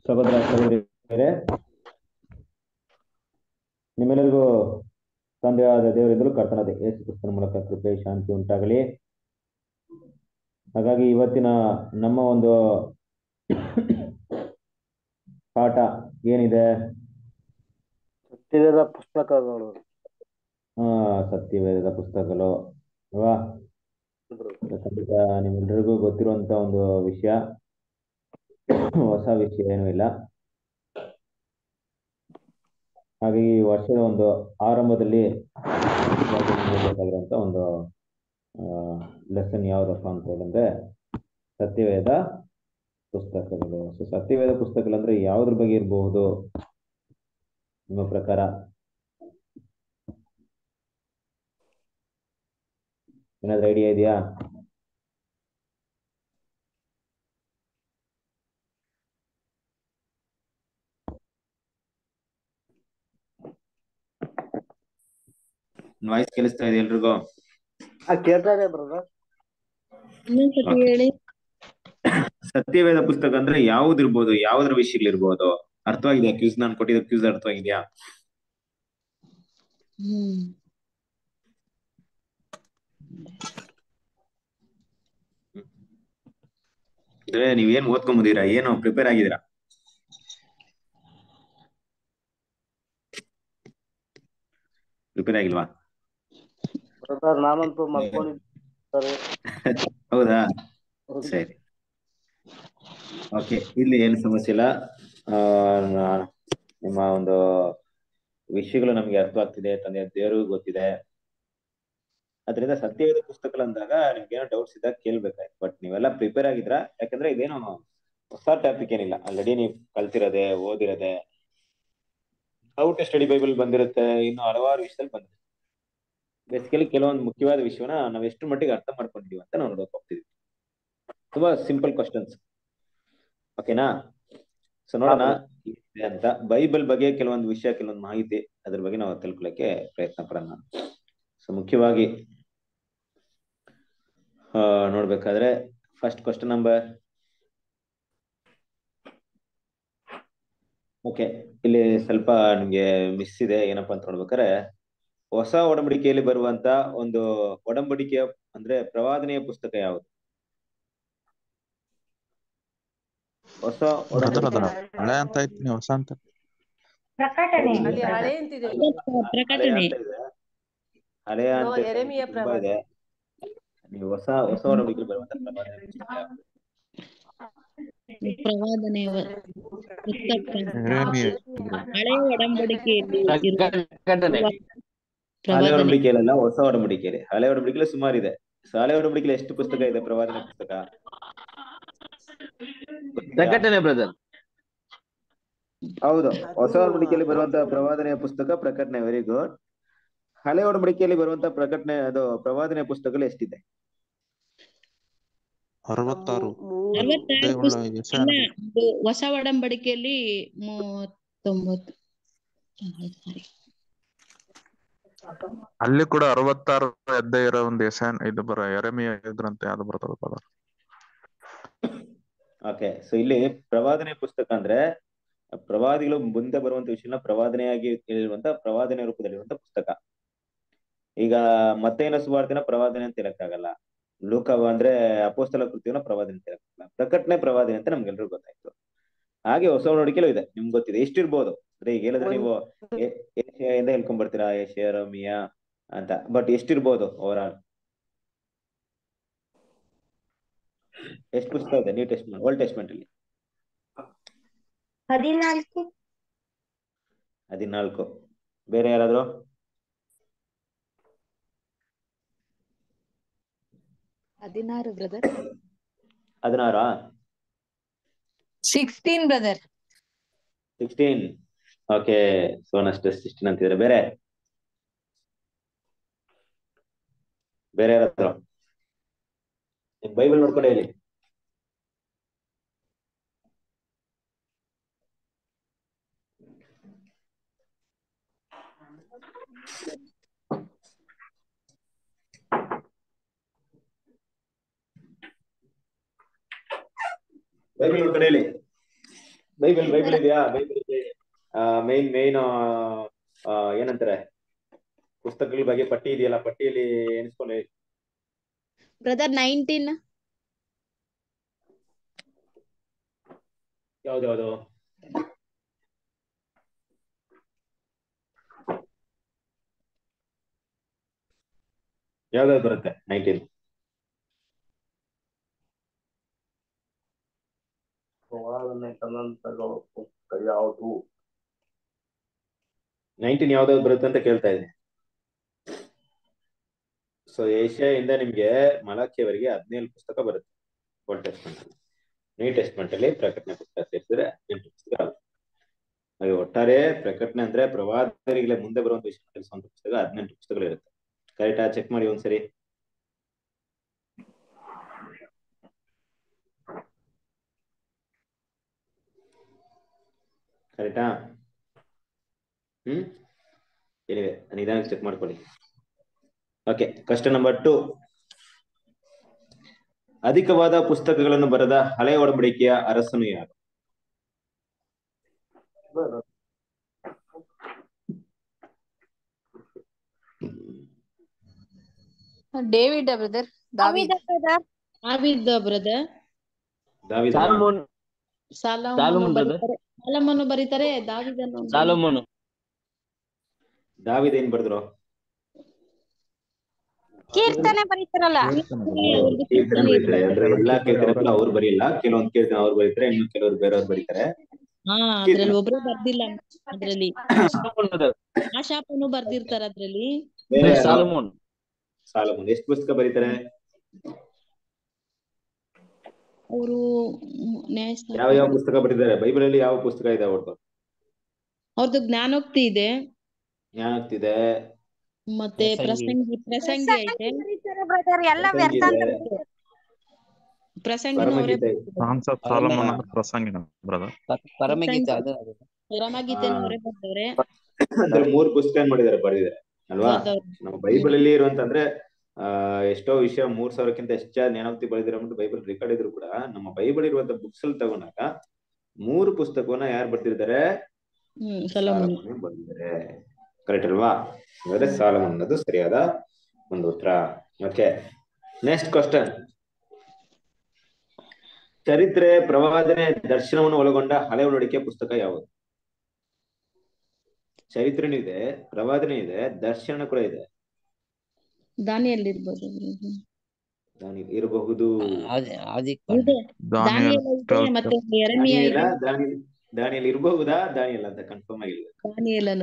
ಸಹೋದರ ಸಹೋದರಿಯರೇ ನಿಮ್ಮೆಲ್ಲರಿಗೂ ತಂದೆಯಾದ ದೇವರಿಂದಲೂ ಕರ್ತನಾದ ಯೇಸು ಕ್ರಿಸ್ತನ ಮೂಲಕ ಕೃಪೆ ಶಾಂತಿ ಉಂಟಾಗಲಿ ಹಾಗಾಗಿ ಇವತ್ತಿನ ನಮ್ಮ ಒಂದು ಪಾಠ ಏನಿದೆ ಸತ್ಯವೇದ ಪುಸ್ತಕಗಳು ಆ, ಸತ್ಯವೇದದ ಪುಸ್ತಕಗಳು ಅಲ್ವಾ ಖಂಡಿತ ನಿಮ್ಮೆಲ್ಲರಿಗೂ ಗೊತ್ತಿರುವಂತ ಒಂದು ವಿಷಯ ಹೊಸ ವಿಷಯ ಏನೂ ಇಲ್ಲ ಹಾಗೆ ಈ ವರ್ಷದ ಒಂದು ಆರಂಭದಲ್ಲಿ ನೋಡ್ಬೇಕಾಗಿರುವಂತ ಒಂದು ಲೆಸನ್ ಯಾವ್ದಪ್ಪ ಅಂತ ಹೇಳಿದ್ರೆ ಸತ್ಯವೇದ ಪುಸ್ತಕಗಳು ಸೊ ಸತ್ಯವೇದ ಪುಸ್ತಕಗಳು ಅಂದ್ರೆ ಯಾವ್ದ್ರ ಬಗ್ಗೆ ಇರಬಹುದು ನಿಮ್ಮ ಪ್ರಕಾರ ಏನಾದ್ರು ಐಡಿಯಾ ಇದೆಯಾ ವಾಯ್ಸ್ ಕೇಳಿಸ್ತಾ ಇದೆ ಎಲ್ರಿಗೂ ಆ ಕೇಳ್ತಾ ಇದೆ ಬ್ರದರ್ ಇನ್ನೊಂದ್ಸತಿ ಹೇಳಿ ಸತ್ಯವೇದ ಪುಸ್ತಕ ಅಂದ್ರೆ ಯಾವ್ದಿರ್ಬೋದು ಯಾವ್ದ್ರ ವಿಷಯಗಳಿರ್ಬೋದು ಅರ್ಥವಾಗಿದೆಯಾ ಕ್ಯೂಸ್ ನಾನು ಕೊಟ್ಟಿದ್ದ ಕ್ಯೂಸ್ ಅರ್ಥವಾಗಿದೆಯಾ ಹ್ಮ್ ಅಂದ್ರೆ ನೀವೇನ್ ಓದ್ಕೊಂಬುದೀರಾ ಏನು ಪ್ರಿಪೇರ್ ಆಗಿದ್ದೀರಾ ಪ್ರಿಪೇರ್ ಆಗಿಲ್ವಾ ಬ್ರದರ್ ನಾನಂತೂ ಮಲ್ಕೊಂಡಿದ್ದೆ ಹೌದಾ ಸರಿ ಓಕೆ ಇಲ್ಲಿ ಏನು ಸಮಸ್ಯೆ ಇಲ್ಲ ಆ, ನಾ- ನಿಮ್ಮ ಒಂದು ವಿಷಯಗಳು ನಮ್ಗೆ ಅರ್ಥವಾಗ್ತಿದೆ ತಂದೆ ದೇವರಿಗೂ ಗೊತ್ತಿದೆ ಅದರಿಂದ ಸತ್ಯವೇದ ಪುಸ್ತಕಗಳು ಅಂದಾಗ ನಿಮ್ಗೆ ಏನೋ ಡೌಟ್ಸ್ ಇದ್ದಾಗ ಕೇಳ್ಬೇಕಾಯ್ತು ಬಟ್ ನೀವೆಲ್ಲ ಪ್ರಿಪೇರ್ ಆಗಿದ್ರ ಯಾಕಂದ್ರೆ ಇದೇನು ಹೊಸ ಟಾಪಿಕ್ ಏನಿಲ್ಲ ಆಲ್ರೆಡಿ ನೀವು ಕಲ್ತಿರೋದೆ ಓದಿರೋದೆ ಔಟ್ ಸ್ಟಡಿ ಬೈಬಲ್ ಬಂದಿರುತ್ತೆ ಇನ್ನು ಹಲವಾರು ವಿಷಯದಲ್ಲಿ ಬಂದಿರುತ್ತೆ ಬೇಸಿಕಲಿ ಕೆಲವೊಂದು ಮುಖ್ಯವಾದ ವಿಷಯವನ್ನ ನಾವ್ ಎಷ್ಟು ಮಟ್ಟಿಗೆ ಅರ್ಥ ಮಾಡ್ಕೊಂಡಿದೀವಿ ಅಂತ ನಾವು ನೋಡಕ್ ಹೋಗ್ತಿದ್ವಿ ತುಂಬಾ ಸಿಂಪಲ್ ಕ್ವಶನ್ಸ್ ಓಕೆನಾ ಸೊ ನೋಡೋಣ ಏನಿದೆ ಅಂತ ಬೈಬಲ್ ಬಗ್ಗೆ ಕೆಲವೊಂದು ವಿಷಯ ಕೆಲವೊಂದು ಮಾಹಿತಿ ಅದ್ರ ಬಗ್ಗೆ ನಾವು ತಿಳ್ಕೊಳಕ್ಕೆ ಪ್ರಯತ್ನ ಪಡೋಣ ಸೊ ಮುಖ್ಯವಾಗಿ ಆ, ನೋಡ್ಬೇಕಾದ್ರೆ ಫಸ್ಟ್ ಕ್ವಶನ್ ನಂಬರ್ ಓಕೆ ಇಲ್ಲಿ ಸ್ವಲ್ಪ ನಿಮ್ಗೆ ಮಿಸ್ ಇದೆ ಏನಪ್ಪಾ ಅಂತ ನೋಡ್ಬೇಕಾದ್ರೆ ಹೊಸ ಒಡಂಬಡಿಕೆಯಲ್ಲಿ ಬರುವಂತ ಒಂದು ಒಡಂಬಡಿಕೆಯ ಅಂದ್ರೆ ಪ್ರವಾದನೆಯ ಪುಸ್ತಕ ಯಾವುದು ಹೊಸ ಬ್ರದರ್ ಒಡಂಬಡಿಕೆ ಅದ ಹಳೆ ಅಂತ ಐತಿ ನೀವು ಹೊಸ ಅಂತ ಪ್ರಕಟಣೆ ಅಲ್ಲಿ ಹಳೆ ಅಂತಿದೆ ಹಳೆ ಪ್ರಕಟಣೆ ಅಂತ ಇದೆ ಹಳೆ ನೋ, ಅಂತ ಎರೆಮಿಯ ತುಂಬಾ ಪ್ರವಾದನೆ. ಇದೆ ನೀವು ಹೊಸ ಹೊಸ ಒಡಂಬಡಿಕೆಯಲ್ಲಿ ಬರುವಂತ ಪ್ರವಾದನೆಯ ಪುಸ್ತಕ ಯಾವುದು? ಪ್ರವಾದನೆ ಪುಸ್ತಕ ಎರೆಮೀಯ ಹಳೆಯ ಒಡಂಬಡಿಕೆಯಲ್ಲಿ ಇರುವ ಪ್ರಕಟಣೆ ಹಳೆ ಪ್ರವಾದನೆ ಒಡಂಬಡಿಕೆಯಲ್ಲ ಹೊಸ ಒಡಂಬಡಿಕೆಯಲ್ಲಿ ಹಳೆ ಒಡಂಬಡಿಕೆಯಲ್ಲಿ ಸುಮಾರು ಇದೆ ಸೊ ಹಳೆ ಒಡಂಬಡಿಕೆಯಲ್ಲಿ ಎಷ್ಟು ಪುಸ್ತಕ ಇದೆ ಪ್ರವಾದನೆ ಪುಸ್ತಕ ಗೊತ್ತಿದ್ಯಾ? ಪ್ರಕಟಣೆ ಬ್ರದರ್ ಹೌದು ಹೊಸ ಒಡಂಬಡಿಕೆಯಲ್ಲಿ ಬರುವಂತ ಪ್ರವಾದನೆಯ ಪುಸ್ತಕ ಪ್ರಕಟಣೆ ವೆರಿ ಗುಡ್ ಹಳೆ ಒಡಂಬಡಿಕೆಯಲ್ಲಿ ಬರುವಂತ ಪ್ರಕಟಣೆ ಅದು ಪ್ರವಾದನೆಯ ಪುಸ್ತಕಗಳು ಎಷ್ಟಿದೆ ಅರವತ್ತಾರು ಮೂರು ಅರವತ್ತಾರು ದೇವುಳ್ಳ ಪುಸ್ತಕ ಯೆಶಾಯ ಅಲ್ಲ ಇದು ಹೊಸ ಒಡಂಬಡಿಕೆಯಲ್ಲಿ ಮೂವತ್ತೊಂಬತ್ತು ಸಾರಿ ಅಲ್ಲಿ ಕೂಡ ಅರವತ್ತಾರು ಅಧ್ಯಾಯ ಇರೋ ಒಂದು ಯಶಾನ್ ಇದು ಬರ ಎರೆಮಿಯ ಗ್ರಂಥ ಯಾವ್ದು ಬರ್ತದ ಬ್ರದರ್ ಓಕೆ ಸೊ ಇಲ್ಲಿ ಪ್ರವಾದನೆ ಪುಸ್ತಕ ಅಂದ್ರೆ ಪ್ರವಾದಿಗಳು ಮುಂದೆ ಬರುವಂತ ವಿಷಯನ ಪ್ರವಾದನೆಯಾಗಿ ಹೇಳಿರುವಂತ ಪ್ರವಾದನೆ ರೂಪದಲ್ಲಿರುವಂತ ಪುಸ್ತಕ ಈಗ ಮತ್ತೇನ ಸುವಾರ್ತಿನ ಪ್ರವಾದನೆ ಅಂತ ಹೇಳಕ್ಕಾಗಲ್ಲ ಲೂಕ ಅಂದ್ರೆ ಅಪೋಸ್ತಲ ಕೃತಿಯನ್ನ ಪ್ರವಾದನೆ ಅಂತ ಹೇಳಕ್ಕಾಗಲ್ಲ ಪ್ರಕಟಣೆ ಪ್ರವಾದನೆ ಅಂತ ನಮ್ಗೆಲ್ರಿಗೂ ಗೊತ್ತಾಯ್ತು ಹಾಗೆ ಹೊಸ ನೋಡಿಕೆಲೂ ಇದೆ ನಿಮ್ಗೆ ಗೊತ್ತಿದೆ ಎಷ್ಟಿರ್ಬೋದು ಅಂದ್ರೆ ಈಗ ಹೇಳಿದ್ರೆ ನೀವು ಏ- ಏಷ್ಯಾದಿಂದ ಹೇಳ್ಕೊಂಡ್ ಬರ್ತೀರಾ ಏಷ್ಯಾ ರೋಮಿಯಾ ಅಂತ ಬಟ್ ಎಷ್ಟಿರ್ಬೋದು ಓವರ್ ಆಲ್ ಎಷ್ಟು ಪುಸ್ತಕ ಇದೆ ನ್ಯೂ ಟೆಸ್ಟ್ಮೆಂಟ್ ಓಲ್ಡ್ ಟೆಸ್ಟ್ಮೆಂಟ್ ಅಲ್ಲಿ ಹದಿನಾಲ್ಕು ಹದಿನಾಲ್ಕು ಬೇರೆ ಯಾರಾದ್ರು ಹದಿನಾರು ಬ್ರದರ್ ಹದಿನಾರಾ ಸಿಕ್ಸ್ಟೀನ್ ಬ್ರದರ್ ಸಿಕ್ಸ್ಟೀನ್ ಓಕೆ ಸೋನಷ್ಟು ಸಿಕ್ಸ್ಟೀನ್ ಅಂತಿದ್ರೆ ಬೇರೆ ಬೇರೆ ಯಾರಾದ್ರು ಬೈಬಲ್ ನೋಡ್ಕೊಂಡು ಹೇಳಿ ಬೈಬಲ್ ನೋಡ್ಕೊಂಡು ಹೇಳಿ ಬೈಬಲ್ ಬೈಬಲ್ ಇದೆಯಾ ಬೈಬಲ್ ಮೇನ್ ಮೇನ್ ಏನಂತಾರೆ ಪುಸ್ತಕಗಳ ಬಗ್ಗೆ ಪಟ್ಟಿ ಇದೆಯಲ್ಲ ಪಟ್ಟಿಯಲ್ಲಿ ಎಣಿಸ್ಕೊಂಡು ಹೇಳಿ ಬ್ರದರ್ ನೈನ್ಟೀನ್ ಯಾವ್ದ್ಯಾವ್ದು ಯಾವ್ದಾವ್ದು ಬರುತ್ತೆ ನೈನ್ಟೀನ್ ಪ್ರವಾದನೆ ಕನಂತಗಳು ಪುಸ್ತಕ ಯಾವುದು ನೈನ್ಟೀನ್ ಯಾವ್ದಾವ್ದು ಬರುತ್ತೆ ಅಂತ ಕೇಳ್ತಾ ಇದ್ದೀನಿ ಸೊ ಏಷ್ಯಾದಿಂದ ನಿಮ್ಗೆ ಮಲಾಖಿಯವರೆಗೆ ಹದಿನೇಳು ಪುಸ್ತಕ ಬರುತ್ತೆ ಓಲ್ಡ್ ಟೆಸ್ಟ್ಮೆಂಟ್ ಅಲ್ಲಿ ನ್ಯೂ ಟೆಸ್ಟ್ಮೆಂಟ್ ಅಲ್ಲಿ ಪ್ರಕಟಣೆ ಪುಸ್ತಕ ಸೇರಿಸಿದ್ರೆ ಹದಿನೆಂಟು ಪುಸ್ತಕ ಆಗುತ್ತೆ ಹಾಗೆ ಒಟ್ಟಾರೆ ಪ್ರಕಟಣೆ ಅಂದ್ರೆ ಪ್ರವಾದರಿಗಳೇ ಮುಂದೆ ಬರುವಂತ ವಿಷಯ ತಿಳಿಸುವಂತ ಪುಸ್ತಕ ಹದಿನೆಂಟು ಪುಸ್ತಕಗಳು ಇರುತ್ತೆ ಕರೆಕ್ಟಾ ಚೆಕ್ ಮಾಡಿ ಒಂದ್ಸರಿ ಕರೆಕ್ಟಾ ಹ್ಮ್ ಏನಿವೆ ನಿಧಾನಕ್ಕೆ ಚೆಕ್ ಮಾಡ್ಕೊಳ್ಳಿ ಓಕೆ ಕಷ್ಟ ನಂಬರ್ ಟು ಅಧಿಕವಾದ ಪುಸ್ತಕಗಳನ್ನು ಬರೆದ ಹಳೆ ಒಡಂಬಡಿಕೆಯ ಅರಸನು ಯಾರು ಡೇವಿಡ್ ಬ್ರದರ್ ದಾವಿದ್ ಆವಿದ್ ಬ್ರದರ್ ದಾವಿದ ಸಾಲ್ಮೋನ್ ಸಾಲಮೋನು ಸಾಲಮೋನ್ brother. ಬರೀತಾರೆ ಸಾಲಮೋನು ಬರೀತಾರೆ ದಾವಿದನು ಸಾಲೋಮೋನು ದಾವಿದ ಏನ್ ಬರೆದ್ರು ಕೀರ್ತನೆ ಬರೀತಾರಲ್ಲ ಕೀರ್ತನೆ ಬರೀತಾರೆ ಅಂದ್ರೆ ಎಲ್ಲಾ ಕೀರ್ತನೆಗಳು ಅವ್ರು ಬರೆಯಲ್ಲ ಕೆಲವೊಂದ್ ಕೀರ್ತನೆ ಅವ್ರು ಬರೀತಾರೆ ಇನ್ನು ಕೆಲವರು ಬೇರೆಯವ್ರು ಬರೀತಾರೆ ಹಾ ಅದ್ರಲ್ಲಿ ಒಬ್ರು ಬರ್ದಿಲ್ಲ ಅದ್ರಲ್ಲಿ ಸಾಲೋಮೋನ್ brother. ಆಶಾಪನು ಬರ್ದಿರ್ತಾರ ಅದ್ರಲ್ಲಿ ಬೇರೆ ಯಾರು? ಸಾಲೋಮೋನ್ ಸಾಲಮೋನ್ ಎಷ್ಟು ಪುಸ್ತಕ ಬರೀತಾರೆ ಅವರು ಯಾವ ಯಾವ ಪುಸ್ತಕ ಬರೆದಿದ್ದಾರೆ ಬೈಬಲ್ ಅಲ್ಲಿ ಯಾವ ಪುಸ್ತಕ ಇದೆ ಅವ್ರದ್ದು ಅವ್ರದ್ದು ಜ್ಞಾನೋಕ್ತಿ ಇದೆ ಜ್ಞಾನೋಕ್ತಿದೆ ಮತ್ತೆ ಪ್ರಸಂಗಿ ಪ್ರಸಂಗಿ ಐತೆ ಬ್ರದರ್ ಎಲ್ಲ ವ್ಯರ್ಥ ಅಂತ ಇದೆ, ಪ್ರಸಂಗಿನ ಅವರೇ ಪರಮಗೀತೆ ಕಾನ್ಸೆಪ್ಟ್ ಸಾಲಮನ್ ಅಂದ್ರೆ ಪ್ರಸಂಗಿನ ಬ್ರದರ್ ಪರಮಗೀತೆ ಅದು ಪರಮಗೀತೆನ ಅವರೇ ಬರ್ದವ್ರೆ ಅಂದ್ರೆ ಮೂರು ಪುಸ್ತಕ ಏನ್ ಮಾಡಿದ್ದಾರೆ ಬರೆದಿದ್ದಾರೆ ಅಲ್ವಾ ಬರ್ದವ್ರೆ. ನಮ್ಮ ಬೈಬಲ್ ಅಲ್ಲಿ ಇರುವಂತಂದ್ರೆ ಆ ಎಷ್ಟೋ ವಿಷಯ ಮೂರ್ ಸಾವಿರಕ್ಕಿಂತ ಹೆಚ್ಚು ಜ್ಞಾನೋಕ್ತಿ ಬರೆದಿರೋ ಬೈಬಲ್ ರೆಕಾರ್ಡ್ ಇದ್ರು ಕೂಡ ನಮ್ಮ ಬೈಬಲ್ ಇರುವಂತ ಬುಕ್ಸ್ ಅಲ್ಲಿ ತಗೊಂಡಾಗ ಮೂರು ಪುಸ್ತಕವನ್ನ ಯಾರು ಬರ್ತಿರ್ತಾರೆ ಹ್ಮ್ ಸೊಲೊಮನ್ ಸಾಲಮೋನ್ ಬರ್ದಿದ್ದಾರೆ ಕರೆಕ್ಟ್ ಅಲ್ವಾ ಹಾಗಾದ್ರೆ ಸಾಲಮೋನ್ ಅನ್ನೋದು ಸರಿಯಾದ ಒಂದು ಉತ್ತರ ಓಕೆ ನೆಕ್ಸ್ಟ್ ಕ್ವಶನ್ ಚರಿತ್ರೆ ಪ್ರವಾದನೆ ದರ್ಶನವನ್ನು ಒಳಗೊಂಡ ಹಳೆ ಒಡಡಿಕೆ ಪುಸ್ತಕ ಯಾವುದು ಚರಿತ್ರೆನೂ ಇದೆ ಪ್ರವಾದನೆ ಇದೆ ದರ್ಶನ ಕೂಡ ಇದೆ ದಾನಿಯಲ್ಲಿ ಇರ್ಬೋದು ದಾನಿಯೇಲ್ ಇರಬಹುದು ಇದೆ ದಾನಿಯಲ್ ದಾನಿಯೇಲ ಇದೆ ಮತ್ತೆ ಎರಮಿಯ ದಾನಿಯೇಲ ಇದೆ ದಾನಿಯೇಲ್ ದಾನಿಯೇಲ್ ಇರಬಹುದಾ ದಾನಿಯಲ್ ಅಂತ ಕನ್ಫರ್ಮ್ ಆಗಿಲ್ಲ ದಾನಿಯೇಲನು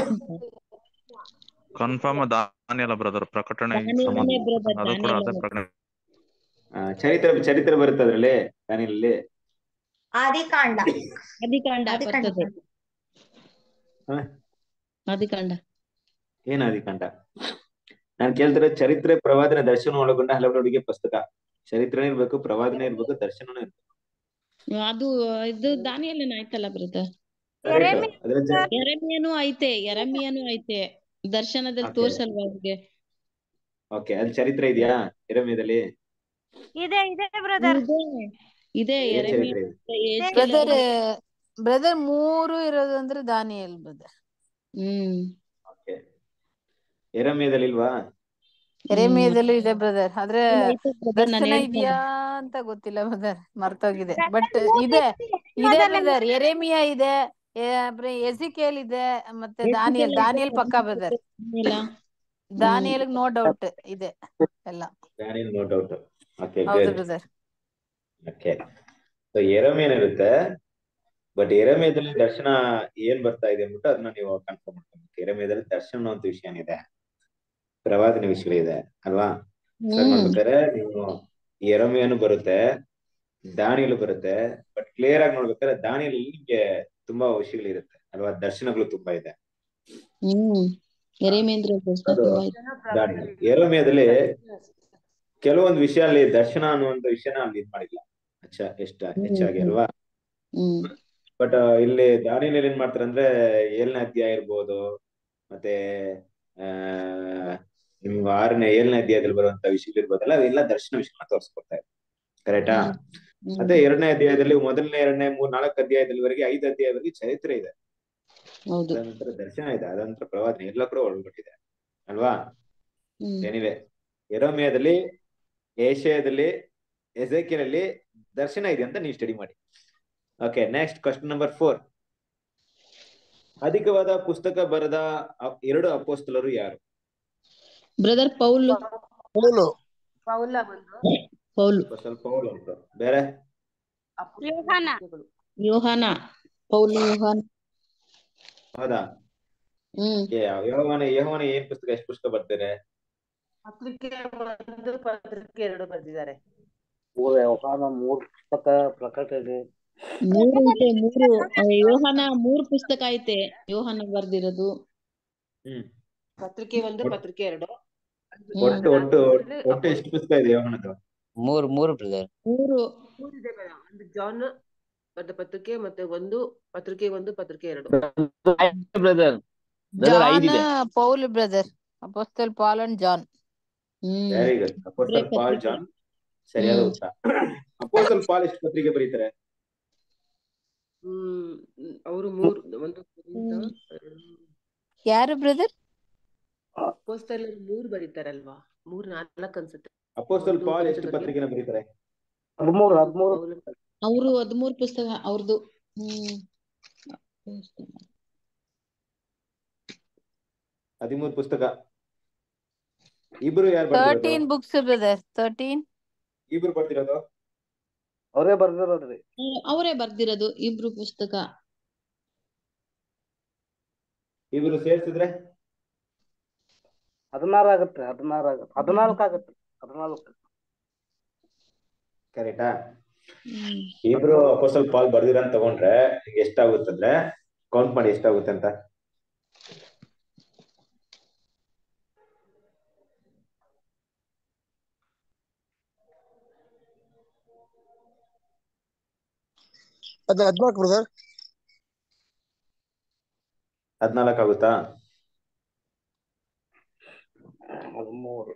ಕನ್ಫರ್ಮ್ ದಾನಿಯಲ್ಲ ಬ್ರದರ್ ಪ್ರಕಟಣೆ ದಾನಿಯೇಲನೇ ಬ್ರದರ್ ಅದು ಕೂಡ ಅದೇ ದಾನಿಯೇಲನೇ ಪ್ರಕಟಣೆ ಆ, ಚರಿತ್ರೆ ಚರಿತ್ರೆ ಬರುತ್ತೆ ಅದ್ರಲ್ಲಿ ದಾನಿಯಲ್ಲಿ ಆದಿಕಾಂಡ ಆದಿಕಾಂಡ ಆದಿಕಾಂಡ ಬರ್ತದೆ ಹ? ಆದಿಕಾಂಡ ಏನ್ ಆದಿಕಾಂಡ ನಾನು ಕೇಳ್ತಿರೋ ಚರಿತ್ರೆ ಪ್ರವಾದನೆ ದರ್ಶನ ಒಳಗೊಂಡ ಹಲವರಿಗೆ ಪುಸ್ತಕ ಚರಿತ್ರೆ ಇರ್ಬೇಕು ಪ್ರವಾದನೆ ಇರ್ಬೇಕು ದರ್ಶನನೂ ಇರ್ಬೇಕು ಅದು ಇದು ದಾನಿಯೇಲನ ಆಯ್ತಲ್ಲ ಬ್ರದರ್ Correct. ಅದ್ರ ಜ- ಎರಮಿಯನು ಐತೆ ಎರಮಿಯನು ಐತೆ ದರ್ಶನದಲ್ಲಿ Okay. ತೋರ್ಸಲ್ವಾ ಅವ್ರಿಗೆ ಓಕೆ ಅಲ್ಲಿ ಚರಿತ್ರೆ ಇದೆಯಾ ಎರಮ್ಯದಲ್ಲಿ ಇದೆ ಇದೆ ಬ್ರದರ್ ಇದೆ ಇದೆ ಏನ್ ಎರಮಿಯ ಚರಿತ್ರೆ ಇದೆ ಬ್ರದರ್ ಬ್ರದರ್ ಮೂರು ಇರೋದು ಅಂದ್ರೆ ದಾನಿಯಲ್ ಬ್ರದರ್ ಹ್ಮ್ ಓಕೆ ಎರಮ್ಯದಲ್ಲಿ ಇಲ್ವಾ ಎರೆಮಿಯದಲ್ಲೂ ಇದೆ ಬ್ರದರ್ ಆದ್ರೆ ಐತೆ brother, ನಾನ್ ದರ್ಶನ ಹೇಳ್ತೀನಿ. ಇದೆಯಾ ಅಂತ ಗೊತ್ತಿಲ್ಲ ಬ್ರದರ್ ಮರ್ತೋಗಿದೆ ಬಟ್ ಇದೆ ಇದೆ ಬ್ರದರ್ ಎರೆಮಿಯಾ ಇದೆ ಎಸಿಕೇಲ್ ಇದೆ ಮತ್ತೆ ದಾನಿಯಲ್ ದಾನಿಯಲ್ ಪಕ್ಕ ಬ್ರದರ್ ಇಲ್ಲ ದಾನಿಯಲ್ ನೋ ಡೌಟ್ ಇದೆ ಎಲ್ಲ ದಾನಿಯಲ್ ನೋ ಡೌಟ್ ಓಕೆ ಹೌದು ಗುಡ್ ಬ್ರದರ್ ಓಕೆ ಸೊ ಎರಮ್ಯನ್ ಇರುತ್ತೆ ಬಟ್ ಎರಮ್ಯದಲ್ಲಿ ದರ್ಶನ ಏನ್ ಬರ್ತಾ ಇದೆ ಅಂದ್ಬಿಟ್ಟು ಅದನ್ನ ನೀವು ಕನ್ಫರ್ಮ್ ಮಾಡ್ಕೊಬೇಕು ಎರಮ್ಯದಲ್ಲಿ ದರ್ಶನ ಅಂತ ವಿಷಯ ಏನಿದೆ ಪ್ರವಾದನೆ ವಿಷಯಗಳಿದೆ ಅಲ್ವಾ ಸರ್ ಹ್ಮ್ ನೋಡ್ಬೇಕಾದ್ರೆ ನೀವು ಎರಮಿಯನು ಬರುತ್ತೆ ದಾನಿಯಲು ಬರುತ್ತೆ ಬಟ್ ಕ್ಲಿಯರ್ ಆಗಿ ನೋಡ್ಬೇಕಾದ್ರೆ ದಾನಿಯಲ್ಲಿ ನಿಮ್ಗೆ ತುಂಬಾ ವಿಷಯಗಳಿರುತ್ತೆ ಅಲ್ವಾ ದರ್ಶನಗಳು ತುಂಬಾ ಇದೆ ಹ್ಮ್ ಎರೆಮೇಂದ್ರ ದರ್ಶನ ಅದು ತುಂಬಾ ಐತೆ. ದಾನಿಯಲ್ ಎರಮಿಯದಲ್ಲಿ ಕೆಲವೊಂದು ವಿಷಯ ಅಲ್ಲಿ ದರ್ಶನ ಅನ್ನುವಂತ ವಿಷಯನ ಅಲ್ಲಿ ಇದ್ ಮಾಡಿಲ್ಲ ಅಚ್ಚ ಎಷ್ಟ ಹೆಚ್ಚಾಗಿ ಅಲ್ವಾ ಹ್ಮ್ ಬಟ್ ಇಲ್ಲಿ ದಾನಿಯಲ್ಲಿ ಏನ್ ಮಾಡ್ತಾರೆ ಅಂದ್ರೆ ಏಳನೇ ಅಧ್ಯಾಯ ಇರ್ಬೋದು ಮತ್ತೆ ಆ ನಿಮ್ಗೆ ಆರನೇ ಏಳನೇ ಅಧ್ಯಾಯದಲ್ಲಿ ಬರುವಂತ ವಿಷಯಗಳು ಇರ್ಬೋದಲ್ಲ ಅವೆಲ್ಲ ದರ್ಶನ ವಿಷಯನ ತೋರಿಸ್ಕೊಡ್ತಾ ಇದೆ ಕರೆಕ್ಟಾ ಹ್ಮ್. ಮತ್ತೆ ಎರಡನೇ ಅಧ್ಯಾಯದಲ್ಲಿ ಮೊದಲನೇ ಎರಡನೇ ಮೂರ್ ನಾಲ್ಕು ಅಧ್ಯಾಯದಲ್ಲಿವರೆಗೆ ಐದು ಅಧ್ಯಾಯವರೆಗೆ ಚರಿತ್ರೆ ಇದೆ ಹೌದು ಅದ ನಂತರ ದರ್ಶನ ಇದೆ ಅದ ನಂತರ ಪ್ರವಾದನೆ ಎಲ್ಲ ಕೂಡ ಒಳಗೊಂಡಿದೆ ಅಲ್ವಾ ಹ್ಮ್ ಏನಿವೆ ಎರೋಮಿಯಾದಲ್ಲಿ ಏಷ್ಯಾದಲ್ಲಿ ಎಸೇಕಿಯಲ್ಲಿ ದರ್ಶನ ಇದೆ ಅಂತ ನೀವು ಸ್ಟಡಿ ಮಾಡಿ okay next question number four ಅಧಿಕವಾದ ಪುಸ್ತಕ ಬರೆದ ಅ- ಎರಡು ಅಪೋಸ್ತಲರು ಯಾರು ಬ್ರದರ್ ಪೌಲ್ ಪೌಲು ಪೌಲ ಬಂದು ಪೌಲ್ ಸ್ವಲ್ಪ ಪೌಲ್ ಉಂಟು ಬೇರೆ ಯೋಹಾನ ಯೋಹಾನ ಪೌಲ್ ಯೋಹಾನ ಹೌದಾ ಹ್ಮ್ ಏ, ಯೋಹಾನ ಯೋಹಾನ ಏನ್ ಪುಸ್ತಕ ಎಷ್ಟು ಪುಸ್ತಕ ಬರ್ತಾರೆ ಪತ್ರಿಕೆ ಒಂದು ಪತ್ರಿಕೆ ಎರಡು ಬರೆದಿದ್ದಾರೆ ಮೂರು ವ್ಯವಹಾರ ಮೂರು ಪುಸ್ತಕ ಪ್ರಕಟಣೆ ಮೂರು ಐತೆ ಮೂರು ಆ, ಯೋಹಾನ ಮೂರ್ ಪುಸ್ತಕ ಐತೆ ಯೋಹಾನ ಬರ್ದಿರೋದು ಹ್ಮ್ ಪತ್ರಿಕೆ ಒಂದು ಪತ್ರಿಕೆ ಎರಡು ಒಟ್ಟು ಒಟ್ಟು ಒಟ್ಟು ಎಷ್ಟು ಪುಸ್ತಕ ಇದೆ ಯೋಹಾನದ್ದು ಮೂರ್ ಮೂರು ಬ್ರದರ್ ಮೂರು ಮೂರಿದೆ ಬೇಡ. ಒಂದು ಜಾನ್ ಬರೆದ ಪತ್ರಿಕೆ ಮತ್ತೆ ಒಂದು ಪತ್ರಿಕೆ ಒಂದು ಪತ್ರಿಕೆ ಎರಡು ಬ್ರದರ್ ಬ್ರದರ್ ಜಾನ್ ಐದಿದೆ Paul brother apostle Paul and John hmm very good apostle Paul John ಸರಿಯಾದ ಹ್ಮ್. ಉತ್ತರ ಅಪೋಸ್ಟಲ್ ಪಾಲ್ ಎಷ್ಟು ಪತ್ರಿಕೆ ಬರೀತಾರೆ ಹ್ಮ್ ಅವರು ಮೂರು ಒಂದು ಹ್ಮ್. ಯಾರು ಬ್ರದರ್ ಪೋಸ್ತಲರು ಮೂರು ಬರೀತಾರಲ್ವಾ ಮೂರ್ ನಾಲ್ಕು ಅನ್ಸುತ್ತೆ ಅಪೋಸ್ಟಲ್ ಒಂದು ಪಾಲ್ ಎಷ್ಟು ಪುಸ್ತಕಕ್ಕೆ- ಪತ್ರಿಕೆನ ಬರೀತಾರೆ ಹದಿಮೂರು ಹದಿಮೂರು ಪೌಲ ಅವರು ಹದಿಮೂರ್ ಪುಸ್ತಕ ಅವ್ರದ್ದು ಹ್ಮ್ ಹದಿಮೂರು ಪುಸ್ತಕ ಇಬ್ರು ಯಾರು ತರ್ಟೀನ್ ಬರ್ದಿರೋದು ಬುಕ್ಸ್ ಬ್ರದರ್ ತರ್ಟೀನ್ ಇಬ್ರು ಬರ್ದಿರೋದು ಅವರೇ ಬರ್ದಿರೋದ್ರಿ ಅವರೇ ಬರ್ದಿರೋದು ಇಬ್ರು ಪುಸ್ತಕ ಇಬ್ರು ಸೇರ್ಸಿದ್ರೆ ಹದಿನಾರು ಆಗತ್ರಿ ಹದಿನಾರು ಆಗತ್ತೆ ಹದಿನಾಲ್ಕು ಆಗತ್ರಿ ಹದಿನಾಲ್ಕು ಕರೆಕ್ಟಾ ಹ್ಮ್ ಇಬ್ರು ಅಪೋಸ್ಟಲ್ ಪಾಲ್ ಬರ್ದಿರಂತ ತಗೊಂಡ್ರೆ ನಿಮ್ಗೆ ಎಷ್ಟಾಗುತ್ತಂದ್ರೆ ಕೌಂಟ್ ಮಾಡಿ ಎಷ್ಟಾಗುತ್ತೆ ಅಂತ ಅದ್ ಹದ್ನಾಲ್ಕು ಬ್ರದರ್ ಹದ್ನಾಲ್ಕು ಆಗುತ್ತಾ ಹದಿಮೂರು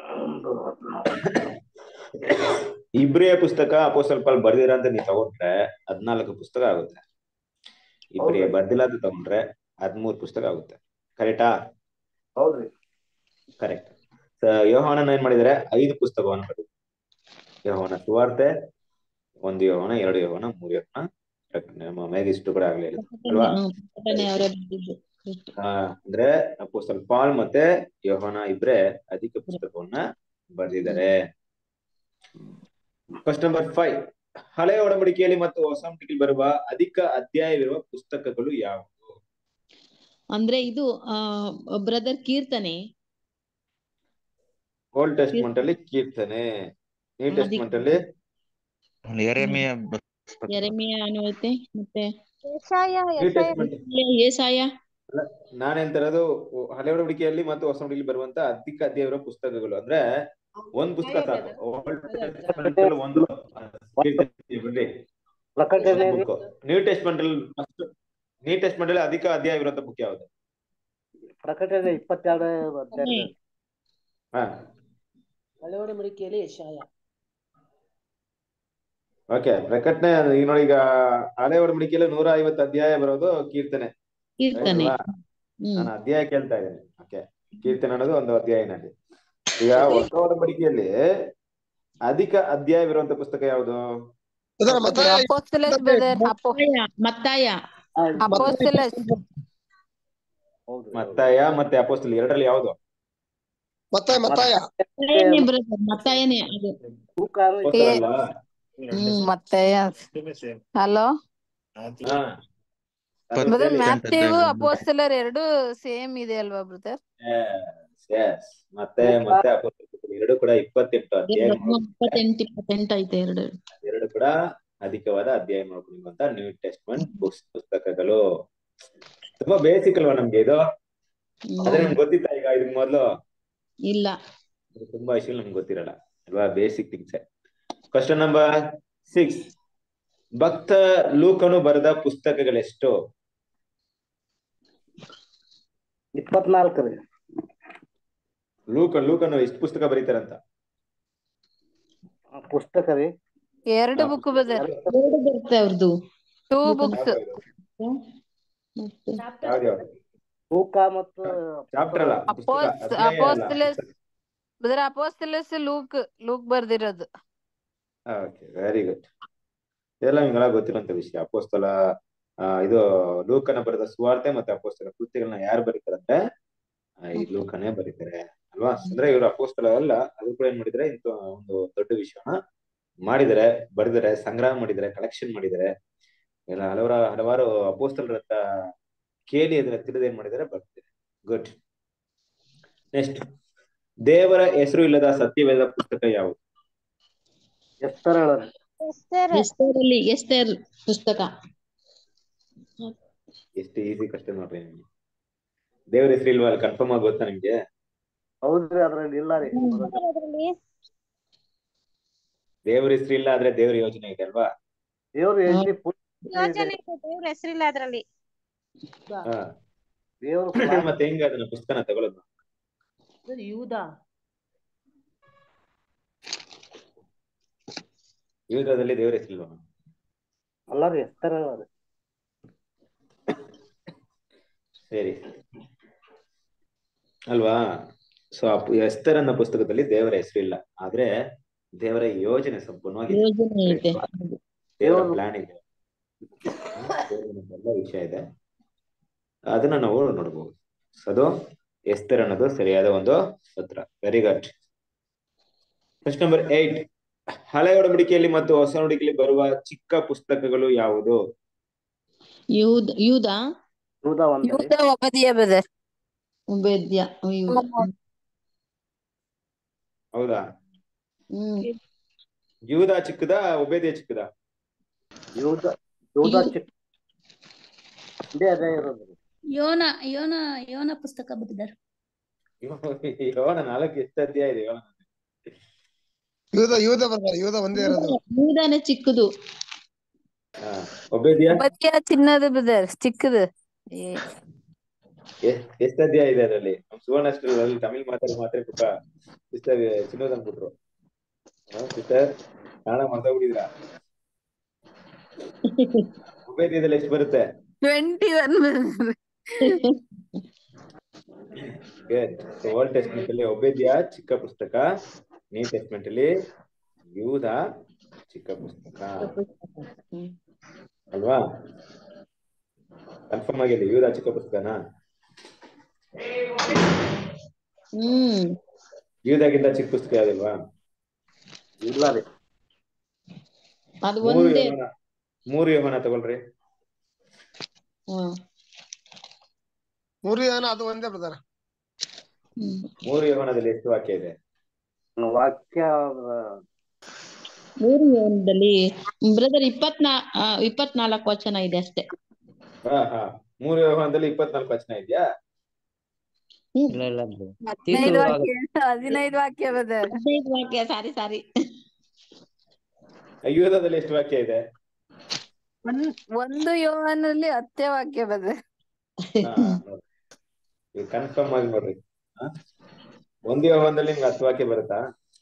ಇಬ್ರೇ ಪುಸ್ತಕ ಅಪೋಸ್ಟಲ್ ಪಾಲ್ ಬರ್ದಿರ ಅಂತ ನೀವು ತಗೊಂಡ್ರೆ ಹದ್ನಾಲ್ಕು ಪುಸ್ತಕ ಆಗುತ್ತೆ ಇಬ್ರಿಗೆ ಬರ್ದಿಲ್ಲ ಅಂತ ತಗೊಂಡ್ರೆ ಹದ್ಮೂರ್ ಪುಸ್ತಕ ಆಗುತ್ತೆ ಕರೆಕ್ಟಾ ಹೌದ್ರಿ ಕರೆಕ್ಟ್ ಯೋಹಾನನ ಏನ್ ಮಾಡಿದಾರೆ ಐದು ಪುಸ್ತಕವನ್ನು ಬರೆದಿದ್ದಾರೆ ಯೋಹಾನ ಸುವಾರ್ತೆ ಒಂದು ಯೋಹಾನ ಎರಡು ಯೋಹಾನ ಮೂರು ಯೋಹಾನ ಪ್ರಕಟಣೆ. ನಮ್ಮ ಮೇಲೆ ಇಷ್ಟು ಕೂಡ ಆಗ್ಲಿಲ್ಲ ಅಲ್ವಾ ಹ್ಮ್, ಪ್ರಕಟಣೆ ಅವರೇ ಬರ್ದಿದ್ದು Correct. ಆ, ಅಂದ್ರೆ ಅಪೋಸ್ಟಲ್ ಪಾಲ್ ಮತ್ತೆ ಯೋಹಾನ ಇಬ್ರೆ ಅಧಿಕ ಪುಸ್ತಕವನ್ನ ಬರೆದಿದ್ದಾರೆ ಕ್ವಶನ್ ನಂಬರ್ ಫೈವ್ ಹಳೆಯ ಒಡಂಬಡಿಕೆಯಲ್ಲಿ ಮತ್ತು ಹೊಸ ಒಡಂಬಡಿಕೆಯಲ್ಲಿ ಬರುವ ಅಧಿಕ ಅಧ್ಯಾಯವಿರುವ ಪುಸ್ತಕಗಳು ಯಾವುವು ಅಂದ್ರೆ ಇದು ಆ ಬ್ರದರ್ ಕೀರ್ತನೆ ಓಲ್ಡ್ ಟೆಸ್ಟ್ಮೆಂಟ್ ಅಲ್ಲಿ ಕೀರ್ತನೆ ನ್ಯೂ ಟೆಸ್ಟ್ಮೆಂಟ್ ಅಲ್ಲಿ ಎರೆಮಿಯ ಎರೆಮಿಯಾನು ಐತೆ ಮತ್ತೆ ಯೆಶಾಯ ನ್ಯೂ ಯೆಶಾಯ ಟೆಸ್ಟ್ಮೆಂಟ್ ಏಸಾಯ ನಾನೇನ್ ತರೋದು ಹಳೆ ಒಡಂಬಡಿಕೆಯಲ್ಲಿ ಮತ್ತು ಹೊಸ ಒಡಂಬಡಿಕೆಯಲ್ಲಿ ಬರುವಂತ ಅಧಿಕ ಅಧ್ಯಾಯವಿರುವ ಪುಸ್ತಕಗಳು ಅಂದ್ರೆ ಒಂದ್ ಪುಸ್ತಕ ಸಾಕು ಓಲ್ಡ್ ಟೆಸ್ಟ್ಮೆಂಟ್ ಅಲ್ಲಿ ಒಂದು ಕೀರ್ತನೆ ಬಿಡ್ರಿ ಪ್ರಕಟಣೆ ಬುಕ್ ನ್ಯೂ ಟೆಸ್ಟ್ಮೆಂಟ್ ಅಲ್ಲಿ ನ್ಯೂ ಟೆಸ್ಟ್ಮೆಂಟ್ ಅಲ್ಲಿ ಅಧಿಕ ಅಧ್ಯಾಯ ಇರುವಂತ ಬುಕ್ ಯಾವುದು ಪ್ರಕಟಣೆ ಇಪ್ಪತ್ತೆರಡು ಅಧ್ಯಾಯ ಹಾ ಹಳೆ ಒಡಂಬಡಿಕೆಯಲ್ಲಿ ಯಶಾಯ ಓಕೆ ಪ್ರಕಟಣೆ ಈಗ ನೋಡಿ ಈಗ ಹಳೆ ಒಡಂಬಡಿಕೆಯಲ್ಲಿ ನೂರ ಐವತ್ತು ಅಧ್ಯಾಯ ಬರೋದು ಕೀರ್ತನೆ ಕೀರ್ತನೆ ಅಲ್ವಾ? ಹ್ಮ್ ನಾನು ಅಧ್ಯಾಯ ಕೇಳ್ತಾ ಇದ್ದೇನೆ ಓಕೆ ಕೀರ್ತನೆ ಅನ್ನೋದು ಒಂದು ಅಧ್ಯಾಯನಲ್ಲಿ ಈಗ ಹೊಸ ಒಡಂಬಡಿಕೆಯಲ್ಲಿ ಅಧಿಕ ಅಧ್ಯಾಯವಿರುವಂತ ಪುಸ್ತಕ ಯಾವುದು ಬ್ರದರ್ ಮತ್ತೆ ಅಪೋಸ್ತಲಸ್ ಬ್ರದರ್ ಅಪೋ ಮತ್ತಾಯ ಅಪೋಸ್ತಲಸ್ ಹೌದ್ರಿ ಮತ್ತಾಯ ಮತ್ತೆ ಅಪೋಸ್ತಲ್ ಎರಡರಲ್ಲಿ ಯಾವುದು ಮತ್ತೆ ಮತ್ತಾಯ ಮತ್ತಾಯನೇ ಬ್ರದರ್ ಮತ್ತಾಯನೇ ಅದು ತೂಕಾರು ಅಪೋಸ್ತಲ ಅಲ್ವಾ ಹ್ಮ್ ಮತ್ತೆ ಹಲೋ ಹಾ ಬ್ರದರ್ ಅದ್ರಲ್ಲಿ ಮ್ಯಾಥ್ಯೂ ಅಪೋಸ್ತಲರ್ ಎರಡು ಸೇಮ್ ಇದೆ ಅಲ್ವಾ ಬ್ರದರ್ Yes, yes. ಮತ್ತೆ ಮತ್ತೆ ಅಪೋಸ್ತಲ ಎರಡು ಕೂಡ ಇಪ್ಪತ್ತೆಂಟು ಅಧ್ಯಾಯ ಇಪ್ಪತ್ತೆಂಟು ಇಪ್ಪತ್ತೆಂಟು ಐತೆ ಎರಡು ಎರಡು ಕೂಡ ಅಧಿಕವಾದ ಅಧ್ಯಾಯ ಮಾಡ್ಕೊಂಡಿರುವಂತ ನ್ಯೂ ಟೆಸ್ಟ್ಮೆಂಟ್ ಬುಕ್ಸ್ ಪುಸ್ತಕಗಳು ತುಂಬಾ ಬೇಸಿಕ್ ಅಲ್ವಾ ನಮ್ಗೆ ಇದು ಹ್ಮ್. ಅದೇ ನಮ್ಗೆ ಗೊತ್ತಿತ್ತ ಈಗ ಇದಕ್ ಮೊದ್ಲು ಇಲ್ಲ ಇದು ತುಂಬಾ ವಿಷಯ ನಮ್ಗೆ ಗೊತ್ತಿರಲ್ಲ ಅಲ್ವಾ basic things question number six ಭಕ್ತ ಲೂಕನು ಬರೆದ ಪುಸ್ತಕಗಳೆಷ್ಟು ಇಪ್ಪತ್ನಾಲ್ಕು ರೀ ಲೂಕ ಲೂಕನು ಎಷ್ಟು ಪುಸ್ತಕ ಬರೀತಾರಂತ ಪುಸ್ತಕ ರೀ ಎರಡು ಬುಕ್ ಬ್ರದರ್ ಎರಡು ಬರುತ್ತೆ ಅವ್ರದ್ದು ಟೂ ಬುಕ್ಸ್ ಮತ್ತೆ ಯಾವ್ದ್ಯಾವ್ದು ತೂಕ ಮತ್ತು ಚಾಪ್ಟರ್ ಅಲ್ಲ ಪುಸ್ತಕ ಅಪೋಸ್ ಅಧ್ಯಾಯ ಅಲ್ಲ apostles brother apostles Luke Luke ಬರ್ದಿರೋದು ಓಕೆ ವೆರಿ ಗುಡ್ ಇದೆಲ್ಲ ನಿಮ್ಗೆಲ್ಲ ಗೊತ್ತಿರುವಂತ ವಿಷಯ ಅಪೋಸ್ತಲ ಆ, ಇದು ಲೂಕನ ಬರೆದ ಸುವಾರ್ತೆ ಮತ್ತೆ ಅಪೋಸ್ತಲ ಕೃತ್ಯಗಳನ್ನ ಯಾರು ಬರೀತಾರೆ ಅಂದ್ರೆ ಆ, ಈ ಲೂಕನೇ ಬರೀತಾರೆ ಅಲ್ವಾ ಅಂದ್ರೆ ಇವರು ಅಪೋಸ್ತಲ ಅಲ್ಲ ಅದು ಕೂಡ ಏನ್ ಮಾಡಿದ್ರೆ ಇಂತ ಒಂದು ದೊಡ್ಡ ವಿಷಯನ ಮಾಡಿದ್ದಾರೆ ಬರೆದಿದ್ದಾರೆ ಸಂಗ್ರಹ ಮಾಡಿದ್ದಾರೆ ಕಲೆಕ್ಷನ್ ಮಾಡಿದ್ದಾರೆ ಎಲ್ಲ ಹಲವಾರು ಹಲವಾರು ಅಪೋಸ್ತಲರ ಹತ್ರ ಕೇಳಿ ಅದನ್ನ ತಿಳಿದು ಏನ್ ಮಾಡಿದ್ದಾರೆ ಬರ್ತಿದ್ದಾರೆ ಗುಡ್ ನೆಕ್ಸ್ಟ್ ದೇವರ ಹೆಸರು ಇಲ್ಲದ ಸತ್ಯವೇದ ಪುಸ್ತಕ ಯಾವುದು ಎಷ್ಟರ ಹೇಳೋದು ಎಸ್ತರಲ್ಲಿ ಎಸ್ತರ್ ಪುಸ್ತಕ ಎಷ್ಟು ಈಸಿ ಕಷ್ಟ ನೋಡ್ರಿ ನಿಮ್ಗೆ ದೇವ್ರ ಹೆಸರು ಇಲ್ವಾ ಅಲ್ಲಿ ಕನ್ಫರ್ಮ್ ಆಗಿ ಗೊತ್ತಾ ನಿಮ್ಗೆ ಹೌದ್ರಿ ಅದ್ರಲ್ಲಿ ಇಲ್ಲ ರೀ ಅದ್ರಲ್ಲಿ ದೇವ್ರ ಹೆಸರು ಇಲ್ಲ ಆದ್ರೆ ದೇವ್ರ ಯೋಜನೆ ಇದೆ ಅಲ್ವಾ ದೇವ್ರು ಎಲ್ಲಿ ಯೋಜನೆ ಇದೆ ದೇವ್ರ ಹೆಸರಿಲ್ಲ ಅದ್ರಲ್ಲಿ ಹಾ ದೇವ್ರು ಮತ್ತೆ ಹೆಂಗ ಅದನ್ನ ಪುಸ್ತಕನ ತಗೊಳ್ಳೋದು ಯೂದ ಯೂದದಲ್ಲಿ ದೇವ್ರ ಹೆಸರಿಲ್ವಾ ಅಲ್ಲ ರೀ ಎಷ್ಟರ ಹೇಳೋದು ಸರಿ ಅಲ್ವಾ ಸೊ ಎಸ್ತರ್ ಅನ್ನೋ ಪುಸ್ತಕದಲ್ಲಿ ದೇವರ ಹೆಸರಿಲ್ಲ ಆದ್ರೆ ದೇವರ ಯೋಜನೆ ಸಂಪೂರ್ಣವಾಗಿ ಯೋಜನೆ ಇದೆ ದೇವರ ಪ್ಲಾನ್ ಇದೆ ದೇವರ ಎಲ್ಲ ವಿಷಯ ಇದೆ ಅದನ್ನ ನಾವು ನೋಡಬಹುದು ಸೊ ಅದು ಎಸ್ತರ್ ಅನ್ನೋದು ಸರಿಯಾದ ಒಂದು ಸೂತ್ರ very good question number eight ಹಳೆ ಒಡಂಬಡಿಕೆಯಲ್ಲಿ ಮತ್ತು ಹೊಸ ಒಡಂಬಡಿಕೆಯಲ್ಲಿ ಬರುವ ಚಿಕ್ಕ ಪುಸ್ತಕಗಳು ಯಾವುದು ಯೂದ ಯೂದ ಯೂದ ಒಂದ್ ರೀ ಯೂದ ಒಬದಿಯ ಬ್ರದರ್ ಉಬೇದ್ಯ ಯೂದ ಹೌದಾ ಹ್ಮ್ ಯೂದ ಚಿಕ್ಕದ ಒಬೇದಿಯ ಚಿಕ್ಕದ ಯೂದ ಯೂದ ಚಿಕ್ಕ ಇದೇ ಅದೇ ಇರೋದು ರೀ. ಯೋನ ಯೋನ ಯೋನ ಪುಸ್ತಕ ಬ್ರದರ್ ಯೋನ ನಾಲ್ಕು ಎಷ್ಟು ಅಧ್ಯಾಯ ಇದೆ ಯೋನ ಯೂದ ಯೂದ ಬರ್ತಾರೆ ಯೂದ ಒಂದೇ ಇರೋದು ಯೂದನೇ ಚಿಕ್ಕದು ಹಾ ಒಬೇದಿಯ ಒಬದಿಯ ಚಿನ್ನದ ಬ್ರದರ್ ಚಿಕ್ಕದು ಏ, ಎ- ಎಷ್ಟು ಅಧ್ಯಾಯ ಇದೆ ಅದರಲ್ಲಿ ನಮ್ ಸುವರ್ಣಾಷ್ಟರಲ್ಲಿ ತಮಿಳ್ ಮಾತಾಡಿ ಮಾತ್ರ ಪಾಪ ಸಿಸ್ಟರ್ ಚಿನ್ನೋದ್ ಅಂದ್ಬಿಟ್ರು ಸಿಸ್ಟರ್ ಕನ್ನಡ ಮಾತಾಡ್ಬಿಟ್ಟಿದ್ರ ಉಪೇದ್ಯದಲ್ಲಿ ಎಷ್ಟು ಬರುತ್ತೆ ಟ್ವೆಂಟಿ ಒನ್ ಓಲ್ಡ್ ಟೆಸ್ಟ್ಮೆಂಟ್ ಅಲ್ಲಿ ಒಬೇದ್ಯ ಚಿಕ್ಕ ಪುಸ್ತಕ ನ್ಯೂ ಟೆಸ್ಟ್ಮೆಂಟ್ ಅಲ್ಲಿ ಯೂದ ಚಿಕ್ಕ ಪುಸ್ತಕ ಅಲ್ವಾ ಕನ್ಫರ್ಮ್ ಆಗಿದೆ ಯೂದ ಚಿಕ್ಕ ಪುಸ್ತಕನಾ ಹ್ಮ್ ಯೂದಾಗಿಂತ ಚಿಕ್ಕ ಪುಸ್ತಕ ಯಾವ್ದಿಲ್ವಾ ಇಲ್ಲ ರೀ ಅದು ಮೂರು ಒಂದೇ ಯೋಹನ ಮೂರು ಯೋಹನ ತಗೊಳ್ರಿ ಹ್ಮ್ ಮೂರು ಜನ ಅದು ಒಂದೇ ಬ್ರದರ್ ಹ್ಮ್ ಮೂರು ಯೋಹನದಲ್ಲಿ ಎಷ್ಟು ವಾಕ್ಯ ಇದೆ ವಾಕ್ಯ ಮೂರು ಯೋನದಲ್ಲಿ ಬ್ರದರ್ ಇಪ್ಪತ್ನಾ ಆ, ಇಪ್ಪತ್ನಾಲ್ಕು ವಚನ ಇದೆ ಅಷ್ಟೇ ಹಾ ಹಾ ಮೂರು ಯೋಹನದಲ್ಲಿ ಇಪ್ಪತ್ನಾಲ್ಕು ವಚನ ಇದೆಯಾ ಇಲ್ಲ ಇಲ್ಲ brother. ಹದಿನೈದು ತೀತು ವಾಕ್ಯ ಹದಿನೈದು ವಾಕ್ಯ ಬ್ರದರ್ ಹದಿನೈದು ವಾಕ್ಯ ಸಾರಿ ಸಾರಿ ಯೂದದಲ್ಲಿ ಎಷ್ಟು ವಾಕ್ಯ ಇದೆ ಒಂದು ಯೋಹನಲ್ಲಿ ಹತ್ತೇ ವಾಕ್ಯ ಬ್ರದರ್ ಕನ್ಫರ್ಮ್ ಆಗಿ ನೋಡ್ರಿ ಹಾ? ಒಂದು ಯೋಹನದಲ್ಲಿ ನಿಮ್ಗೆ ಹತ್ತು ವಾಕ್ಯ ಬರುತ್ತಾ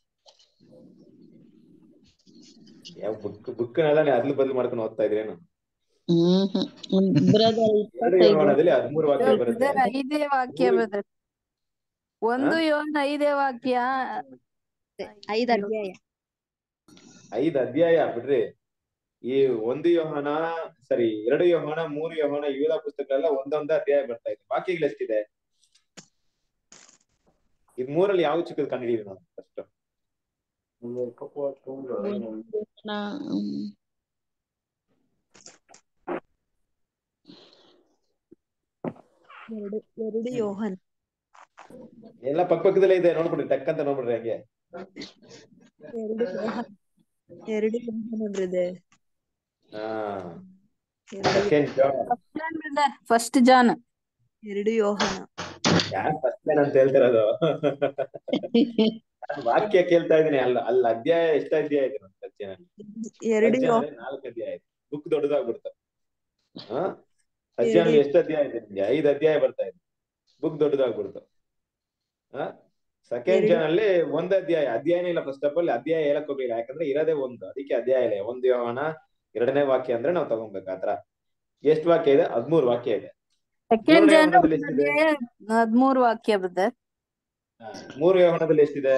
ಯಾವ ಬುಕ್ ಬುಕ್ನೆಲ್ಲ ನೀವು ಅದ್ಲು ಬದಲು ಮಾಡ್ಕೊಂಡು ಓದ್ತಾ ಇದ್ರೇನು ಹ್ಮ್ ಹ್ಮ್ ಬ್ರದರ್ ಎರಡು ಇಪ್ಪತ್ತೈದು ಯೋಹನದಲ್ಲಿ ಹದಿಮೂರು ವಾಕ್ಯ ಬರುತ್ತೆ ಬ್ರದರ್ ಐದೇ ವಾಕ್ಯ ಬ್ರದರ್ ಒಂದು ಯೋಹನ ಐದೇ ವಾಕ್ಯ ಐದು ಅಧ್ಯಾಯ ಐದು ಅಧ್ಯಾಯ ಬಿಡ್ರಿ ಈ ಒಂದು ಯೋಹನ ಸರಿ ಎರಡು ಯೋಹನ ಮೂರು ಯೋಹನ ಯೂದ ಪುಸ್ತಕ ಎಲ್ಲ ಒಂದೊಂದು ಅಧ್ಯಾಯ ಬರ್ತಾ ಇದೆ ವಾಕ್ಯಗಳು ಎಷ್ಟಿದೆ ಇದ್ ಮೂರಲ್ಲಿ ಯಾವ ಚಿಕ್ಕದು ಕಂಡಿದೀವಿ ನಾವು ಫಸ್ಟ್ ನಾ- ಹ್ಮ್. ಎರಡು ಎರಡು ಯೋಹನ್ ಎಲ್ಲ ಪಕ್ಕ ಪಕ್ಕದಲ್ಲೇ ಇದೆ ನೋಡ್ಬಿಡ್ರಿ ಟಕ್ ಅಂತ ನೋಡ್ಬಿಡ್ರಿ ಹಂಗೆ ಎರಡು ಯೋಹನ್ ಎರಡು ಯೋಹನ ಬ್ರದರ್ ಹಾ ಎರಡು second John brother first John ಎರಡು ಯೋಹನ ಯಾರು ಫಸ್ಟ್ ಅಂತ ಹೇಳ್ತಿರೋದು ನಾನ್ ವಾಕ್ಯ ಕೇಳ್ತಾ ಇದೀನಿ ಅಲ್ಲ ಅಲ್ಲಿ ಅಧ್ಯಾಯ ಎಷ್ಟು ಅಧ್ಯಾಯ ಇದೆ ನಮ್ಮ ಸತ್ಯನಲ್ಲಿ ಎರಡು ಯೋಹನ ಸತ್ಯನಲ್ಲಿ ನಾಲ್ಕು ಅಧ್ಯಾಯ ಇದೆ ಬುಕ್ ದೊಡ್ಡದಾಗ್ಬಿಡ್ತು ಹಾ ಸತ್ಯನಲ್ಲಿ ಎಷ್ಟು ಅಧ್ಯಾಯ ಇದೆ ನಿಮ್ಗೆ ಐದು ಅಧ್ಯಾಯ ಬರ್ತಾ ಇದೆ ಬುಕ್ ದೊಡ್ಡದಾಗ್ಬಿಡ್ತು ಹಾ ಸೆಕೆಂಡ್ ಎರಡು. ಜಾನ್ ಅಲ್ಲಿ ಒಂದ್ ಅಧ್ಯಾಯ ಅಧ್ಯಾಯನೇ ಇಲ್ಲ ಫಸ್ಟ್ ಆಫ್ ಆಲ್ ಅಧ್ಯಾಯ ಹೇಳಕ್ ಹೋಗ್ಲಿಲ್ಲ ಯಾಕಂದ್ರೆ ಇರೋದೇ ಒಂದು ಅದಕ್ಕೆ ಅಧ್ಯಾಯ ಇಲ್ಲ ಒಂದು ಯೋಹಾನ ಎರಡನೇ ವಾಕ್ಯ ಅಂದ್ರೆ ನಾವು ತಗೊಬೇಕು ಆತರ ಎಷ್ಟು ವಾಕ್ಯ ಇದೆ ಹದ್ಮೂರು ವಾಕ್ಯ ಇದೆ ಸೆಕೆಂಡ್ ಮೂರನೇ ಜಾನ್ ಯೋಹಾನದಲ್ಲಿ ಎಷ್ಟಿದೆ ಹದ್ಮೂರು ವಾಕ್ಯ ಬ್ರದರ್ ಹಾ, ಮೂರು ಯೋಹಾನದಲ್ಲಿ ಎಷ್ಟಿದೆ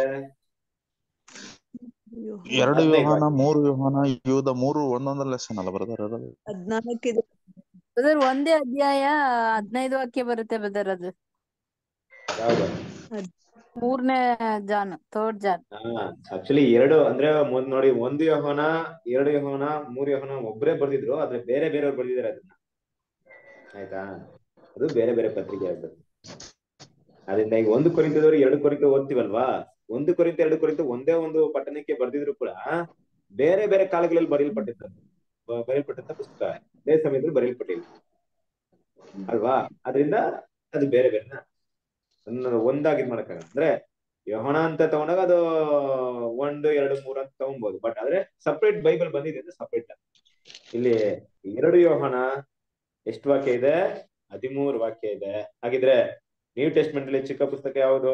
ಎರಡು ಹದಿನೈದು ಯೋಹಾನ ವಾಕ್ಯ ಮೂರು ಯೋಹಾನ ಯೂದ ಮೂರು ಒಂದೊಂದು ಲೆಸನ್ ಅಲ್ಲ ಬ್ರದರ್ ಇರೋದು ಹದ್ನಾಲ್ಕಿದೆ ಬ್ರದರ್ ಒಂದೇ ಅಧ್ಯಾಯ ಹದಿನೈದು ವಾಕ್ಯ ಬರುತ್ತೆ ಬ್ರದರ್ ಅದು ಯಾವ್ದು ಮೂರನೇ ಜಾನ್ ಥರ್ಡ್ ಜಾನ್ ಹಾ ಆಕ್ಚುಲಿ ಎರಡು ಅಂದ್ರೆ ಒಂದ್ ನೋಡಿ ಒಂದು ಯೋಹಾನ ಎರಡು ಯೋಹಾನ ಮೂರು ಯೋಹಾನ ಒಬ್ಬರೇ ಬರ್ದಿದ್ರು ಆದ್ರೆ ಬೇರೆ ಬೇರೆಯವ್ರು ಬರ್ದಿದ್ದಾರೆ ಅದನ್ನ ಆಯ್ತಾ ಅದು ಬೇರೆ ಬೇರೆ ಪತ್ರಿಕೆ ಆಗ್ತದೆ ಅದರಿಂದ ಈಗ ಒಂದು ಕೊರಿಂತದವ್ರು ಎರಡು ಕೊರಿಂತ ಓದ್ತೀವಲ್ವಾ ಒಂದು ಕೊರಿಂತ ಎರಡು ಕೊರಿಂತ ಒಂದೇ ಒಂದು ಪಟ್ಟಣಕ್ಕೆ ಬರ್ದಿದ್ರು ಕೂಡ ಬೇರೆ ಬೇರೆ ಕಾಲಗಳಲ್ಲಿ ಬರೆಯಲ್ಪಟ್ಟಿರ್ತದೆ ಬ- ಬರೆಯಲ್ಪಟ್ಟಂತ ಪುಸ್ತಕ ಅದೇ ಸಮಯದಲ್ಲಿ ಬರೆಯಲ್ಪಟ್ಟಿಲ್ಲ ಅಲ್ವಾ ಅದರಿಂದ ಅದು ಬೇರೆ ಬೇರೆನಾ ಅದನ್ನ ಒಂದಾಗಿ ಇದ್ ಮಾಡಕ್ಕಾಗಲ್ಲ ಅಂದ್ರೆ ಯೋಹನ ಅಂತ ತಗೊಂಡಾಗ ಅದು ಒಂದು ಎರಡು ಮೂರು ಅಂತ ತಗೊಬಹುದು ಬಟ್ ಆದ್ರೆ ಸಪ್ರೇಟ್ ಬೈಬಲ್ ಬಂದಿದೆ ಅಂದ್ರೆ ಸಪ್ರೇಟ್ ಇಲ್ಲಿ ಎರಡು ಯೋಹನ ಎಷ್ಟು ವಾಕ್ಯ ಇದೆ ಹದಿಮೂರು ವಾಕ್ಯ ಇದೆ ಹಾಗಿದ್ರೆ ನ್ಯೂ ಟೆಸ್ಟ್ಮೆಂಟ್ ಅಲ್ಲಿ ಚಿಕ್ಕ ಪುಸ್ತಕ ಯಾವುದು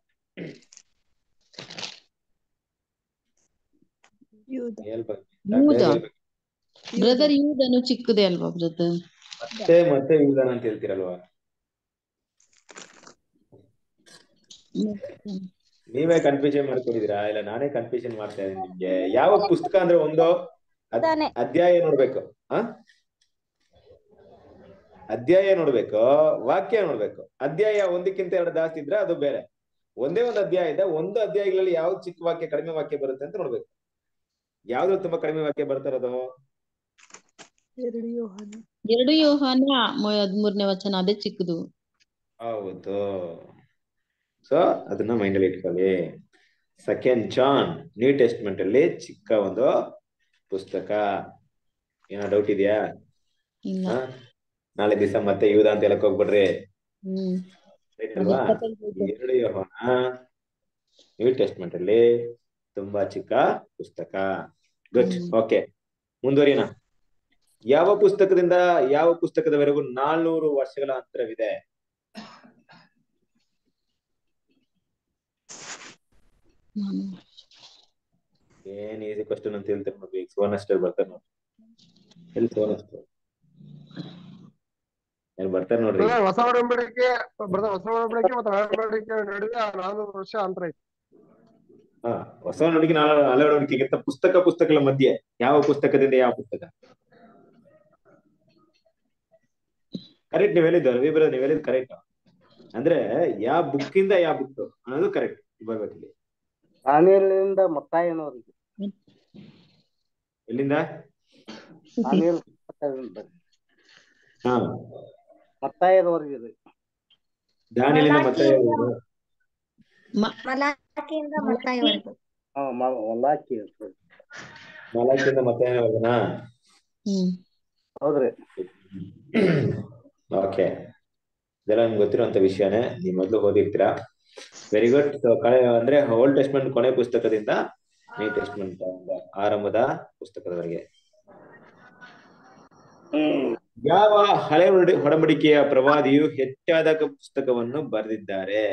ಯೂದ ಹೇಳ್ಬೇಕು. ಯೂದ ಹೇಳ್ಬೇಕು. ಬ್ರದರ್ ಯೂದನು ಚಿಕ್ಕದೇ ಅಲ್ವಾ ಬ್ರದರ್ ಮತ್ತೆ ಮತ್ತೆ ಯೂದನ ಅಂತ ಹೇಳ್ತೀರಲ್ವಾ ನೀವೇ ಕನ್ಫ್ಯೂಷನ್ ಮಾಡ್ಕೊಂಡಿದೀರಾ ಇಲ್ಲ ನಾನೇ ಕನ್ಫ್ಯೂಷನ್ ಮಾಡ್ತಾ ಇದ್ದೀನಿ ನಿಮ್ಗೆ ಯಾವ ಪುಸ್ತಕ ಅಂದ್ರೆ ಒಂದು ಅದ್- ತಾನೆ ಅಧ್ಯಾಯ ನೋಡ್ಬೇಕು ಆ ಅಧ್ಯಾಯ ನೋಡ್ಬೇಕು ವಾಕ್ಯ ನೋಡ್ಬೇಕು ಅಧ್ಯಾಯ ಒಂದಕ್ಕಿಂತ ಎರಡು ಜಾಸ್ತಿ ಇದ್ರೆ ಅದು ಬೇರೆ ಒಂದೇ ಒಂದು ಅಧ್ಯಾಯ ಇದೆ ಒಂದು ಅಧ್ಯಾಯಗಳಲ್ಲಿ ಯಾವ್ದು ಚಿಕ್ಕ ವಾಕ್ಯ ಕಡಿಮೆ ವಾಕ್ಯ ಬರುತ್ತೆ ಅಂತ ನೋಡ್ಬೇಕು ಯಾವ್ದು ತುಂಬಾ ಕಡಿಮೆ ವಾಕ್ಯ ಬರ್ತಾ ಇರೋದು ಎರಡು ಯೋಹಾನ ಎರಡು ಯೋಹಾನ ಮ- ಹದ್ಮೂರನೇ ವಚನ ಅದೇ ಚಿಕ್ಕದು ಹೌದು ಸೊ ಅದನ್ನ ಮೈಂಡ್ ಅಲ್ಲಿ ಇಟ್ಕೊಳ್ಳಿ ಸೆಕೆಂಡ್ ಜಾನ್ ನ್ಯೂ ಟೆಸ್ಟ್ಮೆಂಟ್ ಅಲ್ಲಿ ಚಿಕ್ಕ ಒಂದು ಪುಸ್ತಕ ಏನೋ ಡೌಟ್ ಇದೆಯಾ ಇಲ್ಲ ಹಾ? ನಾಳೆ ದಿವಸ ಮತ್ತೆ ಯೂದ ಅಂತ ಹೇಳಕ್ ಹೋಗ್ಬಿಡ್ರಿ ಹ್ಮ್ Right ಅಲ್ವಾ ಗೊತ್ತಾಯ್ತು. ಎರಡು ಯೋಹಾನ ನ್ಯೂ ಟೆಸ್ಟ್ಮೆಂಟ್ ಅಲ್ಲಿ ತುಂಬಾ ಚಿಕ್ಕ ಪುಸ್ತಕ ಗುಡ್ ಹ್ಮ್. ಓಕೆ ಮುಂದುವರಿಯೋಣ ಯಾವ ಪುಸ್ತಕದಿಂದ ಯಾವ ಪುಸ್ತಕದವರೆಗೂ ನಾಲ್ನೂರು ವರ್ಷಗಳ ಅಂತರವಿದೆ ನಾನು ಏನ್ ಈಸಿ ಕ್ವಶನ್ ಅಂತ ಹೇಳ್ತಾರೆ ನೋಡಿ ಈಗ ಸೋನಸ್ಟರ್ ಬರ್ತಾರೆ ನೋಡಿ ಎಲ್ಲಿ ಸೋನಸ್ಟರ್ ಏನ್ ಬರ್ತಾರೆ ನೋಡ್ರಿ ಬ್ರದರ್ ಹೊಸ ಒಡಂಬಡಿಕೆ ಬ್ರದರ್ ಹೊಸ ಒಡಂಬಡಿಕೆ ಮತ್ತು ಹಳೆ ಒಡಂಬಡಿಕೆ ನಡುವೆ ನಾನ್ನೂರು ವರ್ಷ ಅಂತರ ಐತಿ ಹಾ ಹೊಸ ನುಡಿಗೆ ನಾಳೆ ಹಳೆ ನುಡಿಗೆಗಿಂತ ಪುಸ್ತಕ ಪುಸ್ತಕಗಳ ಮಧ್ಯೆ ಯಾವ ಪುಸ್ತಕದಿಂದ ಯಾವ ಪುಸ್ತಕ ಕರೆಕ್ಟ್ ನೀವ್ ಹೇಳಿದ್ದು ರವಿ ಬ್ರದರ್ ನೀವ್ ಹೇಳಿದ್ ಕರೆಕ್ಟ್ ಅಂದ್ರೆ ಯಾವ ಬುಕ್ ಇಂದ ಯಾವ ಬುಕ್ ಅನ್ನೋದು ಕರೆಕ್ಟ್ ಬರ್ಬೇಕಿಲ್ಲಿ ದಾನಿಯಲಿಂದ ಮತ್ತಾಯನವರಿಗೆ ಎಲ್ಲಿಂದ ದಾನಿಯಲ್ ಹಾ ಮತ್ತಾಯದವರೆಗೆ ರೀ ದಾನಿಯಲಿಂದ ಮತ್ತೆ ಮಲಾಕಿಯಿಂದ ಮತ್ತಾಯವರೆಗೂ ಹಾ ಮ- ಮಲಾಕಿ ನಾಲ್ಕಿಂದ ಮತ್ತೆ ಏನಾಗೋದನಾ ಹ್ಮ್ ಹೌದ್ರಿ ಓಕೆ ಇದೆಲ್ಲ ನಿಮ್ಗೆ ಗೊತ್ತಿರುವಂತ ವಿಷಯನೇ ನೀವು ಮೊದಲು ಓದಿರ್ತೀರಾ ವೆರಿ ಗುಡ್ ಅಂದ್ರೆ ಓಲ್ಡ್ ಟೆಸ್ಟ್ಮೆಂಟ್ ಕೊನೆ ಪುಸ್ತಕದಿಂದ ನ್ಯೂ ಟೆಸ್ಟ್ಮೆಂಟ್ ಆರಂಭದ ಪುಸ್ತಕದವರೆಗೆ ಯಾವ ಹಳೆ ಒಡ- ಒಡಂಬಡಿಕೆಯ ಪ್ರವಾದಿಯು ಹೆಚ್ಚಾದ ಪುಸ್ತಕವನ್ನು ಬರೆದಿದ್ದಾರೆ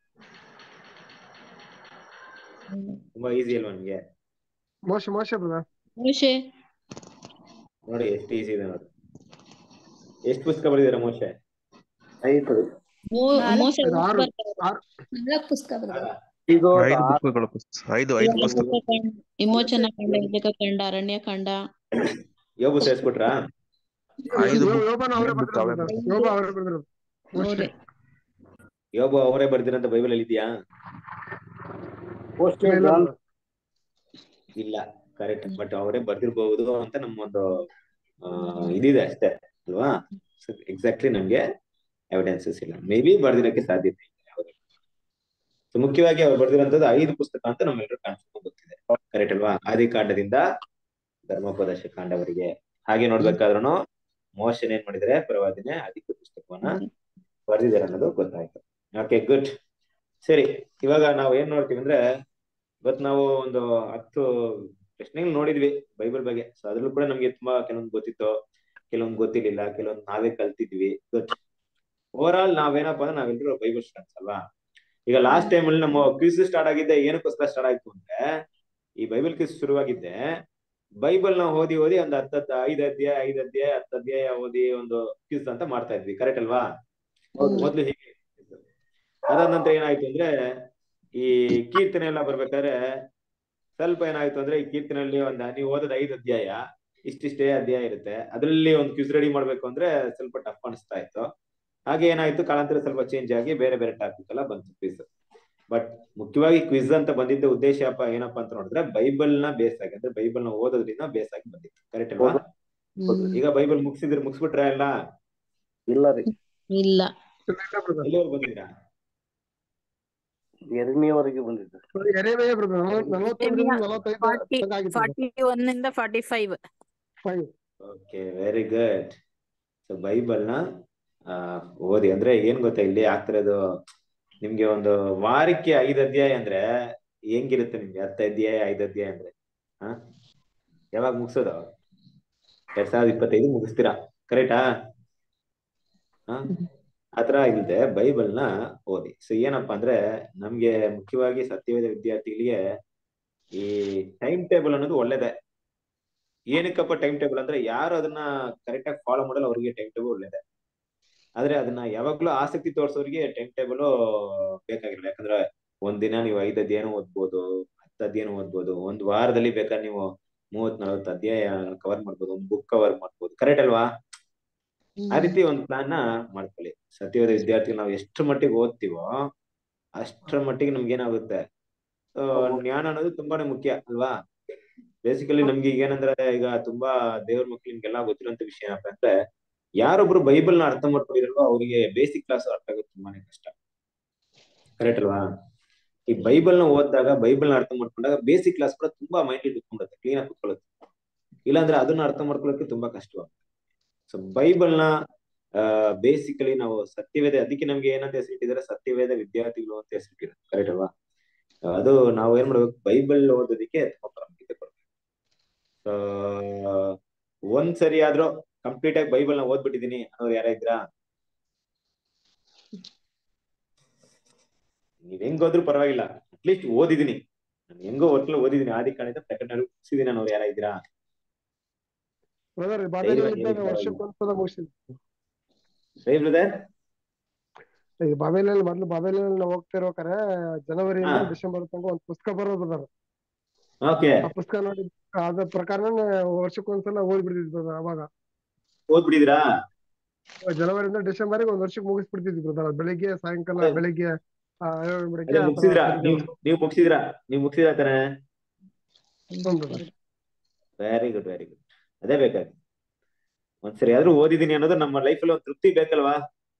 ತುಂಬಾ ಈಸಿ ಅಲ್ವಾ ನಿಮ್ಗೆ ಮೋಶ ಮೋಶ ಬ್ರದರ್ ಮೋಶೆ ನೋಡಿ ಎಷ್ಟು ಈಸಿ ಇದೆ ನೋಡಿ ಎಷ್ಟು ಪುಸ್ತಕ ಬರೆದಿದ್ದಾರೆ ಮೋಶೆ ಐದು ಮೋ- ಮೋಶೆ ಇದು ಆರು ಬರ್ತಾರೆ. ಆರು ನಾಲ್ಕು ಪುಸ್ತಕ ಬರ್ತದೆ ಇದು ಐದು ಬುಕ್ಗಳು ಐದು ಐದು ಪುಸ್ತಕ ವಿಮೋಚನ ಕಾಂಡ- ವಿಮೋಚನ ಕಂಡ ವಿವೇಕ ಕಂಡ ಅರಣ್ಯ ಕಂಡ ಯೋಬು ಸೇರಿಸ್ಬಿಟ್ರಾ ಐದು ಯೋ- book- ಯೋಬನ ಅವರೇ ಐದು book ಬರ್ತಾರೆ ಅವೇ ಬ್ರದರ್ ಯೋಬ ಅವರೇ ಬರ್ತಾರೆ ಅವ್ರೆ ಯೋಬು ಅವರೇ ಬರ್ದಿರಂತ ಬೈಬಲ್ ಅಲ್ಲಿ ಇದೆಯಾ ಮೋಸ್ಟ್ಲಿ ಇಲ್ಲ ಜಾನ್ brother. ಇಲ್ಲ ಕರೆಕ್ಟ್ ಬಟ್ ಅವರೇ ಬರ್ದಿರ್ಬಹುದು ಅಂತ ನಮ್ಮೊಂದು ಆ, ಇದಿದೆ ಅಷ್ಟೇ ಅಲ್ವಾ ಎಕ್ಸಾಕ್ಟ್ಲಿ ನಮ್ಗೆ ಎವಿಡೆನ್ಸಸ್ ಇಲ್ಲ ಮೇ ಬಿ ಬರ್ದಿರಕ್ಕೆ ಸಾಧ್ಯತೆ ಇಲ್ಲ ಯಾವ್ದು ಸೊ ಮುಖ್ಯವಾಗಿ ಅವ್ರು ಬರ್ದಿರೋಂಥದ್ದು ಐದು ಪುಸ್ತಕ ಅಂತ ನಮ್ಮೆಲ್ಲರೂ ಕನ್ಫರ್ಮ್ ಗೊತ್ತಿದೆ ಕರೆಕ್ಟ್ ಅಲ್ವಾ ಆದಿಕಾಂಡದಿಂದ ಧರ್ಮೋಪದೇಶ ಕಾಂಡವರೆಗೆ ಹಾಗೆ ನೋಡ್ಬೇಕಾದ್ರೂ ಮೋಶನ್ ಏನ್ ಮಾಡಿದರೆ ಪ್ರವಾದಿನೇ ಅಧಿಕ ಪುಸ್ತಕವನ್ನ ಬರ್ದಿದ್ದಾರೆ ಅನ್ನೋದು ಗೊತ್ತಾಯ್ತು ಓಕೆ ಗುಡ್ ಸರಿ ಇವಾಗ ನಾವು ಏನ್ ನೋಡ್ತೀವಿ ಅಂದ್ರೆ ಇವತ್ತು ನಾವು ಒಂದು ಹತ್ತು ಪ್ರಶ್ನೆಗಳು ನೋಡಿದ್ವಿ ಬೈಬಲ್ ಬಗ್ಗೆ ಸೊ ಅದ್ರಲ್ಲೂ ಕೂಡ ನಮ್ಗೆ ತುಂಬಾ ಕೆಲವೊಂದು ಗೊತ್ತಿತ್ತು ಕೆಲವೊಂದು ಗೊತ್ತಿರ್ಲಿಲ್ಲ ಕೆಲವೊಂದು ನಾವೇ ಕಲ್ತಿದ್ವಿ ಗುಡ್ ಓವರ್ ಆಲ್ ನಾವೇನಪ್ಪ ಅಂದ್ರೆ ನಾವೆಲ್ಲರೂ ಬೈಬಲ್ ಸ್ಟೂಡೆಂಟ್ಸ್ ಅಲ್ವಾ ಈಗ ಲಾಸ್ಟ್ ಟೈಮ್ ಅಲ್ಲಿ ನಮ್ಮ ಕ್ವಿಸ್ ಸ್ಟಾರ್ಟ್ ಆಗಿದ್ದೆ ಏನಕ್ಕೋಸ್ಕರ ಸ್ಟಾರ್ಟ್ ಆಯ್ತು ಅಂದ್ರೆ ಈ ಬೈಬಲ್ ಕ್ವಿಸ್ ಶುರುವಾಗಿದ್ದೆ ಬೈಬಲ್ ನ ಓದಿ ಓದಿ ಒಂದು ಹತ್ತತ್ತು ಐದು ಅಧ್ಯಾಯ ಐದು ಅಧ್ಯಾಯ ಹತ್ತು ಅಧ್ಯಾಯ ಓದಿ ಒಂದು ಕ್ವಿಸ್ ಅಂತ ಮಾಡ್ತಾ ಇದ್ವಿ ಕರೆಕ್ಟ್ ಅಲ್ವಾ ಮೊದ್ಲು ಹೀಗೆ ಅದಾದ ನಂತರ ಏನಾಯ್ತು ಅಂದ್ರೆ ಈ ಕೀರ್ತನೆ ಎಲ್ಲ ಬರ್ಬೇಕಾದ್ರೆ ಸ್ವಲ್ಪ ಏನಾಯ್ತು ಅಂದ್ರೆ ಈ ಕೀರ್ತನೆಯಲ್ಲಿ ಒಂದ್ ನೀವು ಓದೋದ್ ಐದು ಅಧ್ಯಾಯ ಇಷ್ಟಿಷ್ಟೇ ಅಧ್ಯಾಯ ಇರುತ್ತೆ ಅದ್ರಲ್ಲಿ ಒಂದು ಕ್ವಿಸ್ ರೆಡಿ ಮಾಡ್ಬೇಕು ಅಂದ್ರೆ ಸ್ವಲ್ಪ ಟಫ್ ಅನಿಸ್ತಾ ಇತ್ತು ಹಾಗೆ ಏನಾಯ್ತು ಕಾಲಾಂತರ ಸ್ವಲ್ಪ ಚೇಂಜ್ ಆಗಿ ಬೇರೆ ಬೇರೆ ಟಾಪಿಕ್ ಎಲ್ಲ ಬಂತು ಕ್ವಿಸ್ ಬಟ್ ಮುಖ್ಯವಾಗಿ ಕ್ವಿಸ್ ಅಂತ ಬಂದಿದ್ದ ಉದ್ದೇಶ ಅಪ್ಪ ಏನಪ್ಪಾ ಅಂತ ನೋಡಿದ್ರೆ ಬೈಬಲ್ ನ ಬೇಸ್ ಆಗಿ ಅಂದ್ರೆ ಬೈಬಲ್ ನ ಓದೋದ್ರಿಂದ ಬೇಸ್ ಆಗಿ ಬಂದಿತ್ತು ಕರೆಕ್ಟ್ ಅಲ್ವಾ ಈಗ ಬೈಬಲ್ ಮುಗಿಸಿದ್ರೆ ಮುಗಿಸ್ಬಿಟ್ರ ಎಲ್ಲ ಇಲ್ಲ ರೀ ಇಲ್ಲ ಎಲ್ಲಿವರೆಗೂ ಬಂದಿದ್ದೀರಾ ಎರಡನೇವರೆಗೆ ಬಂದಿದ್ದು ಎರೆಮೆಯ ಬ್ರದರ್ ನಲವತ್ತೊಂದರಿಂದ ನಲವತ್ತೈದು ಫಾರ್ಟಿ ತನಕ ಆಗಿತ್ತು ಫಾರ್ಟಿ ಒನ್ ಇಂದ forty five five okay very good so Bible ನ ಆ, ಓದಿ ಅಂದ್ರೆ ಏನ್ ಗೊತ್ತಾ ಇಲ್ಲಿ ಆಗ್ತಿರೋದು ನಿಮ್ಗೆ ಒಂದು ವಾರಕ್ಕೆ ಐದು ಅಧ್ಯಾಯ ಅಂದ್ರೆ ಹೆಂಗಿರುತ್ತೆ ನಿಮ್ಗೆ ಹತ್ತು ಅಧ್ಯಾಯ ಐದು ಅಧ್ಯಾಯ ಅಂದ್ರೆ ಹಾ ಯಾವಾಗ ಮುಗಿಸೋದು ಎರಡ್ ಸಾವಿರದ ಇಪ್ಪತ್ತೈದು ಮುಗಿಸ್ತೀರಾ ಕರೆಕ್ಟಾ ಹಾ ಆತರ ಇಲ್ದೆ ಬೈಬಲ್ ನ ಓದಿ ಸೊ ಏನಪ್ಪಾ ಅಂದ್ರೆ ನಮ್ಗೆ ಮುಖ್ಯವಾಗಿ ಸತ್ಯವೇದ ವಿದ್ಯಾರ್ಥಿಗಳಿಗೆ ಈ ಟೈಮ್ ಟೇಬಲ್ ಅನ್ನೋದು ಒಳ್ಳೇದೇ ಏನಕ್ಕಪ್ಪ ಟೈಮ್ ಟೇಬಲ್ ಅಂದ್ರೆ ಯಾರು ಅದನ್ನ ಕರೆಕ್ಟ್ ಆಗಿ ಫಾಲೋ ಮಾಡಲ್ಲ ಅವ್ರಿಗೆ ಟೈಮ್ ಟೇಬಲ್ ಒಳ್ಳೇದೆ ಆದ್ರೆ ಅದನ್ನ ಯಾವಾಗ್ಲೂ ಆಸಕ್ತಿ ತೋರ್ಸೋರಿಗೆ ಟೈಮ್ ಟೇಬಲ್ ಬೇಕಾಗಿರಲ್ಲ ಯಾಕಂದ್ರೆ ಒಂದಿನ ನೀವು ಐದು ಅಧ್ಯಾಯನ ಓದ್ಬೋದು ಹತ್ತು ಅಧ್ಯಾಯನ ಓದ್ಬೋದು ಒಂದ್ ವಾರದಲ್ಲಿ ಬೇಕಾದ್ರೆ ನೀವು ಮೂವತ್ ನಲವತ್ತು ಅಧ್ಯಾಯ ಕವರ್ ಮಾಡ್ಬೋದು ಒಂದು ಬುಕ್ ಕವರ್ ಮಾಡ್ಬೋದು ಕರೆಕ್ಟ್ ಅಲ್ವಾ ಆ ರೀತಿ ಒಂದು ಪ್ಲಾನ್ ನ ಮಾಡ್ಕೊಳ್ಳಿ ಸತ್ಯವಾದ ವಿದ್ಯಾರ್ಥಿಗಳು ನಾವು ಎಷ್ಟು ಮಟ್ಟಿಗೆ ಓದ್ತೀವೋ ಅಷ್ಟರ ಮಟ್ಟಿಗೆ ನಮ್ಗೆ ಏನಾಗುತ್ತೆ ಆ, ಜ್ಞಾನ ಅನ್ನೋದು ತುಂಬಾನೇ ಮುಖ್ಯ ಅಲ್ವಾ ಬೇಸಿಕಲಿ ನಮ್ಗೆ ಈಗ ಏನಂದ್ರೆ ಈಗ ತುಂಬಾ ದೇವ್ರ ಮಕ್ಳು ನಿಮ್ಗೆಲ್ಲ ಗೊತ್ತಿರುವಂತ ವಿಷಯ ಏನಪ್ಪ ಅಂದ್ರೆ ಯಾರೊಬ್ರು ಬೈಬಲ್ ನ ಅರ್ಥ ಮಾಡ್ಕೊಂಡಿರಲ್ವೋ ಅವರಿಗೆ ಬೇಸಿಕ್ ಕ್ಲಾಸ್ ಅರ್ಥ ಆಗೋದು ತುಂಬಾನೇ ಕಷ್ಟ ಕರೆಕ್ಟ್ ಅಲ್ವಾ ಈ ಬೈಬಲ್ ನ ಓದಿದಾಗ ಬೈಬಲ್ ನ ಅರ್ಥ ಮಾಡ್ಕೊಂಡಾಗ ಬೇಸಿಕ್ ಕ್ಲಾಸ್ ಕೂಡ ತುಂಬಾ ಮೈಂಡ್ ಕುತ್ಕೊಂಡುತ್ತೆ ಕ್ಲೀನ್ ಆಗಿ ಕುತ್ಕೊಳ್ಳುತ್ತೆ ಇಲ್ಲಾಂದ್ರೆ ಅದನ್ನ ಅರ್ಥ ಮಾಡ್ಕೊಳ್ಳೋಕೆ ತುಂಬಾ ಕಷ್ಟವಾಗುತ್ತೆ ಸೊ ಬೈಬಲ್ ನ ಬೇಸಿಕಲಿ ನಾವು ಸತ್ಯವೇದ ಅದಕ್ಕೆ ನಮ್ಗೆ ಏನಂತ ಹೆಸರಿಟ್ಟಿದ್ದಾರೆ ಸತ್ಯವೇದ ವಿದ್ಯಾರ್ಥಿಗಳು ಅಂತ ಹೆಸರಿಟ್ಟಿದ್ದಾರೆ ಕರೆಕ್ಟ್ ಅಲ್ವಾ ಅದು ನಾವು ಏನ್ ಮಾಡ್ಬೇಕು ಬೈಬಲ್ ಓದೋದಕ್ಕೆ ತುಂಬಾ ಪ್ರಾಮುಖ್ಯತೆ ಕೊಡ್ಬೇಕು ಸೊ ಒಂದ್ ಸರಿ ಆದ್ರೂ ಕಂಪ್ಲೀಟ್ ಆಗಿ ಬೈಬಲ್ ನ ಓದ್ಬಿಟ್ಟಿದೀನಿ ಅನ್ನೋರು ಯಾರ ಇದ್ರಾ ನೀವ್ ಹೆಂಗ್ ಓದ್ರು ಪರವಾಗಿಲ್ಲ ಅಟ್ಲೀಸ್ಟ್ ಓದಿದೀನಿ ನಾನು ಹೆಂಗೋ ಒಟ್ಲು ಓದಿದೀನಿ ಆದಿ ಕಾಣಿತ ಪ್ರಕಟಣೆ ಮುಗಿಸಿದೀನಿ ಅನ್ನೋರು ಯಾರ ಇದ್ದೀರಾ ಬ್ರದರ್ ಧೈರ್ಯವಾಗಿ ಬಾಬೆಲ್ ಹೇಳಿ ವರ್ಷಕ್ಕೊಂದ್ಸಲ ಮುಗಿಸಿದ್ವಿ ಸೈ ಬ್ರದರ್ ಈ ಬಾಬೆಲಲ್ಲಿ ಮೊದ್ಲು ಬಾಬೆಲಲ್ಲಿ ನಾವು ಹೋಗ್ತಾ ಇರ್ಬೇಕಾರೆ ಜನವರಿಯಿಂದ ಹಾ. ಡಿಸೆಂಬರ್ ತನಕ ಒಂದ್ ಪುಸ್ತಕ ಬರೋದು ಬ್ರದರ್ ಓಕೆ ಆ ಪುಸ್ತಕ ನೋಡಿ ಅದ್ರ ಪ್ರಕಾರನೇ ವರ್ಷಕ್ಕೊಂದ್ಸಲ ಓದ್ಬಿಡ್ತಿದ್ವಿ ಬ್ರದರ್ ಅವಾಗ ಓದ್ಬಿಟ್ಟಿದೀರಾ ಜನವರಿಯಿಂದ ಡಿಸೆಂಬರ್ಗೆ ಒಂದ್ ವರ್ಷಕ್ಕೆ ಮುಗಿಸ್ಬಿಡ್ತಿದ್ವಿ ಬ್ರದರ್ ಬೆಳಿಗ್ಗೆ ಸಾಯಂಕಾಲ ಅದೇ. ಬೆಳಿಗ್ಗೆ ಆ, ಏಳು ಬೆಳಿಗ್ಗೆ ಅದೇ ಆ ತರ ಮುಗಿಸಿದ್ರಾ ಬೆಳಿಗ್ಗೆ ನೀವ್ ನೀವ್ ಮುಗಿಸಿದ್ರಾ ನೀವ್ ಮುಗಿಸಿದ್ರ ತಾನೆ ಹ್ಮ್ brother. Very good very good ಅದೇ ಬೇಕಾಗಿ ಒಂದ್ಸರಿ ಆದ್ರೂ ಓದಿದೀನಿ ಅನ್ನೋದು ನಮ್ಮ ಲೈಫಲ್ಲಿ ಒಂದು ತೃಪ್ತಿ ಬೇಕಲ್ವಾ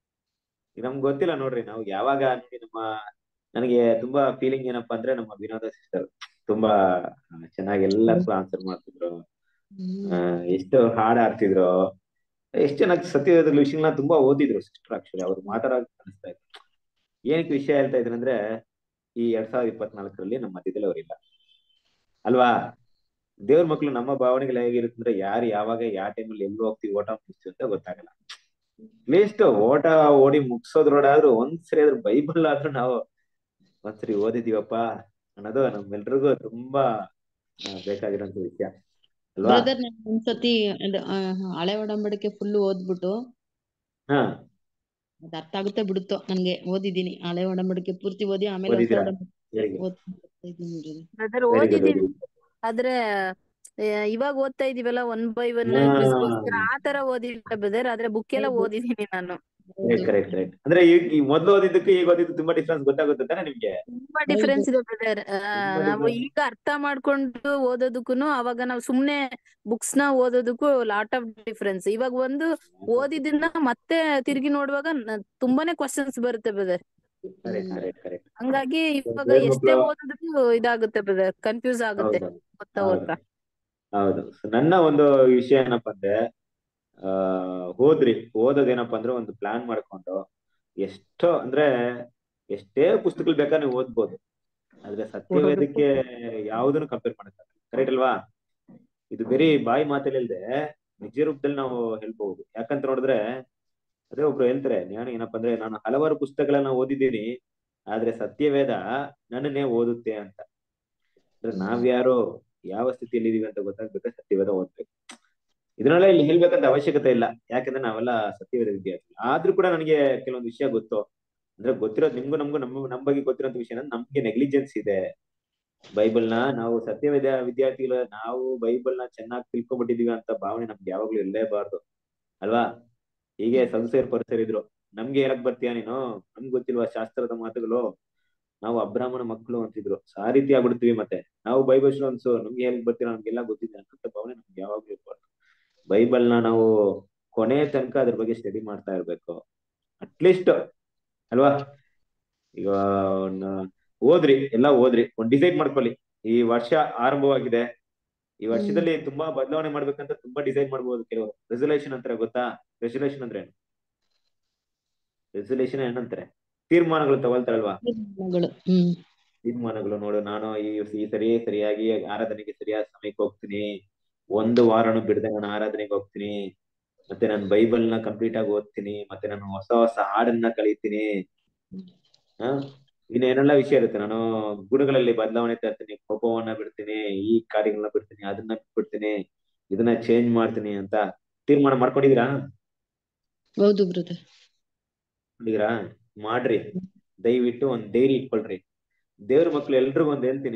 ಈಗ ನಮ್ಗೆ ಗೊತ್ತಿಲ್ಲ ನೋಡ್ರಿ ನಾವು ಯಾವಾಗ ನೋಡಿ ನಮ್ಮ ನನಗೆ ತುಂಬಾ ಫೀಲಿಂಗ್ ಏನಪ್ಪಾ ಅಂದ್ರೆ ನಮ್ಮ ವಿನೋದ ಸಿಸ್ಟರ್ ತುಂಬಾ ಆ, ಚೆನ್ನಾಗಿ ಎಲ್ಲದಕ್ಕೂ ಆನ್ಸರ್ ಮಾಡ್ತಿದ್ರು ಆ, ಎಷ್ಟು ಹಾಡ್ ಆಡ್ತಿದ್ರು ಎಷ್ಟು ಚೆನ್ನಾಗಿ ಸತ್ಯದ ವಿಷಯಗಳನ್ನ ತುಂಬಾ ಓದಿದ್ರು ಸಿಸ್ಟರ್ ಆಕ್ಚುಲಿ ಅವ್ರು ಮಾತಾಡೋದು ಅನಿಸ್ತಾ ಇತ್ತು ಏನಕ್ಕೆ ವಿಷಯ ಹೇಳ್ತಾ ಇದ್ರು ಅಂದ್ರೆ ಈ ಎರಡ್ ಸಾವಿರದ ಇಪ್ಪತ್ನಾಲ್ಕರಲ್ಲಿ ನಮ್ಮ ಮಧ್ಯದಲ್ಲಿ ಅವರಿಲ್ಲ ಅಲ್ವಾ ದೇವ್ರ ಮಕ್ಳು ನಮ್ಮ ಭಾವನೆಗಳು ಹೇಗಿರುತ್ತೆ ಅಂದ್ರೆ ಯಾರು ಯಾವಾಗ ಯಾವ ಟೈಮಲ್ಲಿ ಎಲ್ಲಿ ಹೋಗ್ತೀವಿ ಓಟ ಮುಗಿಸ್ತೀವಿ ಅಂತ ಗೊತ್ತಾಗಲ್ಲ ಅಟ್ಲೀಸ್ಟ್ ಓಟ ಓಡಿ ಮುಗಿಸೋದ್ರೊಳಾದ್ರೂ ಒಂದ್ಸರಿ ಆದ್ರೂ ಬೈಬಲ್ ಆದ್ರೂ ನಾವು ಒಂದ್ಸರಿ ಓದಿದೀವಪ್ಪ ಅನ್ನೋದು ನಮ್ಮೆಲ್ರಿಗೂ ತುಂಬಾ ಆ, ಬೇಕಾಗಿರೋಂತ ವಿಷಯ ಅಲ್ವಾ ಬ್ರದರ್ ನಾನು ಒಂದ್ಸತಿ ಅದ್, ಆ, ಹಳೆ ಒಡಂಬಡಿಕೆ ಫುಲ್ ಓದ್ಬಿಟ್ಟು ಹಾ ಅದ್ ಅರ್ಥ ಆಗುತ್ತೆ ಬಿಡುತ್ತೋ ನನ್ಗೆ ಓದಿದೀನಿ ಹಳೆ ಒಡಂಬಡಿಕೆ ಪೂರ್ತಿ ಓದಿ ಆಮೇಲೆ ಹೊಸ ಓದಿದ್ದೀರಾ ಒಡಂಬಡಿಕೆ ವೆರಿ ಗುಡ್ ಓದ್ತಾ ಇದ್ದೀನಿ brother. Brother very good very ಓದಿದೀವಿ ಗುಡ್ ಆದ್ರೆ ಆ, ಇವಾಗ ಓದ್ತಾ ಇದೀವಲ್ಲ ಒನ್ ಬೈ ಒನ್ ಹಾ ಕ್ವಿಸ್ಗೋಸ್ಕರ ಆ ತರ ಓದಿಲ್ಲ ಬ್ರದರ್ ಆದ್ರೆ ಬುಕ್ ಎಲ್ಲ ಹೌದು ಓದಿದೀನಿ ನಾನು ಹೌದು ಕರೆಕ್ಟ್ ಕರೆಕ್ಟ್ ಅಂದ್ರೆ ಈಗ ಈ ಮೊದ್ಲು ಓದಿದ್ದಕ್ಕೂ ಈಗ ಓದಿದ್ದು ತುಂಬಾ ಡಿಫ್ರೆನ್ಸ್ ಗೊತ್ತಾಗುತ್ತೆ ತಾನೆ ನಿಮ್ಗೆ ತುಂಬಾ ಹೌದು ಡಿಫ್ರೆನ್ಸ್ ಇದೆ ಬ್ರದರ್ ತುಂಬಾ ನಾವು ಡಿಫ್ರೆನ್ಸ್ ಈಗ ಅರ್ಥ ಮಾಡ್ಕೊಂಡು ಓದೋದಕ್ಕೂನು ಅವಾಗ ನಾವು ಸುಮ್ನೆ ಬುಕ್ಸ್ ನ ಓದೋದಕ್ಕೂ ಲಾಟ್ ಆಫ್ ಡಿಫ್ರೆನ್ಸ್ ಇವಾಗ ಒಂದು ಓದಿದ್ದನ್ನ ಮತ್ತೆ ತಿರುಗಿ ನೋಡುವಾಗ ನ- ತುಂಬಾನೇ ಕ್ವಶನ್ಸ್ ಬರುತ್ತೆ ಬ್ರದರ್ ಕರೆಕ್ಟ್ ಕರೆಕ್ಟ್ ಕರೆಕ್ಟ್ ಹಂಗಾಗಿ ಇವಾಗ ದೇವ್ರ ಎಷ್ಟೇ ಮಕ್ಳು ಓದಿದ್ರು ಇದಾಗುತ್ತೆ ಬ್ರದರ್ ಕನ್ಫ್ಯೂಸ್ ಆಗುತ್ತೆ ಹೌದು ಓದ್ತಾ ಹೌದು ಓದ್ತಾ ಹೌದು So, ನನ್ನ ಒಂದು ವಿಷಯ ಏನಪ್ಪಾ ಅಂದ್ರೆ ಆ ಹೋದ್ರಿ ಓದೋದೇನಪ್ಪಾ ಅಂದ್ರೆ ಒಂದು ಪ್ಲಾನ್ ಮಾಡ್ಕೊಂಡು ಎಷ್ಟೋ ಅಂದ್ರೆ ಎಷ್ಟೇ ಪುಸ್ತಕಗಳು ಬೇಕಾದ್ರೆ ನೀವು ಓದ್ಬೋದು ಆದ್ರೆ ಸತ್ಯವೇದಕ್ಕೆ ಯಾವುದನ್ನು ಕಂಪೇರ್ ಮಾಡಕ್ಕಾಗಲ್ಲ ಕರೆಕ್ಟ್ ಅಲ್ವಾ ಇದು ಬರೀ ಬಾಯಿ ಮಾತಲ್ಲಿ ಇಲ್ದೆ ನಿಜ ರೂಪದಲ್ಲಿ ನಾವು ಹೇಳ್ಬಹುದು ಯಾಕಂತ ನೋಡಿದ್ರೆ ಅದೇ ಒಬ್ರು ಹೇಳ್ತಾರೆ ನಾನು ಏನಪ್ಪಾ ಅಂದ್ರೆ ನಾನು ಹಲವಾರು ಪುಸ್ತಕಗಳನ್ನ ಓದಿದ್ದೀನಿ ಆದ್ರೆ ಸತ್ಯವೇದ ನನ್ನನ್ನೇ ಓದುತ್ತೆ ಅಂತ ಅಂದ್ರೆ ನಾವ್ಯಾರು ಯಾವ ಸ್ಥಿತಿಯಲ್ಲಿ ಇದೀವಿ ಅಂತ ಗೊತ್ತಾಗ್ಬೇಕಾದ್ರೆ ಸತ್ಯವೇದ ಓದ್ಬೇಕು ಇದನ್ನೆಲ್ಲ ಇಲ್ಲಿ ಹೇಳ್ಬೇಕಂತ ಅವಶ್ಯಕತೆ ಇಲ್ಲ ಯಾಕಂದ್ರೆ ನಾವೆಲ್ಲ ಸತ್ಯವೇದ ವಿದ್ಯಾರ್ಥಿ ಆದ್ರೂ ಕೂಡ ನನಗೆ ಕೆಲವೊಂದು ವಿಷಯ ಗೊತ್ತು ಅಂದ್ರೆ ಗೊತ್ತಿರೋದು ನಿಮ್ಗೂ ನಮ್ಗೂ ನಮ್ಮ ನಮ್ಮ ಬಗ್ಗೆ ಗೊತ್ತಿರೋಂಥ ವಿಷಯ ನಮ್ಗೆ ನೆಗ್ಲಿಜೆನ್ಸ್ ಇದೆ ಬೈಬಲ್ನ ನಾವು ಸತ್ಯವೇದ ವಿದ್ಯಾರ್ಥಿಗಳ ನಾವು ಬೈಬಲ್ನ ಚೆನ್ನಾಗಿ ತಿಳ್ಕೊಂಡ್ಬಿಟ್ಟಿದೀವಿ ಅಂತ ಭಾವನೆ ನಮ್ಗೆ ಯಾವಾಗ್ಲೂ ಇರಲೇಬಾರ್ದು ಅಲ್ವಾ ಹೀಗೆ ಸಂಸೇರ್ ಪರಿಸರಿದ್ರು ನಮ್ಗೆ ಹೇಳಕ್ ಬರ್ತೀಯ ನೀನು ನಮ್ಗೆ ಗೊತ್ತಿಲ್ವಾ ಶಾಸ್ತ್ರದ ಮಾತುಗಳು ನಾವು ಅಬ್ರಾಹ್ಮಣ ಮಕ್ಕಳು ಅಂತಿದ್ರು ಆ ರೀತಿ ಆಗ್ಬಿಡ್ತೀವಿ ಮತ್ತೆ ನಾವು ಬೈಬಲ್ ಸ್ಟೂಡೆಂಟ್ಸ್ ನಮ್ಗೆ ಹೇಳಕ್ ಬರ್ತೀರಾ ನಮ್ಗೆಲ್ಲ ಗೊತ್ತಿದೆ ಅಂತ ಭಾವನೆ ನಮ್ಗೆ ಯಾವಾಗ್ಲೂ ಇರ್ಬಾರ್ದು ಬೈಬಲ್ನ ನಾವು ಕೊನೆ ತನಕ ಅದ್ರ ಬಗ್ಗೆ ಸ್ಟಡಿ ಮಾಡ್ತಾ ಇರ್ಬೇಕು ಅಟ್ಲೀಸ್ಟ್ ಅಲ್ವಾ ಈಗ ನ- ಓದ್ರಿ ಎಲ್ಲ ಓದ್ರಿ ಒಂದ್ ಡಿಸೈಡ್ ಮಾಡ್ಕೊಳ್ಳಿ ಈ ವರ್ಷ ಆರಂಭವಾಗಿದೆ ಈ ವರ್ಷದಲ್ಲಿ ತುಂಬಾ ಬದಲಾವಣೆ ಮಾಡ್ಬೇಕಂತ ತುಂಬಾ ಡಿಸೈಡ್ ಮಾಡ್ಬೋದು ಕೆಲವರು ರೆಸೊಲ್ಯೂಷನ್ ಅಂತಾರೆ ಗೊತ್ತಾ ರೆಸೊಲ್ಯೂಷನ್ ಅಂದ್ರೆ ಏನು ರೆಸೊಲ್ಯೂಷನ್ ಏನಂತಾರೆ ತೀರ್ಮಾನಗಳು ತಗೊಳ್ತಾರಲ್ವಾ ತೀರ್ಮಾನಗಳು ಹ್ಮ್ ತೀರ್ಮಾನಗಳು ನೋಡು ನಾನು ಈ ಈ ಸರಿ ಸರಿಯಾಗಿ ಆರಾಧನೆಗೆ ಸರಿಯಾದ ಸಮಯಕ್ಕೆ ಹೋಗ್ತೀನಿ ಒಂದು ವಾರನು ಬಿಡದೆ ನಾನು ಆರಾಧನೆಗೆ ಹೋಗ್ತೀನಿ ಮತ್ತೆ ನಾನು ಬೈಬಲ್ನ ಕಂಪ್ಲೀಟ್ ಆಗಿ ಓದ್ತೀನಿ ಮತ್ತೆ ನಾನು ಹೊಸ ಹೊಸ ಹಾಡನ್ನ ಕಲಿತೀನಿ ಹ ಇನ್ನೇನೆಲ್ಲ ವಿಷಯ ಇರುತ್ತೆ ನಾನು ಗುಣಗಳಲ್ಲಿ ಬದಲಾವಣೆ ತರ್ತೀನಿ ಕೋಪವನ್ನ ಬಿಡ್ತೀನಿ ಈ ಕಾರ್ಯಗಳನ್ನ ಬಿಡ್ತೀನಿ ಅದನ್ನ ಬಿಡ್ತೀನಿ ಇದನ್ನ ಚೇಂಜ್ ಮಾಡ್ತೀನಿ ಅಂತ ತೀರ್ಮಾನ ಮಾಡ್ಕೊಂಡಿದೀರಾ ಹೌದು ಬ್ರದರ್ ಮಾಡಿದೀರಾ ಮಾಡ್ರಿ ದಯವಿಟ್ಟು ಒಂದ್ ಡೈರಿ ಇಟ್ಕೊಳ್ರಿ ದೇವ್ರ ಮಕ್ಳು ಎಲ್ರಿಗೂ ಒಂದ್ ಹೇಳ್ತೀನಿ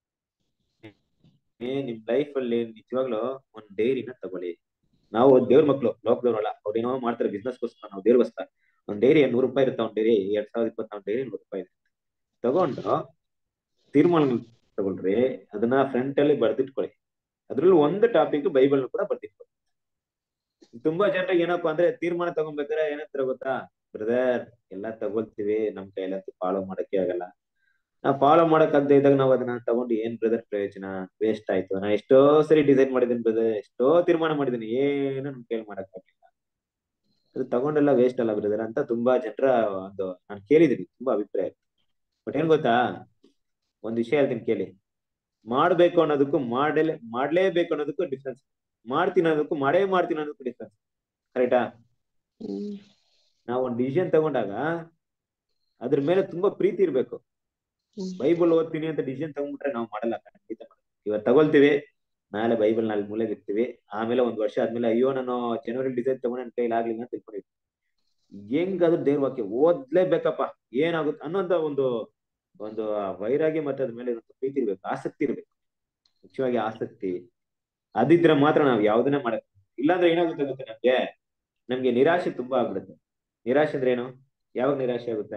ಏ ನಿಮ್ ಲೈಫ್ ಅಲ್ಲಿ ನಿಜವಾಗ್ಲೂ ಒಂದ್ ಡೈರಿನ ತಗೊಳ್ಳಿ ನಾವು ದೇವ್ರ ಮಕ್ಳು ಲೋಕದವ್ರಲ್ಲ ಅವ್ರೇನೋ ಮಾಡ್ತಾರೆ ಬಿಸ್ನೆಸ್ ಗೋಸ್ಕರ ನಾವು ದೇವ್ರಿಗೋಸ್ಕರ ಒಂದ್ ಡೈರಿ ನೂರು ರೂಪಾಯಿ ಇರುತ್ತೆ ಒಂದ್ ಡೈರಿ ಎರಡ್ ಸಾವಿರದ ಇಪ್ಪತ್ತಾರು ಡೈರಿ ನೂರು ರೂಪಾಯಿ ಇರುತ್ತೆ ತಗೊಂಡು ತೀರ್ಮಾನ ತಗೊಳ್ರಿ ಅದನ್ನ ಫ್ರಂಟ್ ಅಲ್ಲಿ ಬರ್ದಿಟ್ಕೊಳ್ಳಿ ಅದ್ರಲ್ಲಿ ಒಂದು ಟಾಪಿಕ್ ಬೈಬಲ್ ಕೂಡ ಬರ್ದಿಟ್ಕೊಳ್ಳಿ ತುಂಬಾ ಜನರಿಗೆ ಏನಪ್ಪಾ ಅಂದ್ರೆ ತೀರ್ಮಾನ ತಗೊಬೇಕಾದ್ರೆ ಏನಂತಾರೆ ಗೊತ್ತಾ ಬ್ರದರ್ ಎಲ್ಲ ತಗೊಳ್ತೀವಿ ನಮ್ ಕೈಲಂತೂ ಫಾಲೋ ಮಾಡಕ್ಕೆ ಆಗಲ್ಲ ನಾವ್ ಫಾಲೋ ಮಾಡಕ್ ಆಗದೆ ಇದ್ದಾಗ ನಾವ್ ಅದನ್ನ ತಗೊಂಡು ಏನ್ ಬ್ರದರ್ ಪ್ರಯೋಜನ ವೇಸ್ಟ್ ಆಯ್ತು ನಾ ಎಷ್ಟೋ ಸರಿ ಡಿಸೈಡ್ ಮಾಡಿದ್ದೀನಿ ಬ್ರದರ್ ಎಷ್ಟೋ ತೀರ್ಮಾನ ಮಾಡಿದ್ದೀನಿ ಏನು ನಮ್ ಕೈಲಿ ಮಾಡಕ್ ಆಗ್ಲಿಲ್ಲ ಅದು ತಗೊಂಡೆಲ್ಲ ವೇಸ್ಟ್ ಅಲ್ಲ ಬ್ರದರ್ ಅಂತ ತುಂಬಾ ಜನರ ಒಂದು ನಾನು ಕೇಳಿದೀನಿ ತುಂಬಾ ಅಭಿಪ್ರಾಯ ಬಟ್ ಏನ್ ಗೊತ್ತಾ ಒಂದ್ ವಿಷಯ ಹೇಳ್ತೀನಿ ಕೇಳಿ ಮಾಡ್ಬೇಕು ಅನ್ನೋದಕ್ಕೂ ಮಾಡಲೇ ಮಾಡ್ಲೇಬೇಕು ಅನ್ನೋದಕ್ಕೂ ಡಿಫ್ರೆನ್ಸ್ ಮಾಡ್ತೀನಿ ಅನ್ನೋದಕ್ಕೂ ಮಾಡೇ ಮಾಡ್ತೀನಿ ಅನ್ನೋದಕ್ಕೂ ಡಿಫ್ರೆನ್ಸ್ ಕರೆಕ್ಟಾ ಹ್ಮ್ ನಾವು ಒಂದು ಡಿಸಿಷನ್ ತಗೊಂಡಾಗ ಅದ್ರ ಮೇಲೆ ತುಂಬಾ ಪ್ರೀತಿ ಇರ್ಬೇಕು ಹ್ಮ್. ಬೈಬಲ್ ಓದ್ತೀನಿ ಅಂತ ಡಿಸಿಷನ್ ತಗೊಂಡ್ಬಿಟ್ರೆ ನಾವು ಮಾಡಲ್ಲ ಖಂಡಿತ ಮಾಡಲ್ಲ ಇವತ್ತು ತಗೊಳ್ತೀವಿ ನಾಳೆ ಬೈಬಲ್ ನಾಳೆ ಮೂಲೆಗೆ ಇರ್ತೀವಿ ಆಮೇಲೆ ಒಂದ್ ವರ್ಷ ಆದ್ಮೇಲೆ ಅಯ್ಯೋ ನಾನು ಜನವರಿ ಡಿಸೈನ್ ತಗೊಂಡು ನನ್ನ ಕೈಲಿ ಆಗ್ಲಿಲ್ಲ ಅಂತ ತಿಳ್ಕೊಂಡಿರ್ತೀವಿ ಹೆಂಗಾದ್ರೂ ದೇವ್ರ ವಾಕ್ಯ ಓದ್ಲೇಬೇಕಪ್ಪ ಏನಾಗುತ್ತೆ ಅನ್ನೋಂತ ಒಂದು ಒಂದು ಆ ವೈರಾಗ್ಯ ಮತ್ತೆ ಅದ್ರ ಮೇಲೆ ಇರುವಂತ ಪ್ರೀತಿ ಇರ್ಬೇಕು ಆಸಕ್ತಿ ಇರ್ಬೇಕು ಮುಖ್ಯವಾಗಿ ಆಸಕ್ತಿ ಅದಿದ್ರೆ ಮಾತ್ರ ನಾವು ಯಾವ್ದನ್ನೇ ಮಾಡಕ್ ಇಲ್ಲಾಂದ್ರೆ ಏನಾಗುತ್ತೆ ಗೊತ್ತಾ ನಮ್ಗೆ ನಮ್ಗೆ ನಿರಾಶೆ ತುಂಬಾ ಆಗ್ಬಿಡುತ್ತೆ ನಿರಾಶೆ ಅಂದ್ರೆ ಏನು ಯಾವಾಗ ನಿರಾಶೆ ಆಗುತ್ತೆ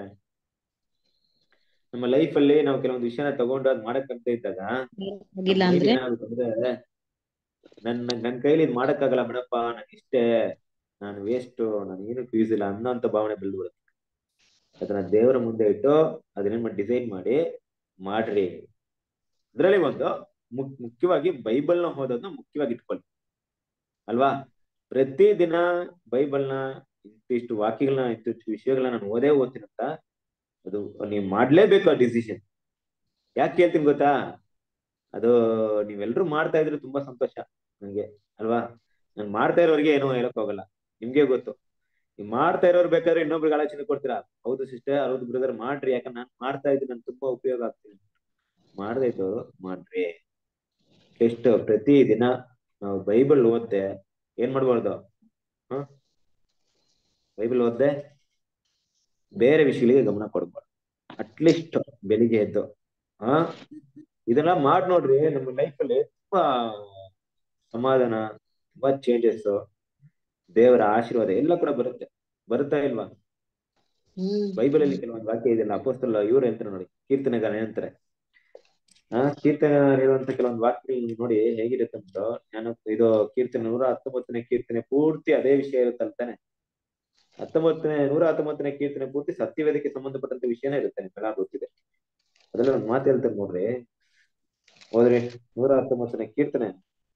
ನಮ್ಮ ಲೈಫ್ ಅಲ್ಲಿ ನಾವು ಕೆಲವೊಂದು ವಿಷಯನ ತಗೊಂಡು ಅದ್ ಮಾಡಕ್ ಆಗ್ತಾ ಇದ್ದಾಗ ಆಗಿಲ್ಲ ನಮ್ ಅಂದ್ರೆ ಕೈಲಿ ಏನಾಗುತ್ತೆ ಅಂದ್ರೆ ನನ್ನ ನನ್ ಕೈಲಿ ಇದ್ ಮಾಡಕ್ಕಾಗಲ್ಲ ಬಿಡಪ್ಪ ನನ್ ಇಷ್ಟೇ ನಾನು ವೇಸ್ಟ್ ನಾನು ಏನಕ್ಕೂ ಯೂಸ್ ಇಲ್ಲ ಅನ್ನೋಂತ ಭಾವನೆ ಬೆಳೆದ್ಬಿಡುತ್ತೆ ಅದನ್ನ ದೇವರ ಮುಂದೆ ಇಟ್ಟು ಅದನ್ನೇನ್ ಮಾಡಿ ಡಿಸೈನ್ ಮಾಡಿ ಮಾಡ್ರಿ ಅದ್ರಲ್ಲಿ ಒಂದು ಮುಕ್- ಮುಖ್ಯವಾಗಿ ಬೈಬಲ್ನ ಓದೋದನ್ನ ಮುಖ್ಯವಾಗಿ ಇಟ್ಕೊಳ್ಳಿ ಅಲ್ವಾ ಪ್ರತಿ ದಿನ ಬೈಬಲ್ನ ಇಂತಿಷ್ಟು ವಾಕ್ಯಗಳನ್ನ ಇಂತಿಷ್ಟು ವಿಷಯಗಳನ್ನ ನಾನು ಓದೇ ಓದ್ತೀನಿ ಅಂತ ಅದು ನೀವು ಮಾಡ್ಲೇಬೇಕು ಆ ಡಿಸಿಷನ್ ಯಾಕೆ ಕೇಳ್ತೀನಿ ಗೊತ್ತಾ ಅದು ನೀವೆಲ್ರೂ ಮಾಡ್ತಾ ಇದ್ರೆ ತುಂಬಾ ಸಂತೋಷ ನಂಗೆ ಅಲ್ವಾ ನಾನು ಮಾಡ್ತಾ ಇರೋರಿಗೆ ಏನೋ ಹೇಳಕ್ ಹೋಗಲ್ಲ ನಿಮ್ಗೆ ಗೊತ್ತು ನೀವು ಮಾಡ್ತಾ ಇರೋರು ಬೇಕಾದ್ರೆ ಇನ್ನೊಬ್ರಿಗೆ ಆಲೋಚನೆ ಕೊಡ್ತೀರಾ ಹೌದು ಸಿಸ್ಟರ್ ಹೌದು ಬ್ರದರ್ ಮಾಡ್ರಿ ಯಾಕಂದ್ರೆ ನಾನು ಮಾಡ್ತಾ ಇದ್ದೀನಿ ನನ್ಗೆ ತುಂಬಾ ಉಪಯೋಗ ಆಗ್ತಿದೆ ಮಾಡದೇ ಇದ್ದವರು ಮಾಡ್ರಿ ಎಷ್ಟು ಪ್ರತಿ ದಿನ ನಾವು ಬೈಬಲ್ ಓದ್ದೆ ಏನ್ ಮಾಡ್ಬಾರ್ದು ಹ ಬೈಬಲ್ ಓದ್ದೆ ಬೇರೆ ವಿಷಯಗಳಿಗೆ ಗಮನ ಕೊಡ್ಬಾರ್ದು ಅಟ್ಲೀಸ್ಟ್ ಬೆಳಿಗ್ಗೆ ಎದ್ದು ಆ ಇದೆಲ್ಲ ಮಾಡ್ ನೋಡ್ರಿ ನಮ್ಮ ಲೈಫ್ ಅಲ್ಲಿ ತುಂಬಾ ಸಮಾಧಾನ ತುಂಬಾ ಚೇಂಜಸ್ ದೇವರ ಆಶೀರ್ವಾದ ಎಲ್ಲ ಕೂಡ ಬರುತ್ತೆ ಬರುತ್ತಾ ಇಲ್ವಾ ಹ್ಮ್ ಬೈಬಲ್ ಅಲ್ಲಿ ಕೆಲವೊಂದು ವಾಕ್ಯ ಇದೆಯಲ್ಲ ಅಪೋಸ್ತಲ ಇವ್ರು ಹೇಳ್ತಾರೆ ನೋಡಿ ಕೀರ್ತನೆಗಾರ ಹೇಳ್ತಾರೆ ಆ ಕೀರ್ತನೆ ಇರುವಂತ ಕೆಲವೊಂದು ವಾಕ್ಯಗಳು ನೋಡಿ ಹೇಗಿರುತ್ತೆ ಅಂತ ನಾನು ಇದು ಕೀರ್ತನೆ ನೂರ ಹತ್ತೊಂಬತ್ತನೇ ಕೀರ್ತನೆ ಪೂರ್ತಿ ಅದೇ ವಿಷಯ ಇರುತ್ತಲ್ಲ ತಾನೆ ಹತ್ತೊಂಬತ್ತನೇ ನೂರ ಹತ್ತೊಂಬತ್ತನೇ ಕೀರ್ತನೆ ಪೂರ್ತಿ ಸತ್ಯವೇದಕ್ಕೆ ಸಂಬಂಧಪಟ್ಟಂತ ವಿಷಯನೇ ಇರುತ್ತೆ ನಿಮ್ಗೆಲ್ಲ ಗೊತ್ತಿದೆ ಅದ್ರಲ್ಲಿ ಒಂದು ಮಾತು ಹೇಳ್ತಾರೆ ನೋಡ್ರಿ ಹೋದ್ರಿ ನೂರ ಹತ್ತೊಂಬತ್ತನೇ ಕೀರ್ತನೆ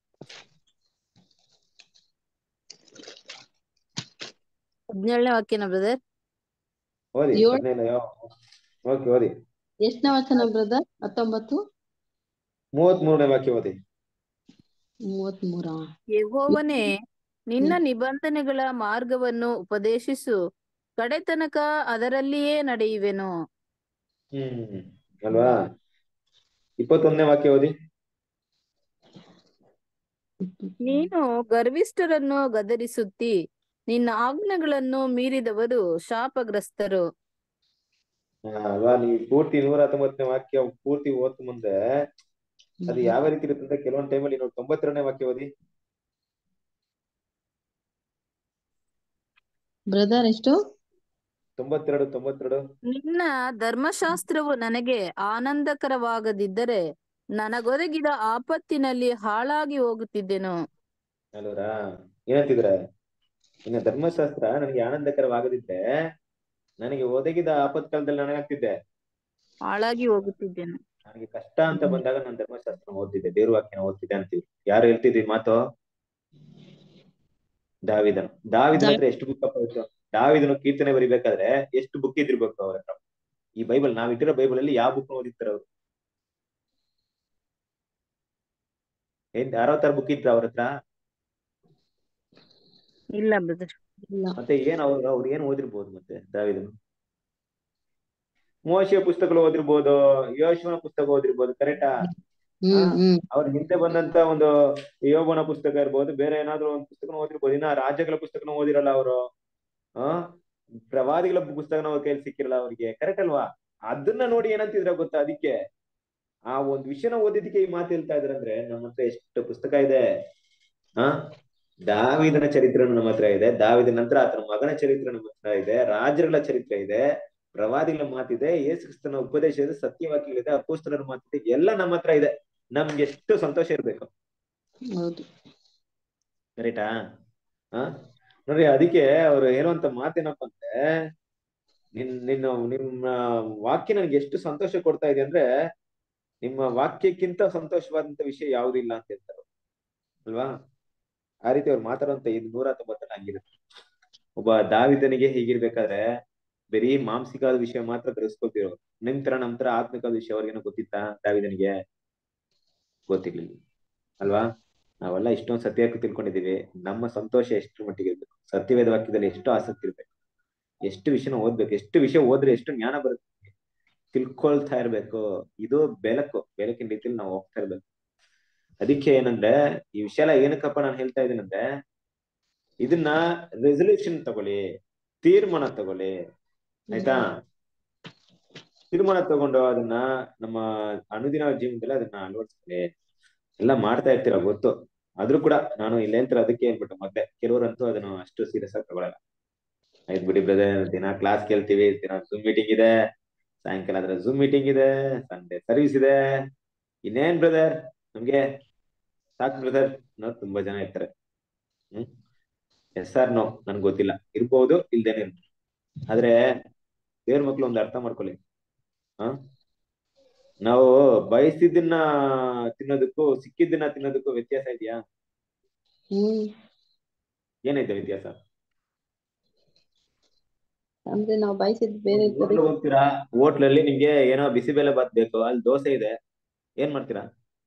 ಹದಿನೇಳನೇ ವಾಕ್ಯನ ಬ್ರದರ್ ಓದಿ ಏಳು ಹದಿನೈದು ಓಕೆ ಓದಿ ಎಷ್ಟನೇ ವಚನ ಬ್ರದರ್ ಹತ್ತೊಂಬತ್ತು ಮೂವತ್ತ್ ಮೂರನೇ ವಾಕ್ಯ ಓದಿ ಮೂವತ್ತ್ ಮೂರ ಯೆಹೋವನೇ ನಿನ್ನ ಹ್ಮ್ ನಿಬಂಧನೆಗಳ ಮಾರ್ಗವನ್ನು ಉಪದೇಶಿಸು ಕಡೆತನಕ ಅದರಲ್ಲಿಯೇ ನಡೆಯುವೆನು ಹ್ಮ್ ಅಲ್ವಾ ಇಪ್ಪತ್ತೊಂದನೇ ವಾಕ್ಯ ಓದಿ ನೀನು ಗರ್ವಿಷ್ಠರನ್ನು ಗದರಿಸುತ್ತಿ ನಿನ್ನ ಆಜ್ಞೆಗಳನ್ನು ಮೀರಿದವರು ಶಾಪಗ್ರಸ್ತರು ಆ, ಅಲ್ವಾ ನೀವು ಪೂರ್ತಿ ನೂರ ಹತ್ತೊಂಬತ್ತನೇ ವಾಕ್ಯ ಪೂರ್ತಿ ಓದ್ ಮುಂದೆ ಅದು ಯಾವ ರೀತಿ ಇರುತ್ತೆ ಅಂತ ಕೆಲವೊಂದು ಟೈಮಲ್ಲಿ ನೋಡಿ ತೊಂಬತ್ತೆರಡನೇ ವಾಕ್ಯ ಓದಿ ಬ್ರದರ್ ಎಷ್ಟು ತೊಂಬತ್ತೆರಡು ತೊಂಬತ್ತೆರಡು ನಿನ್ನ ಧರ್ಮಶಾಸ್ತ್ರವು ನನಗೆ ಆನಂದಕರವಾಗದಿದ್ದರೆ ನನಗೊದಗಿದ ಆಪತ್ತಿನಲ್ಲಿ ಹಾಳಾಗಿ ಹೋಗುತ್ತಿದ್ದೆನು ಅಲ್ವರಾ ಏನಂತಿದ್ರೆ ಇನ್ನ ಧರ್ಮಶಾಸ್ತ್ರ ನನಗೆ ಆನಂದಕರವಾಗದಿದ್ರೆ ನನಗೆ ಒದಗಿದ ಆಪತ್ಕಾಲದಲ್ಲಿ ನನಗಾಗ್ತಿದ್ದೆ ಹಾಳಾಗಿ ಹೋಗುತ್ತಿದ್ದೆನು ನನಗೆ ಕಷ್ಟ ಅಂತ ಬಂದಾಗ ನಾನು ಧರ್ಮಶಾಸ್ತ್ರ ಓದ್ತಿದ್ದೆ ದೇವ್ರ ವಾಕ್ಯನ ಓದ್ತಿದ್ದೆ ಅಂತೀವಿ ಯಾರು ಹೇಳ್ತಿದ್ವಿ ಮಾತು ದಾವಿದನು ದಾವಿದನ ಹತ್ರ ಎಷ್ಟು ಬುಕ್ ಅಪ್ಪ ಇತ್ತು ದಾವಿದನು ಕೀರ್ತನೆ ಬರಿಬೇಕಾದ್ರೆ ಎಷ್ಟು ಬುಕ್ ಇದ್ದಿರ್ಬೇಕು ಅವ್ರ ಹತ್ರ ಈ ಬೈಬಲ್ ನಾವ್ ಇಟ್ಟಿರೋ ಬೈಬಲ್ ಅಲ್ಲಿ ಯಾವ ಬುಕ್ ಓದಿರ್ತಾರೆ ಅವ್ರು ಏನ್ ಯಾರೋ ತರ ಬುಕ್ ಇದ್ರ ಅವ್ರ ಹತ್ರ ಇಲ್ಲ ಬ್ರದರ್ ಮತ್ತೆ ಏನ್ ಅವ್ರು ಅವ್ರು ಏನ್ ಓದಿರ್ಬೋದು ಮತ್ತೆ ದಾವಿದನು ಮೋಶೆಯ ಪುಸ್ತಕಗಳು ಓದಿರ್ಬೋದು ಯೋಶುವನ ಪುಸ್ತಕ ಓದಿರ್ಬೋದು ಕರೆಕ್ಟಾ ಹ್ಮ್ ಹ್ಮ್ ಅವ್ರ ಹಿಂದೆ ಬಂದಂತ ಒಂದು ಯೋಬನ ಪುಸ್ತಕ ಇರ್ಬೋದು ಬೇರೆ ಏನಾದ್ರು ಒಂದು ಪುಸ್ತಕ ಓದಿರ್ಬೋದು ಇನ್ನ ರಾಜ್ಯಗಳ ಪುಸ್ತಕನ ಓದಿರಲ್ಲ ಅವರು ಆ ಪ್ರವಾದಿಗಳ ಪುಸ್ತಕನ ಅವ್ರ ಕೈಯಲ್ಲಿ ಸಿಕ್ಕಿರಲ್ಲ ಅವ್ರಿಗೆ ಕರೆಕ್ಟ್ ಅಲ್ವಾ ಅದನ್ನ ನೋಡಿ ಏನಂತಿದ್ರ ಗೊತ್ತಾ ಅದಕ್ಕೆ ಆ ಒಂದ್ ವಿಷಯನ ಓದಿದ್ದಕ್ಕೆ ಈ ಮಾತು ಹೇಳ್ತಾ ಇದ್ರಂದ್ರೆ ನಮ್ಮ ಹತ್ರ ಎಷ್ಟು ಪುಸ್ತಕ ಇದೆ ಆ ದಾವಿದನ ಚರಿತ್ರೆ ನಮ್ಮ ಹತ್ರ ಇದೆ ದಾವಿದನ ನಂತರ ಆತನ ಮಗನ ಚರಿತ್ರೆ ನಮ್ಮ ಹತ್ರ ಇದೆ ರಾಜರುಗಳ ಚರಿತ್ರೆ ಇದೆ ಪ್ರವಾದಿಗಳ ಮಾತಿದೆ ಯೇಸು ಕ್ರಿಸ್ತನ ಉಪದೇಶ ಇದೆ ಸತ್ಯವಾಕ್ಯಗಳಿದೆ ಅಪೋಸ್ತಲರ ಮಾತಿದೆ ಎಲ್ಲ ನಮ್ಮ ಹತ್ರ ಇದೆ ನಮ್ಗೆ ಎಷ್ಟು ಸಂತೋಷ ಇರ್ಬೇಕು ಹೌದು ಕರೆಕ್ಟಾ ಆ ನೋಡ್ರಿ ಅದಕ್ಕೆ ಅವ್ರು ಹೇಳುವಂತ ಮಾತೇನಪ್ಪ ಅಂದ್ರೆ ನಿನ್ ನಿನ್ನ ನಿಮ್ಮ ವಾಕ್ಯ ನನಗೆ ಎಷ್ಟು ಸಂತೋಷ ಕೊಡ್ತಾ ಇದೆ ಅಂದ್ರೆ ನಿಮ್ಮ ವಾಕ್ಯಕ್ಕಿಂತ ಸಂತೋಷವಾದಂತ ವಿಷಯ ಯಾವುದೂ ಇಲ್ಲ ಅಂತ ಹೇಳ್ತಾರೆ ಅಲ್ವಾ ಆ ರೀತಿ ಅವ್ರು ಮಾತಾಡುವಂತ ಇದು ನೂರ ತೊಂಬತ್ತಲ್ಲಿ ಹಂಗಿರುತ್ತೆ ಒಬ್ಬ ದಾವಿದನಿಗೆ ಹೀಗಿರ್ಬೇಕಾದ್ರೆ ಬರೀ ಮಾಂಸಿಕವಾದ ವಿಷಯ ಮಾತ್ರ ಗ್ರಹಿಸ್ಕೊತಿರೋ ನಿಮ್ ತರ ನಮ್ ತರ ಆತ್ಮಿಕವಾದ ವಿಷಯ ಅವ್ರಿಗೇನೋ ಗೊತ್ತಿತ್ತಾ ದಾವಿದನಿಗೆ ಗೊತ್ತಿರ್ಲಿಲ್ಲ ಅಲ್ವಾ ನಾವೆಲ್ಲ ಇಷ್ಟೊಂದು ಸತ್ಯಕ್ಕೆ ತಿಳ್ಕೊಂಡಿದೀವಿ ನಮ್ಮ ಸಂತೋಷ ಎಷ್ಟು ಮಟ್ಟಿಗೆ ಇರ್ಬೇಕು ಸತ್ಯವೇದ ವಾಕ್ಯದಲ್ಲಿ ಎಷ್ಟು ಆಸಕ್ತಿ ಇರ್ಬೇಕು ಎಷ್ಟು ವಿಷಯನ ಓದ್ಬೇಕು ಎಷ್ಟು ವಿಷಯ ಓದ್ರೆ ಎಷ್ಟು ಜ್ಞಾನ ಬರುತ್ತೆ ತಿಳ್ಕೊಳ್ತಾ ಇರ್ಬೇಕು ಇದು ಬೆಳಕು ಬೆಳಕಿನ ರೀತಿಯಲ್ಲಿ ನಾವು ಹೋಗ್ತಾ ಇರ್ಬೇಕು ಅದಕ್ಕೆ ಏನಂದ್ರೆ ಈ ವಿಷಯ ಎಲ್ಲ ಏನಕ್ಕಪ್ಪ ನಾನು ಹೇಳ್ತಾ ಇದ್ದೀನಂದ್ರೆ ಇದನ್ನ ರೆಸಲ್ಯೂಷನ್ ತಗೊಳ್ಳಿ ತೀರ್ಮಾನ ತಗೊಳ್ಳಿ ಆಯ್ತಾ ತೀರ್ಮಾನ ತಗೊಂಡು ಅದನ್ನ ನಮ್ಮ ಅನುದಿನ ಜೀವನದಲ್ಲಿ ಅದನ್ನ ಅಳವಡಿಸ್ಕೊಳ್ಳಿ ಎಲ್ಲ ಮಾಡ್ತಾ ಇರ್ತೀರ ಗೊತ್ತು ಆದ್ರೂ ಕೂಡ ನಾನು ಇಲ್ಲ ಹೇಳ್ತಾರೆ ಅದಕ್ಕೆ ಹೇಳ್ಬಿಟ್ಟು ಮೊದ್ಲೇ ಕೆಲವರಂತೂ ಅದನ್ನು ಅಷ್ಟು ಸೀರಿಯಸ್ ಆಗಿ ತಗೊಳಲ್ಲ ಆಯ್ತು ಬಿಡಿ ಬ್ರದರ್ ದಿನ ಕ್ಲಾಸ್ ಕೇಳ್ತೀವಿ ದಿನ ಜೂಮ್ ಮೀಟಿಂಗ್ ಇದೆ ಸಾಯಂಕಾಲ ಆದ್ರೆ ಜೂಮ್ ಮೀಟಿಂಗ್ ಇದೆ ಸಂಡೇ ಸರ್ವಿಸ್ ಇದೆ ಇನ್ನೇನ್ ಬ್ರದರ್ ನಮ್ಗೆ ಸಾಕ್ ಬ್ರದರ್ ಅನ್ನೋರು ತುಂಬಾ ಜನ ಇರ್ತಾರೆ ಹ್ಮ್ ಎಸ್ ಆರ್ ನೋ ನನ್ಗೆ ಗೊತ್ತಿಲ್ಲ ಇರ್ಬೋದು ಇಲ್ದೇನೆ ಇರ್ಬೋದು ಆದ್ರೆ ದೇವ್ರ ಮಕ್ಳು ಒಂದು ಅರ್ಥ ಮಾಡ್ಕೊಳ್ಳಿ ಹ ನಾವು ಬಯಸಿದ್ದನ್ನ ತಿನ್ನೋದಕ್ಕೂ ಸಿಕ್ಕಿದ್ದನ್ನ ತಿನ್ನೋದಕ್ಕೂ ವ್ಯತ್ಯಾಸ ಇದೆಯಾ ಹ್ಮ್ ಏನೈತೆ ವ್ಯತ್ಯಾಸ ಅಂದ್ರೆ ನಾವು ಬಯಸಿದ್ ಬೇರೆ ಇರ್ತದೆ ಹೋಟ್ಲ್ ಹೋಗ್ತೀರಾ ಹೋಟ್ಲಲ್ಲಿ ನಿಮ್ಗೆ ಏನೋ ಬಿಸಿಬೇಳೆ ಬಾತ್ ಬೇಕು ಅಲ್ಲಿ ದೋಸೆ ಇದೆ ಏನ್ ಮಾಡ್ತೀರಾ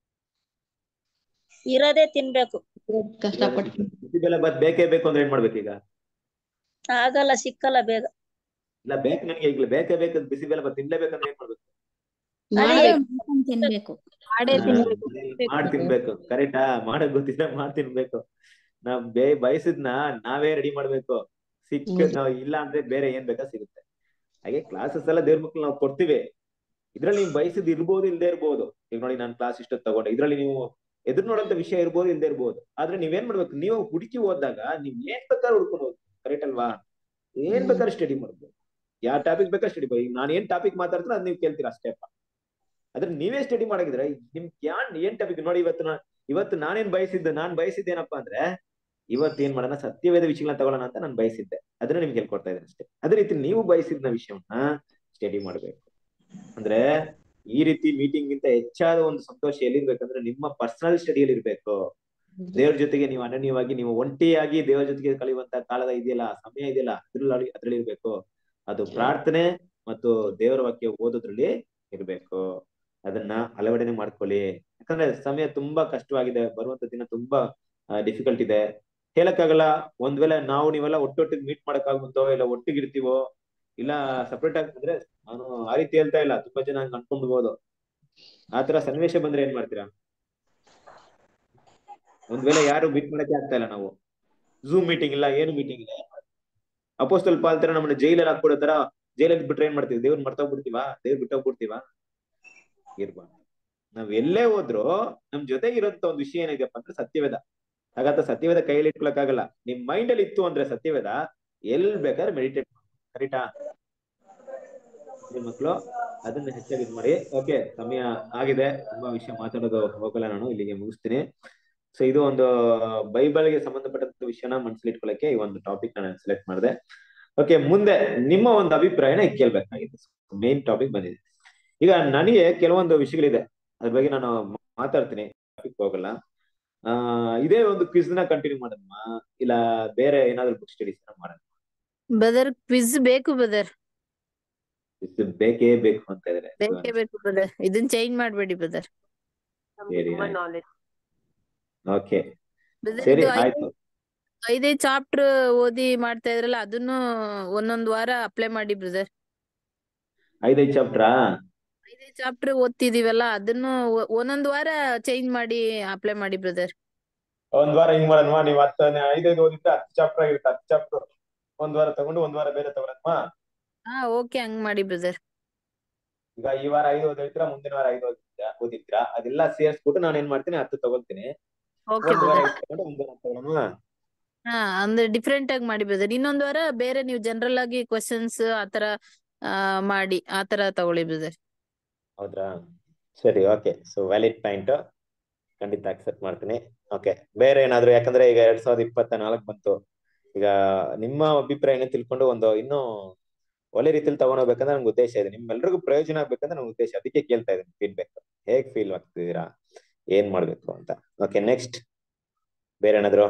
ಇರೋದೇ ತಿನ್ಬೇಕು ಕಷ್ಟಪಟ್ಟು ಬಿಸಿಬೇಳೆ ಬಾತ್ ಬೇಕೇ ಬೇಕು ಅಂದ್ರೆ ಏನ್ ಮಾಡ್ಬೇಕು ಈಗ ಆಗಲ್ಲ ಸಿಕ್ಕಲ್ಲ ಬೇಗ ಇಲ್ಲ ಬೇಕು ನನಗೆ ಈಗ ಬೇಕೇ ಬೇಕು ಬಿಸಿಬೇಳೆ ಬಾತ್ ತಿನ್ಲೇಬೇಕಂದ್ರೆ ಏನ್ ಮಾಡ್ಬೇಕು ಮಾಡ್ಬೇಕು ತಿನ್ಬೇಕು ಮಾಡೇ ಹಾ, ತಿನ್ಬೇಕು ಮಾಡ್ ತಿನ್ಬೇಕು ಕರೆಕ್ಟಾ ಮಾಡಕ್ ಗೊತ್ತಿಲ್ಲ ಮಾಡ್ ತಿನ್ಬೇಕು ನಾವ್ ಬೇ ಬಯಸಿದ್ನ ನಾವೇ ರೆಡಿ ಮಾಡ್ಬೇಕು ಸಿಕ್ಕ ಹೌದು. ನಾವ್ ಇಲ್ಲ ಅಂದ್ರೆ ಬೇರೆ ಏನ್ ಬೇಕಾ ಸಿಗುತ್ತೆ ಹಾಗೆ ಕ್ಲಾಸಸ್ ಎಲ್ಲ ದೇವ್ರ ಮಕ್ಳು ನಾವು ಕೊಡ್ತೀವಿ ಇದ್ರಲ್ಲಿ ನೀವು ಬಯಸಿದ್ ಇರ್ಬೋದು ಇಲ್ದೇ ಇರ್ಬೋದು ಈಗ ನೋಡಿ ನಾನು ಕ್ಲಾಸ್ ಇಷ್ಟೊತ್ತು ತಗೊಂಡೆ ಇದ್ರಲ್ಲಿ ನೀವು ಎದುರು ನೋಡೋಂತ ವಿಷಯ ಇರ್ಬೋದು ಇಲ್ದೇ ಇರ್ಬೋದು ಆದ್ರೆ ನೀವೇನ್ ಮಾಡ್ಬೇಕು ನೀವು ಹುಡುಕಿ ಓದಿದಾಗ ನೀವ್ ಏನ್ ಬೇಕಾದ್ರೆ ಹುಡ್ಕೊಂಡು ಹೋಗ್ಬೇಕು ಕರೆಕ್ಟ್ ಅಲ್ವಾ ಏನ್ ಬೇಕಾದ್ರೆ ಸ್ಟಡಿ ಮಾಡ್ಬೋದು ಯಾವ ಟಾಪಿಕ್ ಬೇಕಾದ್ರೆ ಸ್ಟಡಿ ಮಾಡಿ ಈಗ ನಾನು ಏನ್ ಟಾಪಿಕ್ ಮಾತಾಡ್ತೀನಿ ಅದ್ ನೀವು ಕೇಳ್ತೀರಾ ಅಷ್ಟೇಪ್ಪ ಆದ್ರೆ ನೀವೇ ಸ್ಟಡಿ ಮಾಡಾಗಿದ್ರೆ ನಿಮ್ ಯಾನ್ ಏನ್ ಟಾಪಿಕ್ ನೋಡಿ ಇವತ್ತು ನಾ ಇವತ್ತು ನಾನೇನ್ ಬಯಸಿದ್ದೆ ನಾನ್ ಬಯಸಿದ್ದೇನಪ್ಪಾ ಅಂದ್ರೆ ಇವತ್ತು ಏನ್ ಮಾಡೋಣ ಸತ್ಯವೇದ ವಿಷಯಗಳನ್ನ ತಗೊಳ್ಳೋಣ ಅಂತ ನಾನು ಬಯಸಿದ್ದೆ ಅದನ್ನ ನಿಮ್ಗೆ ಹೇಳ್ಕೊಡ್ತಾ ಇದ್ದೇನೆ ಅಷ್ಟೇ ಅದೇ ರೀತಿ ನೀವು ಬಯಸಿದ್ನ ವಿಷಯವನ್ನ ಸ್ಟಡಿ ಮಾಡ್ಬೇಕು ಅಂದ್ರೆ ಈ ರೀತಿ ಮೀಟಿಂಗ್ ಗಿಂತ ಹೆಚ್ಚಾದ ಒಂದು ಸಂತೋಷ ಎಲ್ಲಿರ್ಬೇಕಂದ್ರೆ ನಿಮ್ಮ ಪರ್ಸನಲ್ ಸ್ಟಡಿಯಲ್ಲಿ ಇರ್ಬೇಕು ದೇವ್ರ ಜೊತೆಗೆ ನೀವು ಅನನ್ಯವಾಗಿ ನೀವು ಒಂಟಿಯಾಗಿ ದೇವ್ರ ಜೊತೆಗೆ ಕಳೆಯುವಂತ ಕಾಲದ ಇದೆಯಲ್ಲ ಸಮಯ ಇದೆಯಲ್ಲ ಅದ್ರಲ್ಲಿ ಅದ್ರಲ್ಲಿ ಇರ್ಬೇಕು ಅದು ಪ್ರಾರ್ಥನೆ ಮತ್ತು ದೇವರ ವಾಕ್ಯ ಓದೋದ್ರಲ್ಲಿ ಇರ್ಬೇಕು ಅದನ್ನ ಅಳವಡನೆ ಮಾಡ್ಕೊಳ್ಳಿ ಯಾಕಂದ್ರೆ ಸಮಯ ತುಂಬಾ ಕಷ್ಟವಾಗಿದೆ ಬರುವಂತ ದಿನ ತುಂಬಾ ಡಿಫಿಕಲ್ಟ್ ಇದೆ ಹೇಳಕ್ಕಾಗಲ್ಲ ಒಂದ್ ವೇಳೆ ನಾವು ನೀವೆಲ್ಲ ಒಟ್ಟೊಟ್ಟಿಗೆ ಮೀಟ್ ಮಾಡಕ್ಕಾಗುತ್ತೋ ಇಲ್ಲ ಒಟ್ಟಿಗಿರ್ತೀವೋ ಇಲ್ಲ ಸಪ್ರೇಟ್ ಆಗಿ ಬಂದ್ರೆ ನಾನು ಆ ರೀತಿ ಹೇಳ್ತಾ ಇಲ್ಲ ತುಂಬಾ ಜನ ಹಂಗ್ ಅನ್ಕೊಂಡ್ಬೋದು ಆತರ ಸನ್ನಿವೇಶ ಬಂದ್ರೆ ಏನ್ ಮಾಡ್ತೀರಾ ಒಂದ್ ವೇಳೆ ಯಾರು ಮೀಟ್ ಮಾಡಕ್ಕೆ ಆಗ್ತಾ ಇಲ್ಲ ನಾವು ಝೂಮ್ ಮೀಟಿಂಗ್ ಇಲ್ಲ ಏನು ಮೀಟಿಂಗ್ ಇಲ್ಲ ಅಪೋಸ್ಟಲ್ ಪಾಲ್ ತರ ನಮ್ಮನ್ನ ಜೈಲಲ್ಲಿ ಹಾಕ್ಬಿಡೋ ತರ ಜೈಲಲ್ಲಿ ಬಿಟ್ರೆ ಏನ್ ಮಾಡ್ತೀವಿ ದೇವ್ರ ಮರ್ತೋಗ್ಬಿಡ್ತೀವಾ ದೇವ್ರ ಬಿಟ್ಟೋಗ್ಬಿಡ್ತೀವಾ ಇರ್ಬಾರ್ದು ನಾವ್ ಎಲ್ಲೇ ಹೋದ್ರು ನಮ್ ಜೊತೆಗೆ ಇರೋಂತ ಒಂದ್ ವಿಷಯ ಏನಿದೆಯಪ್ಪ ಅಂದ್ರೆ ಸತ್ಯವೇದ ಹಾಗಾದ್ರೆ ಸತ್ಯವೇದ ಕೈಯಲ್ಲಿ ಇಟ್ಕೊಳಕ್ಕಾಗಲ್ಲ ನಿಮ್ ಮೈಂಡ್ ಅಲ್ಲಿ ಇತ್ತು ಅಂದ್ರೆ ಸತ್ಯವೇದ ಎಲ್ ಬೇಕಾದ್ರೆ ಮೆಡಿಟೇಟ್ ಕರೆಕ್ಟಾ ಮಕ್ಕಳು ಅದನ್ನ ಹೆಚ್ಚಾಗಿ ಇದು ಮಾಡಿ ಓಕೆ ಸಮಯ ಆಗಿದೆ ತುಂಬಾ ವಿಷಯ ಮಾತಾಡೋದು ಹೋಗಲ್ಲ ನಾನು ಇಲ್ಲಿಗೆ ಮುಗಿಸ್ತೀನಿ ಸೊ ಇದು ಒಂದು ಬೈಬಲ್ಗೆ ಸಂಬಂಧಪಟ್ಟಂತ ವಿಷಯನ ಮನಸ್ಸಲ್ಲಿ ಇಟ್ಕೊಳ್ಳಕ್ಕೆ ಈ ಒಂದು ಟಾಪಿಕ್ ನಾನು ಸೆಲೆಕ್ಟ್ ಮಾಡಿದೆ ಓಕೆ ಮುಂದೆ ನಿಮ್ಮ ಒಂದು ಅಭಿಪ್ರಾಯನ ಈಗ ಕೇಳ್ಬೇಕಾಗಿದೆ ಮೇನ್ ಟಾಪಿಕ್ ಬಂದಿದೆ ಈಗ ನನಗೆ ಕೆಲವೊಂದು ವಿಷಯಗಳಿದೆ ಅದ್ರ ಬಗ್ಗೆ ನಾನು ಮಾತಾಡ್ತೀನಿ ಟಾಪಿಕ್ ಹೋಗಲ್ಲ ಆ ಇದೇ ಒಂದು ಕ್ವಿಸ್ ನ ಕಂಟಿನ್ಯೂ ಮಾಡೋದಮ್ಮ ಇಲ್ಲ ಬೇರೆ ಏನಾದ್ರು ಬುಕ್ ಸ್ಟಡೀಸ್ ಮಾಡೋಣ ಬ್ರದರ್ ಕ್ವಿಜ್ ಬೇಕು ಬ್ರದರ್ ಇದು ಬೇಕೇ ಬೇಕು ಅಂತ ಇದಾರೆ ಬೇಕೇ ಬೇಕು ಬ್ರದರ್ ಇದನ್ನ ಚೇಂಜ್ ಮಾಡ್ಬೇಡಿ ಬ್ರದರ್ ನಮ್ಗೆ ಸರಿ ತುಂಬಾ ಆಯ್ತು ನಾಲೆಜ್ ಓಕೆ ಬ್ರದರ್ ಸರಿ ಇದು ಆಯ್ತು ಐದೈದು ಚಾಪ್ಟರ್ ಓದಿ ಮಾಡ್ತಾ ಇದ್ರಲ್ಲ ಅದನ್ನು ಒಂದೊಂದ್ ವಾರ ಅಪ್ಲೈ ಮಾಡಿ ಬ್ರದರ್ ಐದೈದು ಚಾಪ್ಟ್ರಾ ಐದೈದು ಚಾಪ್ಟರ್ ಓದ್ತಿದೀವಲ್ಲ ಅದನ್ನು ಒ- ಒಂದೊಂದ್ ವಾರ ಚೇಂಜ್ ಮಾಡಿ ಅಪ್ಲೈ ಮಾಡಿ ಬ್ರದರ್ ಒಂದ್ ವಾರ ಹಿಂಗ್ ಮಾಡೋಣ ನೀವ್ ಹತ್ತು ಐದೈದು ಓದಿದ್ರೆ ಹತ್ತು ಚಾಪ್ಟರ್ ಆಗಿರುತ್ತೆ ಹತ್ತು ಚಾಪ್ಟರ್ ಒಂದ್ ವಾರ ತಗೊಂಡು ಒಂದ್ ವಾರ ಬೇರೆ ತಗೊಳತ್ವಾ ಹಾ ಓಕೆ ಹಂಗ್ ಮಾಡಿ ಬ್ರದರ್ ಈಗ ಈ ವಾರ ಐದು ಓದಿರ್ತೀರಾ ಮುಂದಿನ ವಾರ ಐದು ಓದಿರ್ತೀರಾ ಓದಿರ್ತೀರಾ ಅದೆಲ್ಲ ಸೇರ್ಸ್ಬಿಟ್ಟು ನಾನು ಏನ್ ಮಾಡ್ತೀನಿ ಹತ್ತು ತಗೊಳ್ತೀನಿ ಓಕೆ ಒಂದ್ ವಾರ ಬ್ರದರ್ ಐದು ತಗೊಂಡು ಒಂದ್ ವಾರ ತಗೊಳೋಣ ಹಾ ಅಂದ್ರೆ ಡಿಫ್ರೆಂಟ್ ಆಗಿ ಮಾಡಿ ಬ್ರದರ್ ಇನ್ನೊಂದ್ ವಾರ ಬೇರೆ ನೀವು ಜನರಲ್ ಆಗಿ ಕ್ವಶನ್ಸ್ ಆತರ ಆ ಮಾಡಿ ಆತರ ತಗೊಳ್ಳಿ ಬ್ರದರ್ ಹೌದ್ರಾ ಸರಿ ಓಕೆ ಸೊ ವ್ಯಾಲಿಡ್ ಪಾಯಿಂಟ್ ಖಂಡಿತ ಅಕ್ಸೆಪ್ಟ್ ಮಾಡ್ತೀನಿ ಓಕೆ ಬೇರೆ ಏನಾದ್ರು ಯಾಕಂದ್ರೆ ಈಗ ಎರಡ್ ಸಾವಿರದ ಇಪ್ಪತ್ತ ನಾಲ್ಕು ಬಂತು ಈಗ ನಿಮ್ಮ ಅಭಿಪ್ರಾಯನ ತಿಳ್ಕೊಂಡು ಒಂದು ಇನ್ನೂ ಒಳ್ಳೆ ರೀತಿಯಲ್ಲಿ ತಗೊಂಡೋಗ್ಬೇಕಂದ್ರೆ ನಂಗೆ ಉದ್ದೇಶ ಇದೆ ನಿಮ್ಮೆಲ್ರಿಗೂ ಪ್ರಯೋಜನ ಆಗ್ಬೇಕಂದ್ರೆ ನಂಗೆ ಉದ್ದೇಶ ಅದಕ್ಕೆ ಕೇಳ್ತಾ ಇದ್ದೀನಿ ಫೀಡ್ಬ್ಯಾಕ್ ಹೇಗ್ ಫೀಲ್ ಆಗ್ತಿದ್ದೀರಾ ಏನ್ ಮಾಡ್ಬೇಕು ಅಂತ ಓಕೆ ನೆಕ್ಸ್ಟ್ ಬೇರೆ ಏನಾದ್ರು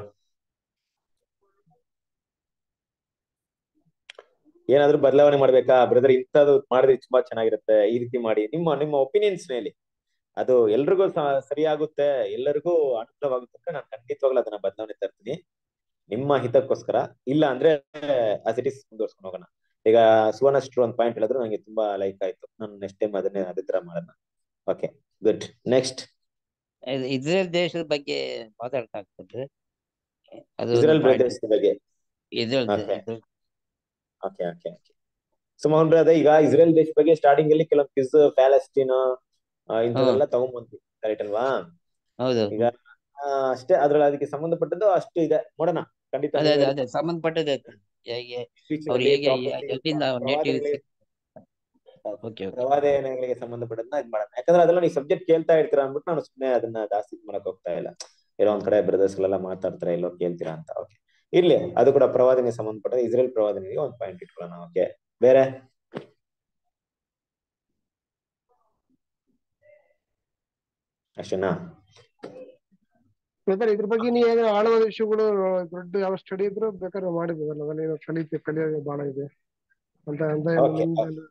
ಏನಾದ್ರು ಬದಲಾವಣೆ ಮಾಡ್ಬೇಕಾ ಬ್ರದರ್ ಇಂಥದ್ದು ಮಾಡಿದ್ರೆ ತುಂಬಾ ಚೆನ್ನಾಗಿರುತ್ತೆ ಈ ರೀತಿ ಮಾಡಿ ನಿಮ್ಮ ನಿಮ್ಮ ಒಪಿನಿಯನ್ಸ್ ಮೇಲೆ ಅದು ಎಲ್ರಿಗೂ ಸ- ಸರಿಯಾಗುತ್ತೆ ಎಲ್ಲರಿಗೂ ಅನುಕೂಲವಾಗುತ್ತೆ ಅಂತ ನಾನು ಖಂಡಿತವಾಗ್ಲೂ ಅದನ್ನ ಬದಲಾವಣೆ ತರ್ತೀನಿ ನಿಮ್ಮ ಹಿತಕ್ಕೋಸ್ಕರ ಇಲ್ಲ ಅಂದ್ರೆ ಆಸ್ ಇಟ್ ಇಸ್ ಮುಂದುವರ್ಸ್ಕೊಂಡು ಹೋಗೋಣ ಈಗ ಸುವರ್ಣಶ್ರೀ ಒಂದು ಪಾಯಿಂಟ್ ಹೇಳಿದ್ರು ನಂಗೆ ತುಂಬಾ ಲೈಕ್ ಆಯ್ತು ನಾನು ನೆಕ್ಸ್ಟ್ ಟೈಮ್ ಅದನ್ನೇ ಅದೇ ತರ ಮಾಡೋಣ ಓಕೆ ಗುಡ್ ನೆಕ್ಸ್ಟ್ ಇದು ಇಸ್ರೇಲ್ ದೇಶದ ಬಗ್ಗೆ ಮಾತಾಡ್ತಾ ಆಗ್ತದೆ ಅದು ಇಸ್ರೇಲ್ ಪ್ರದೇಶದ ಬಗ್ಗೆ ಇಸ್ರೇಲ್ ದೇ- Okay. Israel okay okay okay so Mohan brother ಈಗ ಇಸ್ರೇಲ್ ದೇಶ ಬಗ್ಗೆ ಸ್ಟಾರ್ಟಿಂಗ್ ಅಲ್ಲಿ ಕೆಲವೊಂದು ಕ್ವಿಸ್ ಪ್ಯಾಲೆಸ್ಟೀನ್ ಇಂಥವೆಲ್ಲ ತಗೊಂಡ್ಬಂದ್ವಿ ಕರೆಕ್ಟ್ ಅಲ್ವಾ ಹೌದು ಈಗ ಆ, ಅಷ್ಟೇ ಅದ್ರಲ್ಲಿ ಅದಕ್ಕೆ ಸಂಬಂಧಪಟ್ಟದ್ದು ಅಷ್ಟು ಇದೆ ನೋಡೋಣ ಖಂಡಿತ ಅದೇ ನೀವು ಅದೇ ಅದೇ ಸಂಬಂಧಪಟ್ಟದೆ ಹೇಗೆ future ಅವ್ರು ಅಲ್ಲಿ ಹೇಗೆ prophecy, ಎಲ್ಲಿಂದ ನೇಟಿವ್ ಪ್ರವಾದನೆಗಳಿಗೆ- ಓಕೆ ಓಕೆ ಪ್ರವಾದನೆಗಳಿಗೆ ಸಂಬಂಧಪಟ್ಟದನ್ನ ಇದ್ ಮಾಡೋಣ ಯಾಕಂದ್ರೆ ಅದೆಲ್ಲ ನೀವು ಸಬ್ಜೆಕ್ಟ್ ಕೇಳ್ತಾ ಇರ್ತೀರಾ ಅಂದ್ಬಿಟ್ಟು ನಾನು ಸುಮ್ಮನೆ ಅದನ್ನ ಜಾಸ್ತಿ ಇದ್ ಮಾಡಕ್ ಹೋಗ್ತಾ ಇಲ್ಲ ಏನೋ ಒಂದ್ ಕಡೆ ಬ್ರದರ್ಸ್ ಗಳೆಲ್ಲ ಮಾತಾಡ್ತಾರೆ ಎಲ್ಲೋ ಕೇಳ್ತೀರಾ ಅಂತ ಓಕೆ ಇರ್ಲಿ ಅದು ಕೂಡ ಪ್ರವಾದನೆಗೆ ಸಂಬಂಧಪಟ್ಟ ಇಸ್ರೇಲ್ ಪ್ರವಾದನೆಗೆ ಒಂದು ಪಾಯಿಂಟ್ ಇಟ್ಕೊಳ್ಳೋಣ ಓಕೆ ಬೇರೆ ಅಷ್ಟೇನಾ ಬ್ರದರ್ ಇದ್ರ ಬಗ್ಗೆ ನೀವು ಏನಾದ್ರು ಆಳವಾದ ವಿಷಯಗಳು ದೊಡ್ಡ ಯಾವ ಸ್ಟಡಿ ಇದ್ರು ಬೇಕಾದ್ರೆ ಮಾಡಿಬೋದಲ್ಲ ಅದನ್ನ ಕಲಿತೆ ಕಲಿಯೋದು ಬಹಳ ಇದೆ ಅಂತ ಅಂತ ಏನು Okay. ನಿಮ್ದು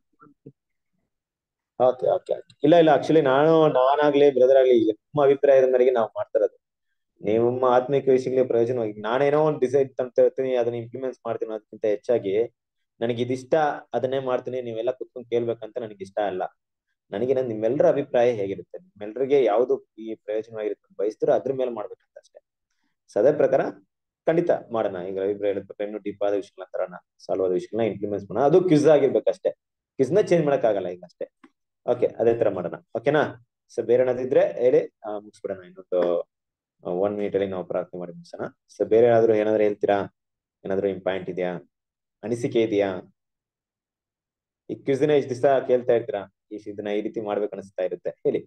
ಓಕೆ ಓಕೆ ಇಲ್ಲ ಇಲ್ಲ ಆಕ್ಚುಲಿ ನಾನು ನಾನಾಗ್ಲಿ ಬ್ರದರ್ ಆಗ್ಲಿ ಈಗ ನಿಮ್ಮ ಅಭಿಪ್ರಾಯದ ಮೇರೆಗೆ ನಾವು ಮಾಡ್ತಾ ಇರೋದು ನಿಮ್ಮ ಆತ್ಮಿಕ ವಿಷಯಗಳಿಗೆ ಪ್ರಯೋಜನವಾಗಿ ನಾನೇನೋ ಒಂದು ಡಿಸೈಡ್ ಅಂತ ಹೇಳ್ತೀನಿ ಅದನ್ನ ಇಂಪ್ಲಿಮೆಂಟ್ಸ್ ಮಾಡ್ತೀನಿ ಅದಕ್ಕಿಂತ ಹೆಚ್ಚಾಗಿ ನನಗೆ ಇದಿಷ್ಟ ಅದನ್ನೇ ಮಾಡ್ತೀನಿ ನೀವೆಲ್ಲ ಕುತ್ಕೊಂಡು ಕೇಳ್ಬೇಕಂತ ನನಗೆ ಇಷ್ಟ ಅಲ್ಲ ನನಗೆ ನನ್ ನಿಮ್ಮೆಲ್ಲರ ಅಭಿಪ್ರಾಯ ಹೇಗಿರುತ್ತೆ ನಿಮ್ಮೆಲ್ಲರಿಗೆ ಯಾವ್ದು ಈ ಪ್ರಯೋಜನವಾಗಿರುತ್ತೆ ಅಂತ ಬಯಸ್ತೀರೋ ಅದ್ರ ಮೇಲೆ ಮಾಡ್ಬೇಕಂತ ಅಷ್ಟೇ ಸೊ ಅದೇ ಪ್ರಕಾರ ಖಂಡಿತ ಮಾಡೋಣ ಈಗ ಅಭಿಪ್ರಾಯ ಹೇಳಿದ ಪ್ರಕಾರ ಇನ್ನೂ ಡೀಪ್ ಆದ ವಿಷಯಗಳನ್ನ ತರೋಣ ಸಾಲ್ವ್ ಆದ ವಿಷಯಗಳನ್ನ ಇಂಪ್ಲಿಮೆಂಟ್ಸ್ ಮಾಡೋಣ ಅದು ಕ್ವಿಸ್ ಆಗಿರ್ಬೇಕಷ್ಟೇ ಕ್ವಿಸ್ ನ ಚೇಂಜ್ ಮಾಡಕ್ಕಾಗಲ್ಲ ಈಗ ಅಷ್ಟೇ ಓಕೆ ಅದೇ ತರ ಮಾಡೋಣ ಓಕೆನಾ ಸೊ ಬೇರೆ ಏನಾದ್ರು ಇದ್ರೆ ಹೇಳಿ ಆ, ಮುಗಿಸ್ಬಿಡೋಣ ಇನ್ನೊಂದು ಒನ್ ಮಿನಿಟ್ ಅಲ್ಲಿ ನಾವು ಪ್ರಾರ್ಥನೆ ಮಾಡಿ ಮುಗಿಸೋಣ ಸೊ ಬೇರೆ ಏನಾದ್ರು ಏನಾದ್ರು ಹೇಳ್ತೀರಾ ಏನಾದ್ರು ನಿಮ್ ಪಾಯಿಂಟ್ ಇದೆಯಾ ಅನಿಸಿಕೆ ಇದೆಯಾ ಈ ಕ್ವಿಸ್ ದಿನ ಇಷ್ಟು ದಿವಸ ಕೇಳ್ತಾ ಇರ್ತೀರಾ ಈ ಇದನ್ನ ಈ ರೀತಿ ಮಾಡ್ಬೇಕು ಅನಿಸ್ತಾ ಇರುತ್ತೆ ಹೇಳಿ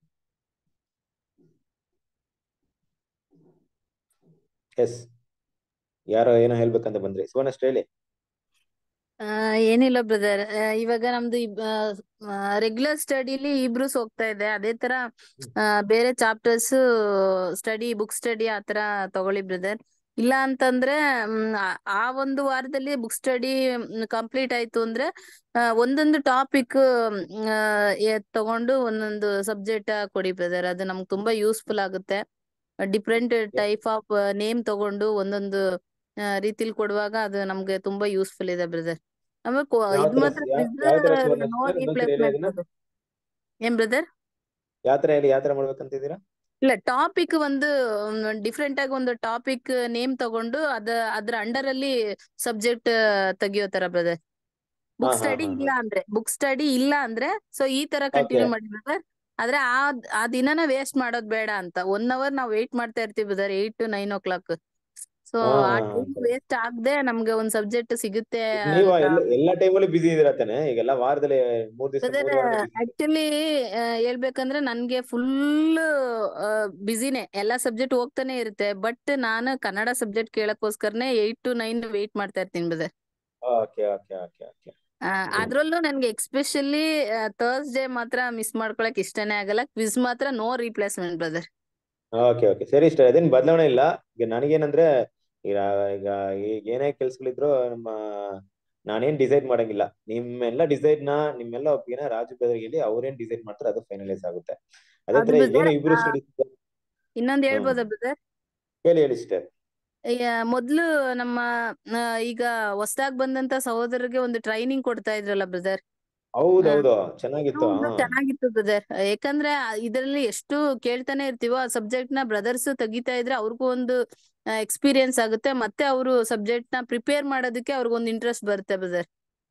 ಎಸ್ ಯಾರೋ ಏನೋ ಹೇಳ್ಬೇಕಂತ ಬಂದ್ರಿ ಸುವರ್ಣಷ್ಟು ಹೇಳಿ ಆ, ಏನಿಲ್ಲ ಬ್ರದರ್ ಇವಾಗ ನಮ್ದು ರೆಗ್ಯುಲರ್ ಸ್ಟಡಿಲಿ ಇಬ್ರೂಸ್ ಹೋಗ್ತಾ ಇದೆ ಅದೇ ತರ ಆ, ಬೇರೆ ಚಾಪ್ಟರ್ಸ್ ಸ್ಟಡಿ ಬುಕ್ ಸ್ಟಡಿ ಆತರ ತಗೊಳ್ಳಿ ಬ್ರದರ್ ಇಲ್ಲ ಅಂತಂದ್ರೆ ಮ್, ಆ- ಆ ಒಂದು ವಾರದಲ್ಲಿ ಬುಕ್ ಸ್ಟಡಿ ಕಂಪ್ಲೀಟ್ ಆಯ್ತು ಅಂದ್ರೆ ಆ, ಒಂದೊಂದು ಟಾಪಿಕ್ ತಗೊಂಡು ಒಂದೊಂದು ಸಬ್ಜೆಕ್ಟ್ ಕೊಡಿ ಬ್ರದರ್ ಅದು ನಮ್ಗೆ ತುಂಬಾ ಯೂಸ್ಫುಲ್ ಆಗುತ್ತೆ ಡಿಫ್ರೆಂಟ್ ಟೈಪ್ ಆಫ್ ನೇಮ್ ತಗೊಂಡು ಒಂದೊಂದು ರೀತಿಲಿ ಕೊಡುವಾಗ ಅದು ನಮ್ಗೆ ತುಂಬಾ ಯೂಸ್ಫುಲ್ ಇದೆ ಬ್ರದರ್ ಆಮೇಲೆ ಕೊ- ಯಾವ ಇದ್ ತರ ಮಾತ್ರ ಯಾವ quiz ಯಾವ ತರ ಸುವರ್ಣ ನೋ sister? ಇನ್ನೊಂದ್ಸರಿ ಹೇಳಿ ರಿಪ್ಲೇಸ್ಮೆಂಟ್ ಅದನ್ನ ಏನ್ ಬ್ರದರ್ ಯಾವ ತರ ಹೇಳಿ ಯಾವ ತರ ಮಾಡ್ಬೇಕಂತಿದ್ದೀರಾ ಇಲ್ಲ ಟಾಪಿಕ್ ಒಂದು ಡಿಫ್ರೆಂಟ್ ಆಗಿ ಒಂದು ಟಾಪಿಕ್ ನೇಮ್ ತಗೊಂಡು ಅದ ಅದ್ರ ಅಂಡರ್ ಅಲ್ಲಿ ಸಬ್ಜೆಕ್ಟ್ ತೆಗಿಯೋ ತರ ಬ್ರದರ್ ಹಾ ಬುಕ್ ಹಾ ಸ್ಟಡಿ ಹಾ ಇಲ್ಲ ಹಾ ಅಂದ್ರೆ ಬುಕ್ ಸ್ಟಡಿ ಇಲ್ಲ ಅಂದ್ರೆ ಸೊ ಈ ತರ ಓಕೆ ಕಂಟಿನ್ಯೂ ಮಾಡಿ ಬ್ರದರ್ ಆದ್ರೆ ಆ ಆ ದಿನನ ವೇಸ್ಟ್ ಮಾಡೋದ್ ಬೇಡ ಅಂತ ಒನ್ ಅವರ್ ನಾವ್ ವೇಟ್ ಮಾಡ್ತಾ ಇರ್ತೀವಿ brother eight to nine o'clock so ಹಾ ಆ ಹಾ ಟೈಮ್ ಹಾ ವೇಸ್ಟ್ ಆಗದೆ ನಮ್ಗೆ ಒಂದ್ ಸಬ್ಜೆಕ್ಟ್ ಸಿಗುತ್ತೆ ನೀವು ಅಂತ ಎಲ್ಲ ಎಲ್ಲಾ ಟೈಮಲ್ಲಿ ಬಿಸಿ ಇದೀರಾ ತಾನೆ ಈಗೆಲ್ಲ ವಾರದಲ್ಲಿ ಮೂರ್ ದಿವಸ ಬ್ರದರ್ ಮೂರು ವಾರದಲ್ಲಿ ಬಿಸಿ ಆಕ್ಚುಲಿ ಹೇಳ್ಬೇಕಂದ್ರೆ ನನ್ಗೆ ಫುಲ್ ಬಿಸಿನೇ ಎಲ್ಲಾ ಸಬ್ಜೆಕ್ಟ್ ಹೋಗ್ತಾನೆ ಇರುತ್ತೆ ಬಟ್ ನಾನು ಕನ್ನಡ ಸಬ್ಜೆಕ್ಟ್ ಕೇಳಕ್ಕೋಸ್ಕರನೇ ಏಟ್ ಟು ನೈನ್ ವೇಟ್ ಮಾಡ್ತಾ ಇರ್ತೀನಿ brother okay okay okay okay ಅದ್ರಲ್ಲೂ ನನ್ಗೆ ಎಕ್ಸ್ಪೆಷಲಿ ಥರ್ಸ್ಡೇ ಮಾತ್ರ ಮಿಸ್ ಮಾಡ್ಕೊಳಕ್ ಇಷ್ಟನೇ ಆಗಲ್ಲ ಕ್ವಿಸ್ ಮಾತ್ರ no replacement brother okay okay ಸರಿ ಇಷ್ಟ ಅದೇನ್ ಬದಲಾವಣೆ ಇಲ್ಲ ಈಗ ನನಗೇನಂದ್ರೆ ಈಗ ಈಗ ಈಗ ಏನೇ ಕೆಲ್ಸಗಳಿದ್ರು ನಮ್ಮ ನಾನೇನ್ ಡಿಸೈಡ್ ಮಾಡಂಗಿಲ್ಲ ನಿಮ್ಮೆಲ್ಲ ಡಿಸೈಡ್ ನ ನಿಮ್ಮೆಲ್ಲ ಒಪ್ಪಿಗೆನ ರಾಜು ಬ್ರದರ್ಗೆ ಹೇಳಿ ಅವ್ರೇನ್ ಡಿಸೈಡ್ ಮಾಡ್ತಾರೆ ಅದು ಫೈನಲೈಸ್ ಆಗುತ್ತೆ ಅದೇ ಅದು ತರ brother, ಏನು ಇಬ್ರು ಆ, ಸ್ಟಡಿ ಇನ್ನೊಂದ್ ಹ್ಮ್ ಹೇಳ್ಬೋದಾ ಬ್ರದರ್ ಹೇಳಿ ಹೇಳಿ ಸಿಸ್ಟರ್ ಮೊದ್ಲು ನಮ್ಮ ಆ, ಈಗ ಹೊಸದಾಗ್ ಬಂದಂತ ಸಹೋದರರಿಗೆ ಒಂದು ಟ್ರೈನಿಂಗ್ ಕೊಡ್ತಾ ಇದ್ರಲ್ಲ ಬ್ರದರ್ ಹೌದೌದು ಚೆನ್ನಾಗಿತ್ತು ಒಂದು ಹಾ ಚೆನ್ನಾಗಿತ್ತು ಬ್ರದರ್ ಯಾಕಂದ್ರೆ ಇದರಲ್ಲಿ ಎಷ್ಟು ಕೇಳ್ತಾನೆ ಇರ್ತೀವೋ ಆ ಸಬ್ಜೆಕ್ಟ್ ನ ಬ್ರದರ್ಸ್ ತೆಗಿತಾ ಇದ್ರೆ ಅವ್ರಿಗೂ ಒಂದು ಎಕ್ಸ್ಪೀರಿಯನ್ಸ್ ಆಗುತ್ತೆ ಮತ್ತೆ ಅವರು ಸಬ್ಜೆಕ್ಟ್ ನ ಪ್ರಿಪೇರ್ ಮಾಡೋದಕ್ಕೆ ಅವ್ರಿಗೊಂದು ಇಂಟ್ರೆಸ್ಟ್ ಬರುತ್ತೆ ಬ್ರದರ್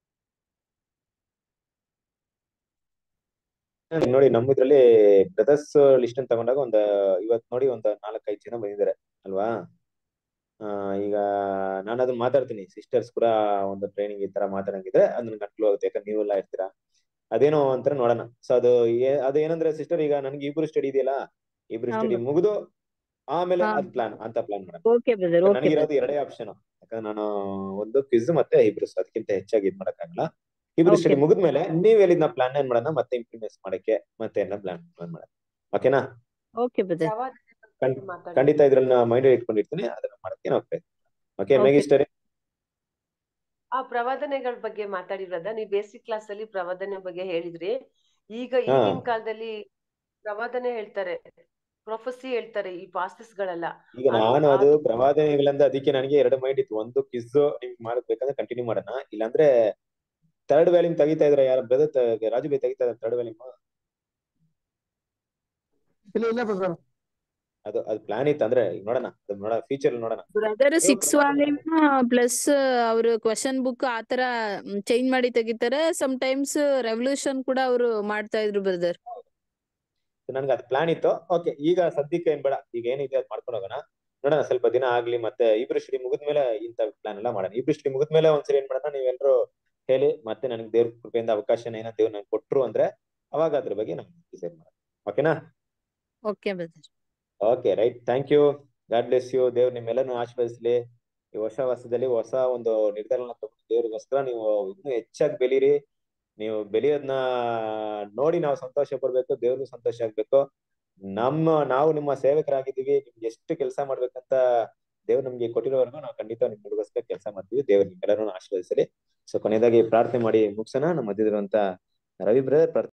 ನೋಡಿ ನಮ್ಮ ಇದ್ರಲ್ಲಿ ಬ್ರದರ್ಸ್ ಲಿಸ್ಟ್ ಅಂತ ತಗೊಂಡಾಗ ಒಂದ್ ಇವತ್ ನೋಡಿ ಒಂದ್ ನಾಲ್ಕೈದು ಜನ ಬಂದಿದ್ದಾರೆ ಅಲ್ವಾ ಆ ಈಗ ನಾನು ಅದನ್ನ ಮಾತಾಡ್ತೀನಿ ಸಿಸ್ಟರ್ಸ್ ಕೂಡ ಒಂದು ಟ್ರೈನಿಂಗ್ ಈ ತರ ಮಾತಾಡಂಗಿದ್ರೆ ಅದನ್ನ ಕಂಟ್ರೋಲ್ ಆಗುತ್ತೆ ಯಾಕಂದ್ರೆ ನೀವೆಲ್ಲ ಇರ್ತೀರಾ ಅದೇನೋ ಒಂಥರ ನೋಡೋಣ ಸೊ ಅದು ಏ- ಅದು ಏನಂದ್ರೆ ಸಿಸ್ಟರ್ ಈಗ ನನ್ಗೆ ಇಬ್ರು ಸ್ಟಡಿ ಇದೆಯಲ್ಲ ಇಬ್ರು ಸ್ಟಡಿ ಹೌದು ಮುಗಿದು ಆಮೇಲೆ ಹಾ ಅದ್ ಪ್ಲಾನ್ ಅಂತ ಪ್ಲಾನ್ ಮಾಡೋಣ ಓಕೆ ಬ್ರದರ್ ಓಕೆ ನನಗಿರೋದು ಬ್ರದರ್ ಎರಡೇ ಆಪ್ಷನ್ ಯಾಕಂದ್ರೆ ನಾನು ಒಂದು ಕ್ವಿಜ್ ಮತ್ತೆ ಇಬ್ರು ಅದಕ್ಕಿಂತ ಹೆಚ್ಚಾಗಿ ಇದ್ ಮಾಡಕ್ಕಾಗಲ್ಲ ಇಬ್ರು ಓಕೆ ಸ್ಟಡಿ ಮುಗಿದ್ಮೇಲೆ ನೀವ್ ಹೇಳಿದ್ನ ಪ್ಲಾನ್ ಏನ್ ಮಾಡೋಣ ಮತ್ತೆ ಇಂಪ್ಲಿಮೆಂಟ್ ಮಾಡಕ್ಕೆ ಮತ್ತೆ ಎಲ್ಲ ಪ್ಲಾನ್ ಪ್ಲಾನ್ ಮಾಡೋಣ ಓಕೆನಾ ಓಕೆ ಬ್ರದರ್ ಪ್ರವಾದನೆ ಖಂಡ್- ಬಗ್ಗೆ ಮಾತಾಡಿ ಖಂಡಿತ ಇದ್ರನ್ನ ಮೈಂಡ್ ಇಟ್ಕೊಂಡಿರ್ತೀನಿ ಅದನ್ನ ಮಾಡಕ್ಕೆ ನಾವು ಪ್ರಯತ್ನ ಓಕೆ ಓಕೆ ಮೇಗಿಸ್ಟರಿ ಆ ಪ್ರವಾದನೆಗಳ ಬಗ್ಗೆ ಮಾತಾಡಿರೋದ ನೀವು ಬೇಸಿಕ್ ಕ್ಲಾಸ್ ಅಲ್ಲಿ ಪ್ರವಾದನೆ ಬಗ್ಗೆ ಹೇಳಿದ್ರಿ ಈಗ ಹಾ ಈಗಿನ ಕಾಲದಲ್ಲಿ ಪ್ರವಾದನೆ ಹೇಳ್ತಾರೆ ಪ್ರೊಫೆಸಿ ಹೇಳ್ತಾರೆ ಈ ಪಾಸ್ಟರ್ಸ್ ಗಳೆಲ್ಲ ಈಗ ಅದು ನಾನು ಅದು ಅದು ಪ್ರವಾದನೆಗಳಿಂದ ಅದಕ್ಕೆ ನನಗೆ ಎರಡು ಮೈಂಡ್ ಇತ್ತು ಒಂದು ಕ್ವಿಜ್ ನಿಮ್ಗೆ ಮಾಡಬೇಕಂದ್ರೆ ಕಂಟಿನ್ಯೂ ಮಾಡೋಣ ಇಲ್ಲಾಂದ್ರೆ ಥರ್ಡ್ ವ್ಯಾಲ್ಯೂಮ್ ತೆಗಿತಾ ಇದ್ರ ಯಾರ ಬ್ರದರ್ ರಾಜು ಬೈ ತೆಗಿತಾ ಇದ್ದಾರೆ ಥರ್ಡ್ ವ್ಯಾಲ್ಯೂಮ್ ಇಲ್ಲ ಇಲ್ಲ ಬ್ರದರ್ ಅದು ಅದು ಪ್ಲಾನ್ ಇತ್ತು ಅಂದ್ರೆ ಈಗ ನೋಡೋಣ ಅದು ನೋಡೋಣ ಫ್ಯೂಚರ್ ನೋಡೋಣ ಬ್ರದರ್ ನೀವು ಸಿಕ್ಸ್ ಪ್ರವಾದನೆ ವಾಲ್ಯೂಮ್ ಪ್ಲಸ್ ಅವರು ಕ್ವಶನ್ ಬುಕ್ ಆತರ ಚೇಂಜ್ ಮಾಡಿ ತೆಗಿತಾರೆ ಸಮ್ ಟೈಮ್ಸ್ ರೆವಲ್ಯೂಷನ್ ಕೂಡ ಅವರು ಮಾಡ್ತಾ ಇದ್ರು ಬ್ರದರ್ ನನ್ಗೆ ಅದು ಪ್ಲಾನ್ ಇತ್ತು ಓಕೆ ಈಗ ಸದ್ಯಕ್ಕೆ ಏನ್ ಬೇಡ ಈಗ ಏನಿದೆ ಅದ್ ಮಾಡ್ಕೊಂಡು ಹೋಗೋಣ ನೋಡೋಣ ಸ್ವಲ್ಪ ದಿನ ಆಗ್ಲಿ ಮತ್ತೆ ಇಬ್ರು ಸ್ಟಡಿ ಮುಗಿದ್ಮೇಲೆ ಇಂಥ ಪ್ಲಾನ್ ಎಲ್ಲ ಮಾಡೋಣ ಇಬ್ರು ಸ್ಟಡಿ ಮುಗಿದ್ಮೇಲೆ ಒಂದ್ಸರಿ ಏನ್ ಮಾಡೋಣ ನೀವೆಲ್ಲರೂ ಹೇಳಿ ಮತ್ತೆ ನನಗೆ ದೇವ್ರ ಕೃಪೆಯಿಂದ ಅವಕಾಶನ ಏನೋ ದೇವ್ರು ನಂಗೆ ಕೊಟ್ರು ಅಂದ್ರೆ ಅವಾಗ ಅದ್ರ ಬಗ್ಗೆ ನಮ್ಗೆ ಡಿಸೈಡ್ ಮಾಡೋಣ ಓಕೆನಾ okay brother okay right thank you God bless you ದೇವ್ರು ನಿಮ್ಮೆಲ್ಲನೂ ಆಶೀರ್ವದಿಸ್ಲಿ ಈ ಹೊಸ ವರ್ಷದಲ್ಲಿ ಹೊಸ ಒಂದು ನಿರ್ಧಾರನ ತಗೊಂಡು ದೇವ್ರಿಗೋಸ್ಕರ ನೀವು ಇನ್ನೂ ಹೆಚ್ಚಾಗಿ ಬೆಳೀರಿ ನೀವು ಬೆಳೆಯೋದನ್ನ ನೋಡಿ ನಾವು ಸಂತೋಷ ಪಡ್ಬೇಕು ದೇವ್ರಿಗೂ ಸಂತೋಷ ಆಗ್ಬೇಕು ನಮ್ಮ ನಾವು ನಿಮ್ಮ ಸೇವಕರಾಗಿದ್ದೀವಿ ನಿಮ್ಗೆ ಎಷ್ಟು ಕೆಲಸ ಮಾಡ್ಬೇಕಂತ ದೇವ್ರು ನಮ್ಗೆ ಕೊಟ್ಟಿರೋವರೆಗೂ ನಾವು ಖಂಡಿತ ನಿಮ್ಗೋಸ್ಕರ ಕೆಲಸ ಮಾಡ್ತೀವಿ ದೇವ್ರು ನಿಮ್ಮೆಲ್ಲರೂ ಆಶೀರ್ವದಿಸಲಿ ಸೊ ಕೊನೆಯದಾಗಿ ಪ್ರಾರ್ಥನೆ ಮಾಡಿ ಮುಗಿಸೋಣ ನಮ್ಮ ಮಧ್ಯದಿರುವಂತ ರವಿ ಬ್ರದರ್